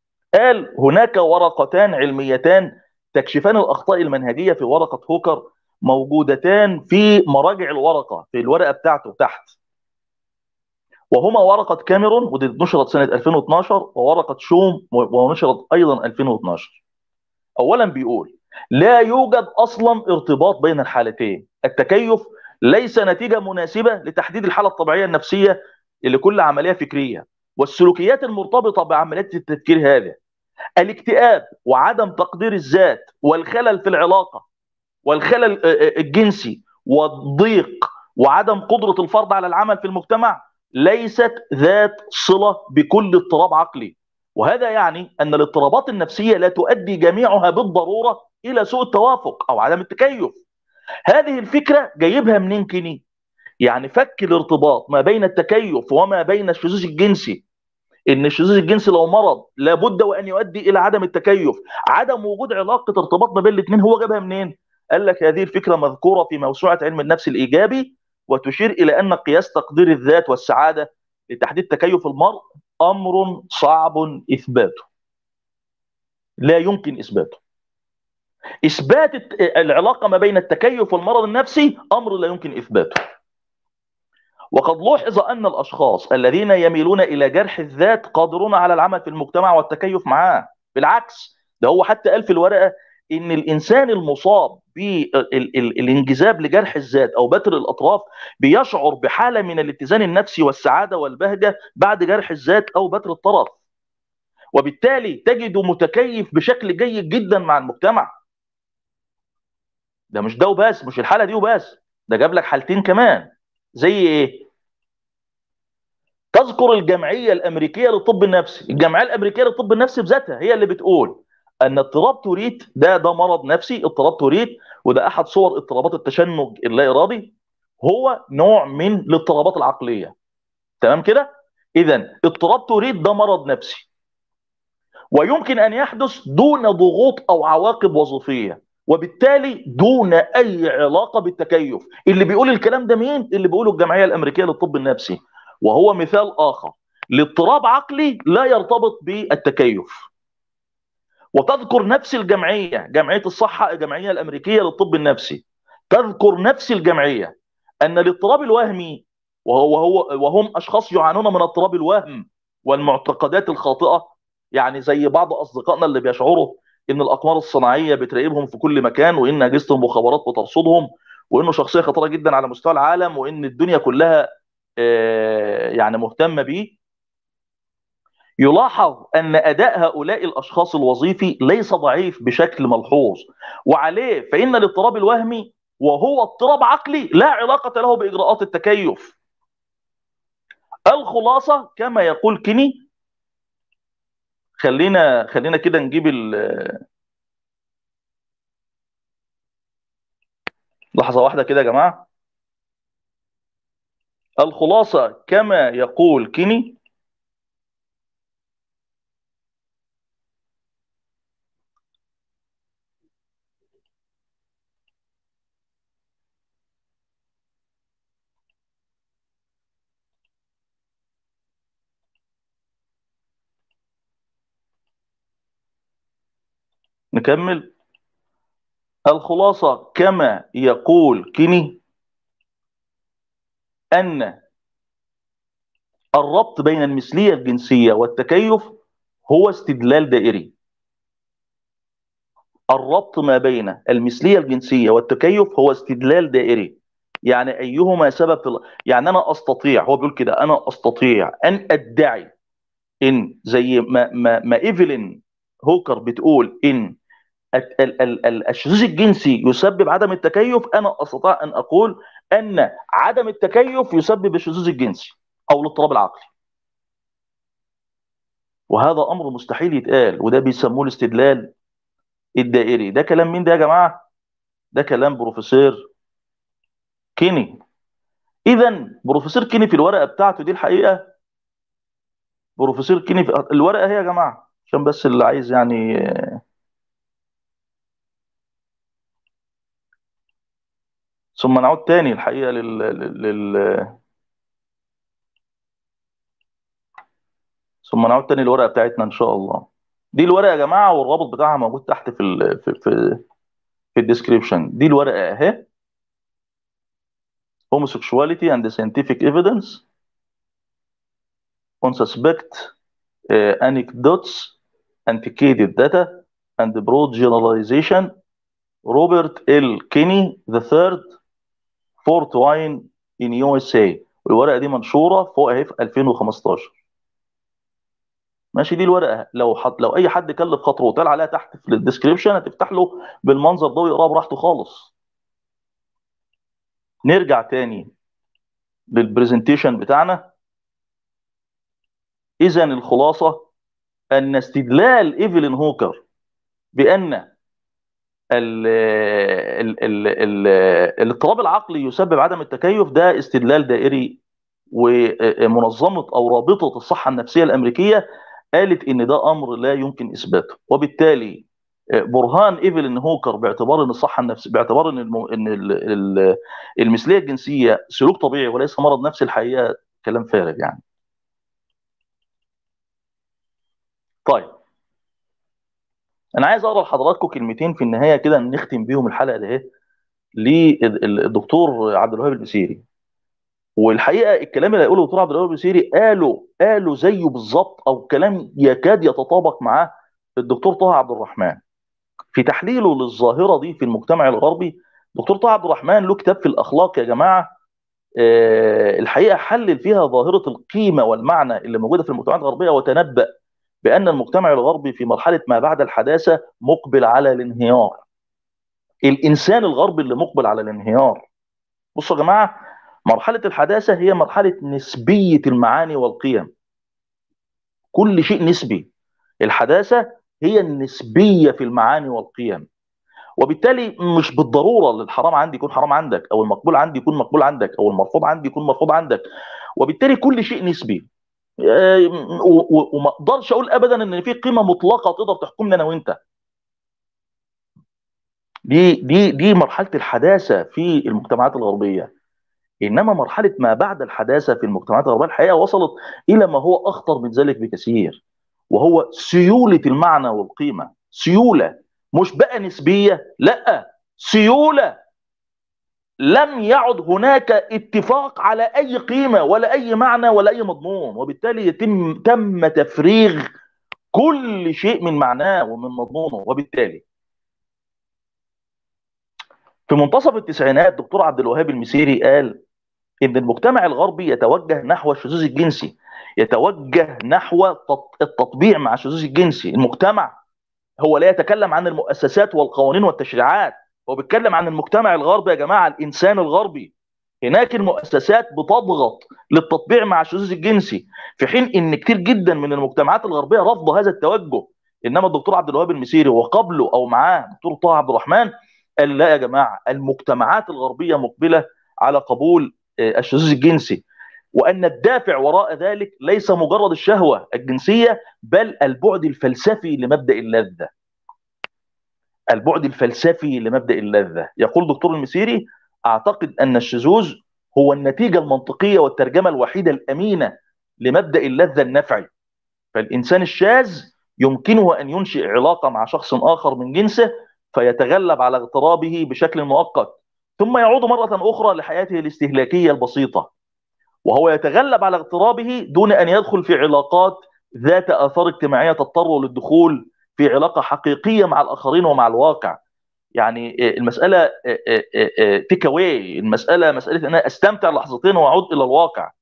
قال هناك ورقتان علميتان تكشفان الاخطاء المنهجيه في ورقه هوكر موجودتان في مراجع الورقه في الورقه بتاعته تحت وهما ورقه كاميرون ودي نشرت سنه 2012 وورقه شوم ونشرت ايضا 2012 اولا بيقول لا يوجد اصلا ارتباط بين الحالتين التكيف ليس نتيجه مناسبه لتحديد الحاله الطبيعيه النفسيه لكل عمليه فكريه والسلوكيات المرتبطه بعمليات التفكير هذا الاكتئاب وعدم تقدير الذات والخلل في العلاقه والخلل الجنسي والضيق وعدم قدره الفرد على العمل في المجتمع ليست ذات صله بكل اضطراب عقلي وهذا يعني ان الاضطرابات النفسيه لا تؤدي جميعها بالضروره الى سوء التوافق او عدم التكيف هذه الفكره جايبها منين كيني يعني فك الارتباط ما بين التكيف وما بين الشذوذ الجنسي ان الشذوذ الجنسي لو مرض لابد وان يؤدي الى عدم التكيف عدم وجود علاقه ارتباط ما بين الاثنين هو جابها منين قال لك هذه الفكره مذكوره في موسوعه علم النفس الايجابي وتشير الى ان قياس تقدير الذات والسعاده لتحديد تكيف المرء امر صعب اثباته لا يمكن اثباته اثبات العلاقه ما بين التكيف والمرض النفسي امر لا يمكن اثباته وقد لوحظ ان الاشخاص الذين يميلون الى جرح الذات قادرون على العمل في المجتمع والتكيف معاه بالعكس ده هو حتى قال في الورقه ان الانسان المصاب بالانجذاب لجرح الذات او بتر الاطراف بيشعر بحاله من الاتزان النفسي والسعاده والبهجه بعد جرح الذات او بتر الطرف وبالتالي تجده متكيف بشكل جيد جدا مع المجتمع ده مش ده وبس مش الحاله دي وبس ده جاب لك حالتين كمان زي ايه تذكر الجمعيه الامريكيه للطب النفسي الجمعيه الامريكيه للطب النفسي بذاتها هي اللي بتقول ان اضطراب توريت ده ده مرض نفسي اضطراب توريت وده احد صور اضطرابات التشنج اللا ارادي هو نوع من الاضطرابات العقليه تمام كده اذا اضطراب توريت ده مرض نفسي ويمكن ان يحدث دون ضغوط او عواقب وظيفيه وبالتالي دون اي علاقه بالتكيف اللي بيقول الكلام ده مين اللي بيقوله الجمعيه الامريكيه للطب النفسي وهو مثال اخر لاضطراب عقلي لا يرتبط بالتكيف وتذكر نفس الجمعيه جمعيه الصحه الجمعيه الامريكيه للطب النفسي تذكر نفس الجمعيه ان الاضطراب الوهمي وهو وهو وهم اشخاص يعانون من اضطراب الوهم والمعتقدات الخاطئه يعني زي بعض اصدقائنا اللي بيشعروا ان الاقمار الصناعيه بتراقبهم في كل مكان وان اجهزه المخابرات بترصدهم وانه شخصيه خطيره جدا على مستوى العالم وان الدنيا كلها يعني مهتمه بيه يلاحظ ان اداء هؤلاء الاشخاص الوظيفي ليس ضعيف بشكل ملحوظ وعليه فان الاضطراب الوهمي وهو اضطراب عقلي لا علاقه له باجراءات التكيف الخلاصه كما يقول كيني خلينا خلينا كده نجيب ال لحظة واحدة كده يا جماعة الخلاصة كما يقول كيني نكمل الخلاصة كما يقول كيني أن الربط بين المثلية الجنسية والتكيف هو استدلال دائري الربط ما بين المثلية الجنسية والتكيف هو استدلال دائري يعني أيهما سبب في يعني أنا أستطيع هو بيقول كده أنا أستطيع أن أدعي إن زي ما ما ما إيفلين هوكر بتقول إن الشذوذ الجنسي يسبب عدم التكيف انا استطيع ان اقول ان عدم التكيف يسبب الشذوذ الجنسي او الاضطراب العقلي وهذا امر مستحيل يتقال وده بيسموه الاستدلال الدائري ده كلام مين ده يا جماعه ده كلام بروفيسور كيني اذا بروفيسور كيني في الورقه بتاعته دي الحقيقه بروفيسور كيني في الورقه هي يا جماعه عشان بس اللي عايز يعني ثم نعود تاني الحقيقة لل... لل... ثم نعود تاني للورقة بتاعتنا إن شاء الله دي الورقة يا جماعة والرابط بتاعها موجود تحت في ال... في في, في الديسكريبشن دي الورقة أهي homosexuality and the scientific evidence on suspect uh, anecdotes antiquated data and broad generalization Robert L. Kinney III Fort Wayne in USA والورقه دي منشوره فوق اهي في 2015 ماشي دي الورقه لو حط لو اي حد كلف خاطره وطلع عليها تحت في الديسكربشن هتفتح له بالمنظر ده ويقراها براحته خالص نرجع تاني للبرزنتيشن بتاعنا اذا الخلاصه ان استدلال ايفلين هوكر بان ال ال ال ال الاضطراب العقلي يسبب عدم التكيف ده استدلال دائري ومنظمه او رابطه الصحه النفسيه الامريكيه قالت ان ده امر لا يمكن اثباته وبالتالي برهان ايفلين هوكر باعتبار ان الصحه النفسيه باعتبار ان الم... ان ال... ال... المثليه الجنسيه سلوك طبيعي وليس مرض نفسي الحقيقه كلام فارغ يعني طيب انا عايز اقرا لحضراتكم كلمتين في النهايه كده نختم بيهم الحلقه ده اهي للدكتور عبد الوهاب البسيري والحقيقه الكلام اللي هيقوله الدكتور عبد الوهاب البسيري قاله قاله زيه بالظبط او كلام يكاد يتطابق معاه الدكتور طه عبد الرحمن في تحليله للظاهره دي في المجتمع الغربي دكتور طه عبد الرحمن له كتاب في الاخلاق يا جماعه آه الحقيقه حلل فيها ظاهره القيمه والمعنى اللي موجوده في المجتمعات الغربيه وتنبأ بان المجتمع الغربي في مرحله ما بعد الحداثه مقبل على الانهيار الانسان الغربي اللي مقبل على الانهيار بصوا يا جماعه مرحله الحداثه هي مرحله نسبيه المعاني والقيم كل شيء نسبي الحداثه هي النسبيه في المعاني والقيم وبالتالي مش بالضروره الحرام عندي يكون حرام عندك او المقبول عندي يكون مقبول عندك او المرفوض عندي يكون مرفوض عندك وبالتالي كل شيء نسبي وما اقدرش اقول ابدا ان في قيمه مطلقه تقدر تحكمنا انا وانت دي دي دي مرحله الحداثه في المجتمعات الغربيه انما مرحله ما بعد الحداثه في المجتمعات الغربيه الحقيقه وصلت الى ما هو اخطر من ذلك بكثير وهو سيوله المعنى والقيمه سيوله مش بقى نسبيه لا سيوله لم يعد هناك اتفاق على اي قيمه ولا اي معنى ولا اي مضمون وبالتالي يتم تم تفريغ كل شيء من معناه ومن مضمونه وبالتالي في منتصف التسعينات دكتور عبد الوهاب المسيري قال ان المجتمع الغربي يتوجه نحو الشذوذ الجنسي يتوجه نحو التطبيع مع الشذوذ الجنسي المجتمع هو لا يتكلم عن المؤسسات والقوانين والتشريعات هو بيتكلم عن المجتمع الغربي يا جماعه الانسان الغربي هناك المؤسسات بتضغط للتطبيع مع الشذوذ الجنسي في حين ان كتير جدا من المجتمعات الغربيه رفض هذا التوجه انما الدكتور عبد الوهاب المسيري وقبله او معاه دكتور طه عبد الرحمن قال لا يا جماعه المجتمعات الغربيه مقبله على قبول الشذوذ الجنسي وان الدافع وراء ذلك ليس مجرد الشهوه الجنسيه بل البعد الفلسفي لمبدا اللذه البعد الفلسفي لمبدا اللذه يقول دكتور المسيري اعتقد ان الشذوذ هو النتيجه المنطقيه والترجمه الوحيده الامينه لمبدا اللذه النفعي فالانسان الشاذ يمكنه ان ينشئ علاقه مع شخص اخر من جنسه فيتغلب على اغترابه بشكل مؤقت ثم يعود مره اخرى لحياته الاستهلاكيه البسيطه وهو يتغلب على اغترابه دون ان يدخل في علاقات ذات اثار اجتماعيه تضطر للدخول في علاقه حقيقيه مع الاخرين ومع الواقع يعني المساله تيك اواي المساله مساله ان انا استمتع لحظتين واعود الى الواقع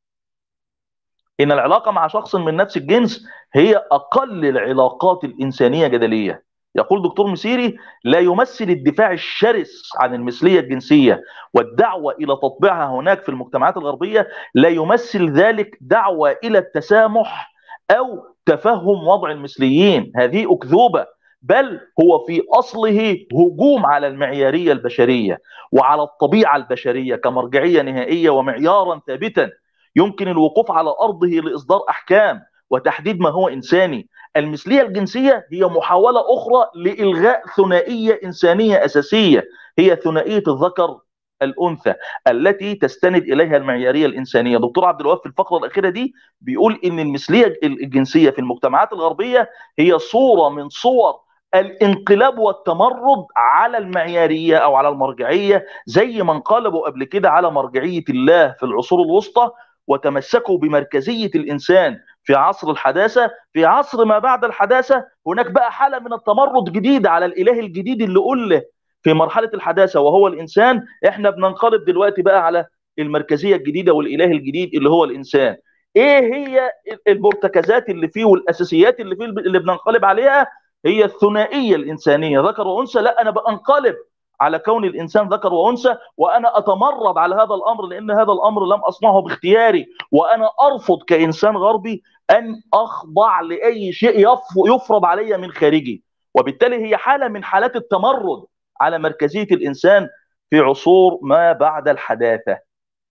ان العلاقه مع شخص من نفس الجنس هي اقل العلاقات الانسانيه جدليه يقول دكتور مسيري لا يمثل الدفاع الشرس عن المثليه الجنسيه والدعوه الى تطبيعها هناك في المجتمعات الغربيه لا يمثل ذلك دعوه الى التسامح او تفهم وضع المثليين هذه اكذوبه بل هو في اصله هجوم على المعياريه البشريه وعلى الطبيعه البشريه كمرجعيه نهائيه ومعيارا ثابتا يمكن الوقوف على ارضه لاصدار احكام وتحديد ما هو انساني المثليه الجنسيه هي محاوله اخرى لالغاء ثنائيه انسانيه اساسيه هي ثنائيه الذكر الانثى التي تستند اليها المعياريه الانسانيه دكتور عبد الوهاب في الفقره الاخيره دي بيقول ان المثليه الجنسيه في المجتمعات الغربيه هي صوره من صور الانقلاب والتمرد على المعياريه او على المرجعيه زي ما انقلبوا قبل كده على مرجعيه الله في العصور الوسطى وتمسكوا بمركزيه الانسان في عصر الحداثه في عصر ما بعد الحداثه هناك بقى حاله من التمرد جديده على الاله الجديد اللي قله في مرحله الحداثه وهو الانسان احنا بننقلب دلوقتي بقى على المركزيه الجديده والاله الجديد اللي هو الانسان ايه هي المرتكزات اللي فيه والاساسيات اللي فيه اللي بننقلب عليها هي الثنائيه الانسانيه ذكر وانثى لا انا بنقلب على كون الانسان ذكر وانثى وانا اتمرد على هذا الامر لان هذا الامر لم اصنعه باختياري وانا ارفض كانسان غربي ان اخضع لاي شيء يفرض علي من خارجي وبالتالي هي حاله من حالات التمرد على مركزيه الانسان في عصور ما بعد الحداثه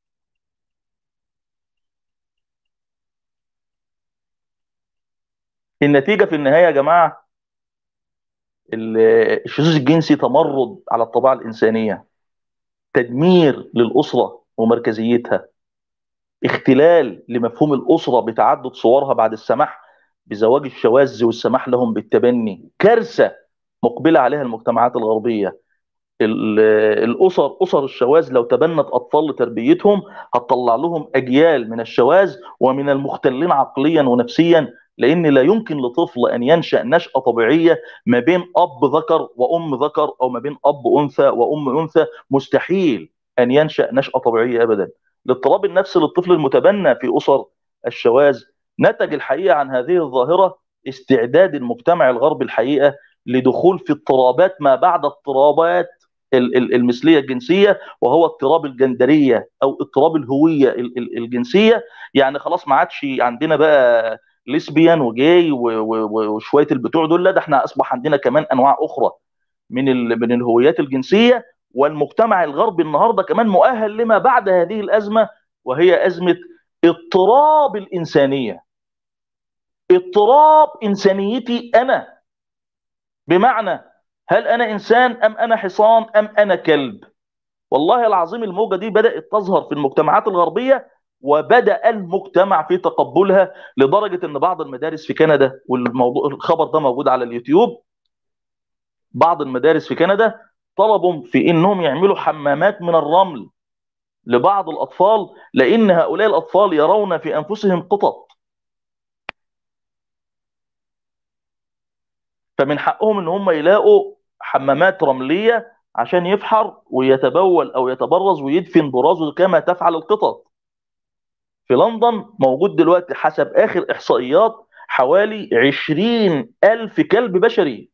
النتيجه في النهايه يا جماعه الشذوذ الجنسي تمرد على الطبيعه الانسانيه تدمير للاسره ومركزيتها اختلال لمفهوم الاسره بتعدد صورها بعد السماح بزواج الشواذ والسماح لهم بالتبني كارثه مقبله عليها المجتمعات الغربيه الاسر اسر الشواذ لو تبنت اطفال لتربيتهم هتطلع لهم اجيال من الشواذ ومن المختلين عقليا ونفسيا لان لا يمكن لطفل ان ينشا نشاه طبيعيه ما بين اب ذكر وام ذكر او ما بين اب انثى وام انثى مستحيل ان ينشا نشاه طبيعيه ابدا الاضطراب النفسي للطفل المتبنى في اسر الشواذ نتج الحقيقه عن هذه الظاهره استعداد المجتمع الغربي الحقيقه لدخول في اضطرابات ما بعد اضطرابات المثليه الجنسيه وهو اضطراب الجندريه او اضطراب الهويه الجنسيه يعني خلاص ما عادش عندنا بقى ليسبيان وجاي وشويه البتوع دول لا ده احنا اصبح عندنا كمان انواع اخرى من من الهويات الجنسيه والمجتمع الغربي النهارده كمان مؤهل لما بعد هذه الازمه وهي ازمه اضطراب الانسانيه اضطراب انسانيتي انا بمعنى هل انا انسان ام انا حصان ام انا كلب والله العظيم الموجه دي بدات تظهر في المجتمعات الغربيه وبدا المجتمع في تقبلها لدرجه ان بعض المدارس في كندا والموضوع الخبر ده موجود على اليوتيوب بعض المدارس في كندا طلبوا في انهم يعملوا حمامات من الرمل لبعض الاطفال لان هؤلاء الاطفال يرون في انفسهم قطط فمن حقهم ان هم يلاقوا حمامات رمليه عشان يفحر ويتبول او يتبرز ويدفن برازه كما تفعل القطط في لندن موجود دلوقتي حسب اخر احصائيات حوالي 20 ألف كلب بشري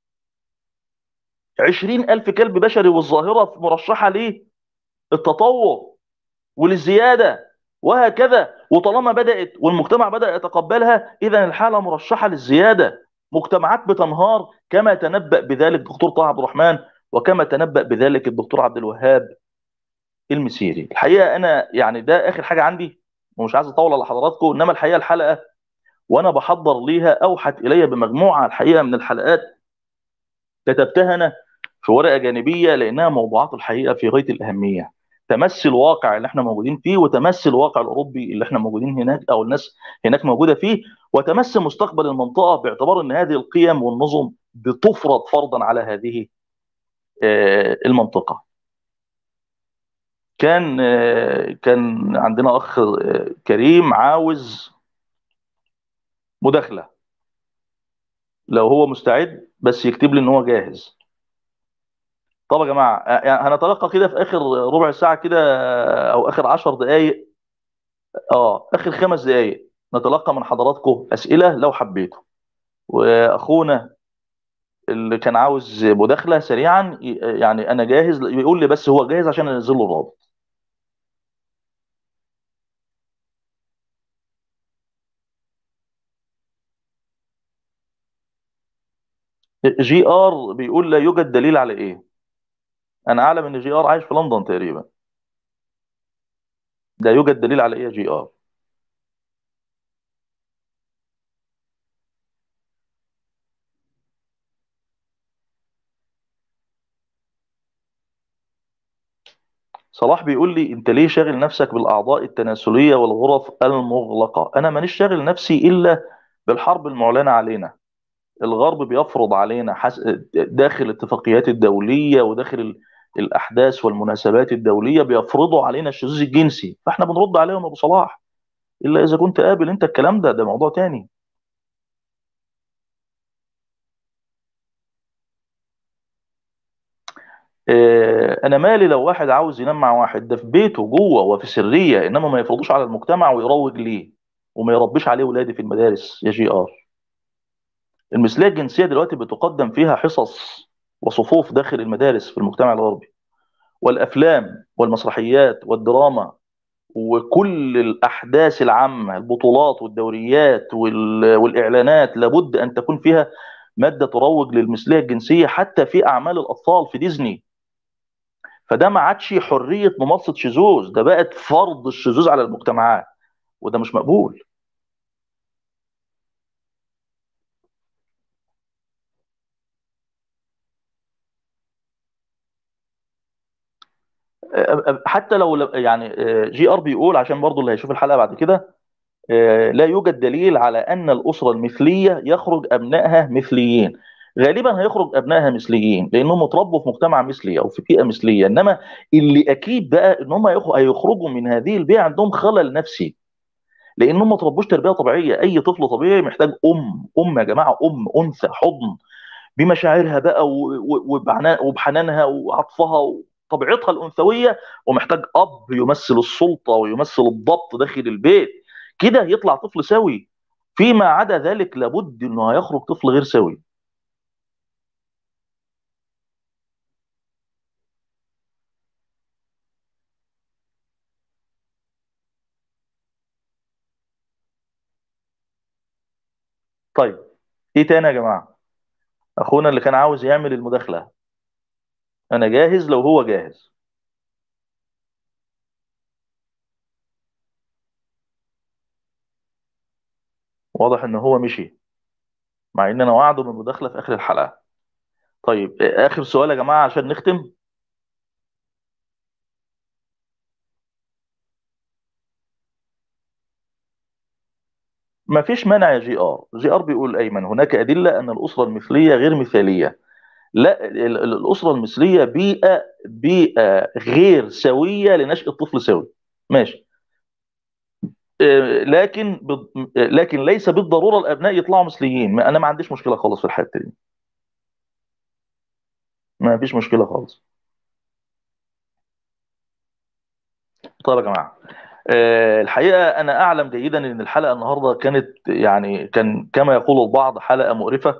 20 ألف كلب بشري والظاهرة مرشحة للتطور وللزيادة وهكذا وطالما بدأت والمجتمع بدأ يتقبلها إذا الحالة مرشحة للزيادة مجتمعات بتنهار كما تنبأ بذلك دكتور طه عبد الرحمن وكما تنبأ بذلك الدكتور عبد الوهاب المسيري الحقيقة أنا يعني ده آخر حاجة عندي ومش عايز أطول على حضراتكم إنما الحقيقة الحلقة وأنا بحضر ليها أوحت إلي بمجموعة الحقيقة من الحلقات كتبتها أنا في ورقة جانبية لأنها موضوعات الحقيقة في غاية الأهمية تمثل الواقع اللي احنا موجودين فيه وتمثل الواقع الاوروبي اللي احنا موجودين هناك او الناس هناك موجوده فيه وتمثل مستقبل المنطقه باعتبار ان هذه القيم والنظم بتفرض فرضا على هذه المنطقه. كان كان عندنا اخ كريم عاوز مداخله لو هو مستعد بس يكتب لي ان هو جاهز. طب يا جماعه يعني هنتلقى كده في اخر ربع ساعه كده او اخر 10 دقائق اه اخر خمس دقائق نتلقى من حضراتكم اسئله لو حبيتوا واخونا اللي كان عاوز مداخله سريعا يعني انا جاهز يقول لي بس هو جاهز عشان انزل له الرابط جي ار بيقول لا يوجد دليل على ايه انا اعلم ان جي ار عايش في لندن تقريبا لا يوجد دليل على ايه يا جي ار صلاح بيقول لي انت ليه شاغل نفسك بالاعضاء التناسليه والغرف المغلقه انا مانيش شاغل نفسي الا بالحرب المعلنه علينا الغرب بيفرض علينا حس... داخل الاتفاقيات الدوليه وداخل ال... الاحداث والمناسبات الدوليه بيفرضوا علينا الشذوذ الجنسي فاحنا بنرد عليهم يا ابو صلاح الا اذا كنت قابل انت الكلام ده ده موضوع تاني آه، انا مالي لو واحد عاوز ينام مع واحد ده في بيته جوه وفي سريه انما ما يفرضوش على المجتمع ويروج ليه وما يربيش عليه ولادي في المدارس يا جي ار المثليه الجنسيه دلوقتي بتقدم فيها حصص وصفوف داخل المدارس في المجتمع الغربي والافلام والمسرحيات والدراما وكل الاحداث العامه البطولات والدوريات وال- والاعلانات لابد ان تكون فيها ماده تروج للمثليه الجنسيه حتى في اعمال الاطفال في ديزني فده ما عادش حريه ممارسه شذوذ ده بقت فرض الشذوذ على المجتمعات وده مش مقبول حتى لو يعني جي ار بيقول عشان برضو اللي هيشوف الحلقه بعد كده لا يوجد دليل على ان الاسره المثليه يخرج ابنائها مثليين غالبا هيخرج ابنائها مثليين لانهم اتربوا في مجتمع مثلي او في بيئه مثليه انما اللي اكيد بقى ان هم هيخ- هيخرجوا من هذه البيئه عندهم خلل نفسي لانهم ما اتربوش تربيه طبيعيه اي طفل طبيعي محتاج ام ام يا جماعه ام انثى حضن بمشاعرها بقى و- و- وبعنا- وبحنانها وعطفها وطبيعتها الانثويه ومحتاج اب يمثل السلطه ويمثل الضبط داخل البيت كده يطلع طفل سوي فيما عدا ذلك لابد انه هيخرج طفل غير سوي طيب ايه تاني يا جماعه اخونا اللي كان عاوز يعمل المداخله انا جاهز لو هو جاهز واضح ان هو مشي مع ان انا وعده بالمداخله في اخر الحلقه طيب اخر سؤال يا جماعه عشان نختم ما فيش مانع يا جي ار جي ار بيقول ايمن هناك ادله ان الاسره المثليه غير مثاليه لا ال- ال- الاسره المثليه بيئه بيئه غير سويه لنشأة طفل سوي ماشي آه، لكن بض- آه، لكن ليس بالضروره الابناء يطلعوا مثليين ما- انا ما عنديش مشكله خالص في الحته دي ما فيش مشكله خالص طيب يا جماعه آه، الحقيقه انا اعلم جيدا ان الحلقه النهارده كانت يعني كان كما يقول البعض حلقه مقرفه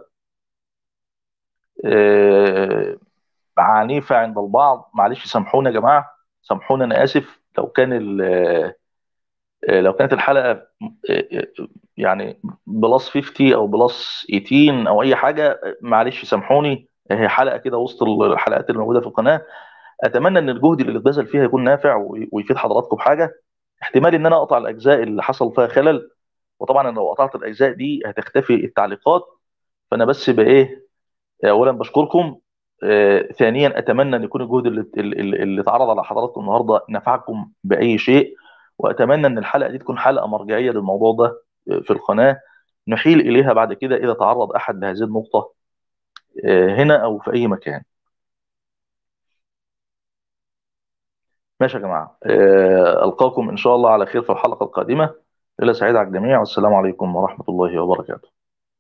آه، عنيفه عند البعض معلش سامحونا يا جماعه سامحونا انا اسف لو كان ال- آه، لو كانت الحلقه آه، آه، يعني بلس 50 او بلس 18 او اي حاجه آه، معلش سامحوني هي حلقه كده وسط الحلقات اللي موجوده في القناه اتمنى ان الجهد اللي اتبذل فيها يكون نافع وي- ويفيد حضراتكم بحاجه احتمال ان انا اقطع الاجزاء اللي حصل فيها خلل وطبعا أنا لو قطعت الاجزاء دي هتختفي التعليقات فانا بس بقى ايه اولا بشكركم آه، ثانيا اتمنى ان يكون الجهد اللي اللي اللي اتعرض على حضراتكم النهارده نفعكم باي شيء واتمنى ان الحلقه دي تكون حلقه مرجعيه للموضوع ده آه، في القناه نحيل اليها بعد كده اذا تعرض احد لهذه النقطه آه، هنا او في اي مكان ماشي يا جماعه آه، القاكم ان شاء الله على خير في الحلقه القادمه ليله سعيده على الجميع والسلام عليكم ورحمه الله وبركاته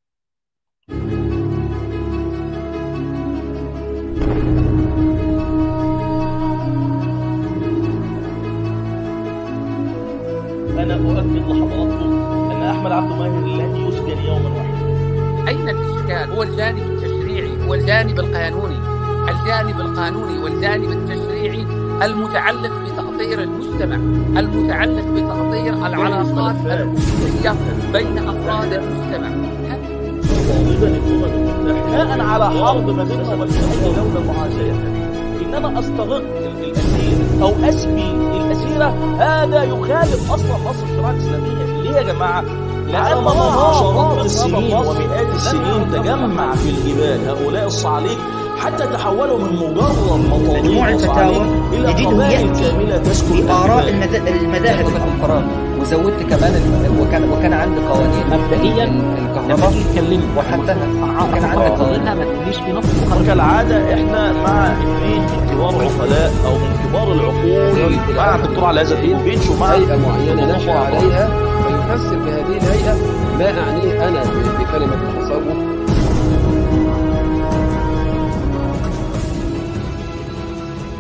انا اؤكد لحضراتكم ان احمد عبد الماهر لن يسجن يوما واحدا أين الإشكال؟ هو الجانب التشريعي والجانب القانوني الجانب القانوني والجانب التشريعي المتعلق بتأطير المجتمع المتعلق بتأطير العلاقات الأسرية بين أفراد المجتمع طالبا الامم المتحده بناء على حرب ما بيننا وبين اي دوله معاديه انما استغل الاسير او اسبي الاسيره هذا يخالف اصلا نص الشريعه الاسلاميه ليه يا جماعه؟ لان الله عشرات السنين ومئات السنين تجمع في الجبال هؤلاء الصعاليك حتى تحولوا من مجرد مطالب مجموع الفتاوى وصعاليق الى يجده قبائل يأتي كامله تسكن في آراء الجبال. المذا- المذاهب في القرآن وزودت كمان الم- وكان وكان عندي قوانين مبدئيا ال- لما الكهرباء تيجي تكلمني وحدها كان عندك قوانين قوانينها ما تقوليش في نص مخرج كالعادة احنا مع اثنين من كبار العقلاء او من كبار العقول مع الدكتور علاء زكيوفيتش ومع هيئة معينة نشأ عليها فيفسر بهذه الهيئة ما أعنيه أنا بكلمة التصوف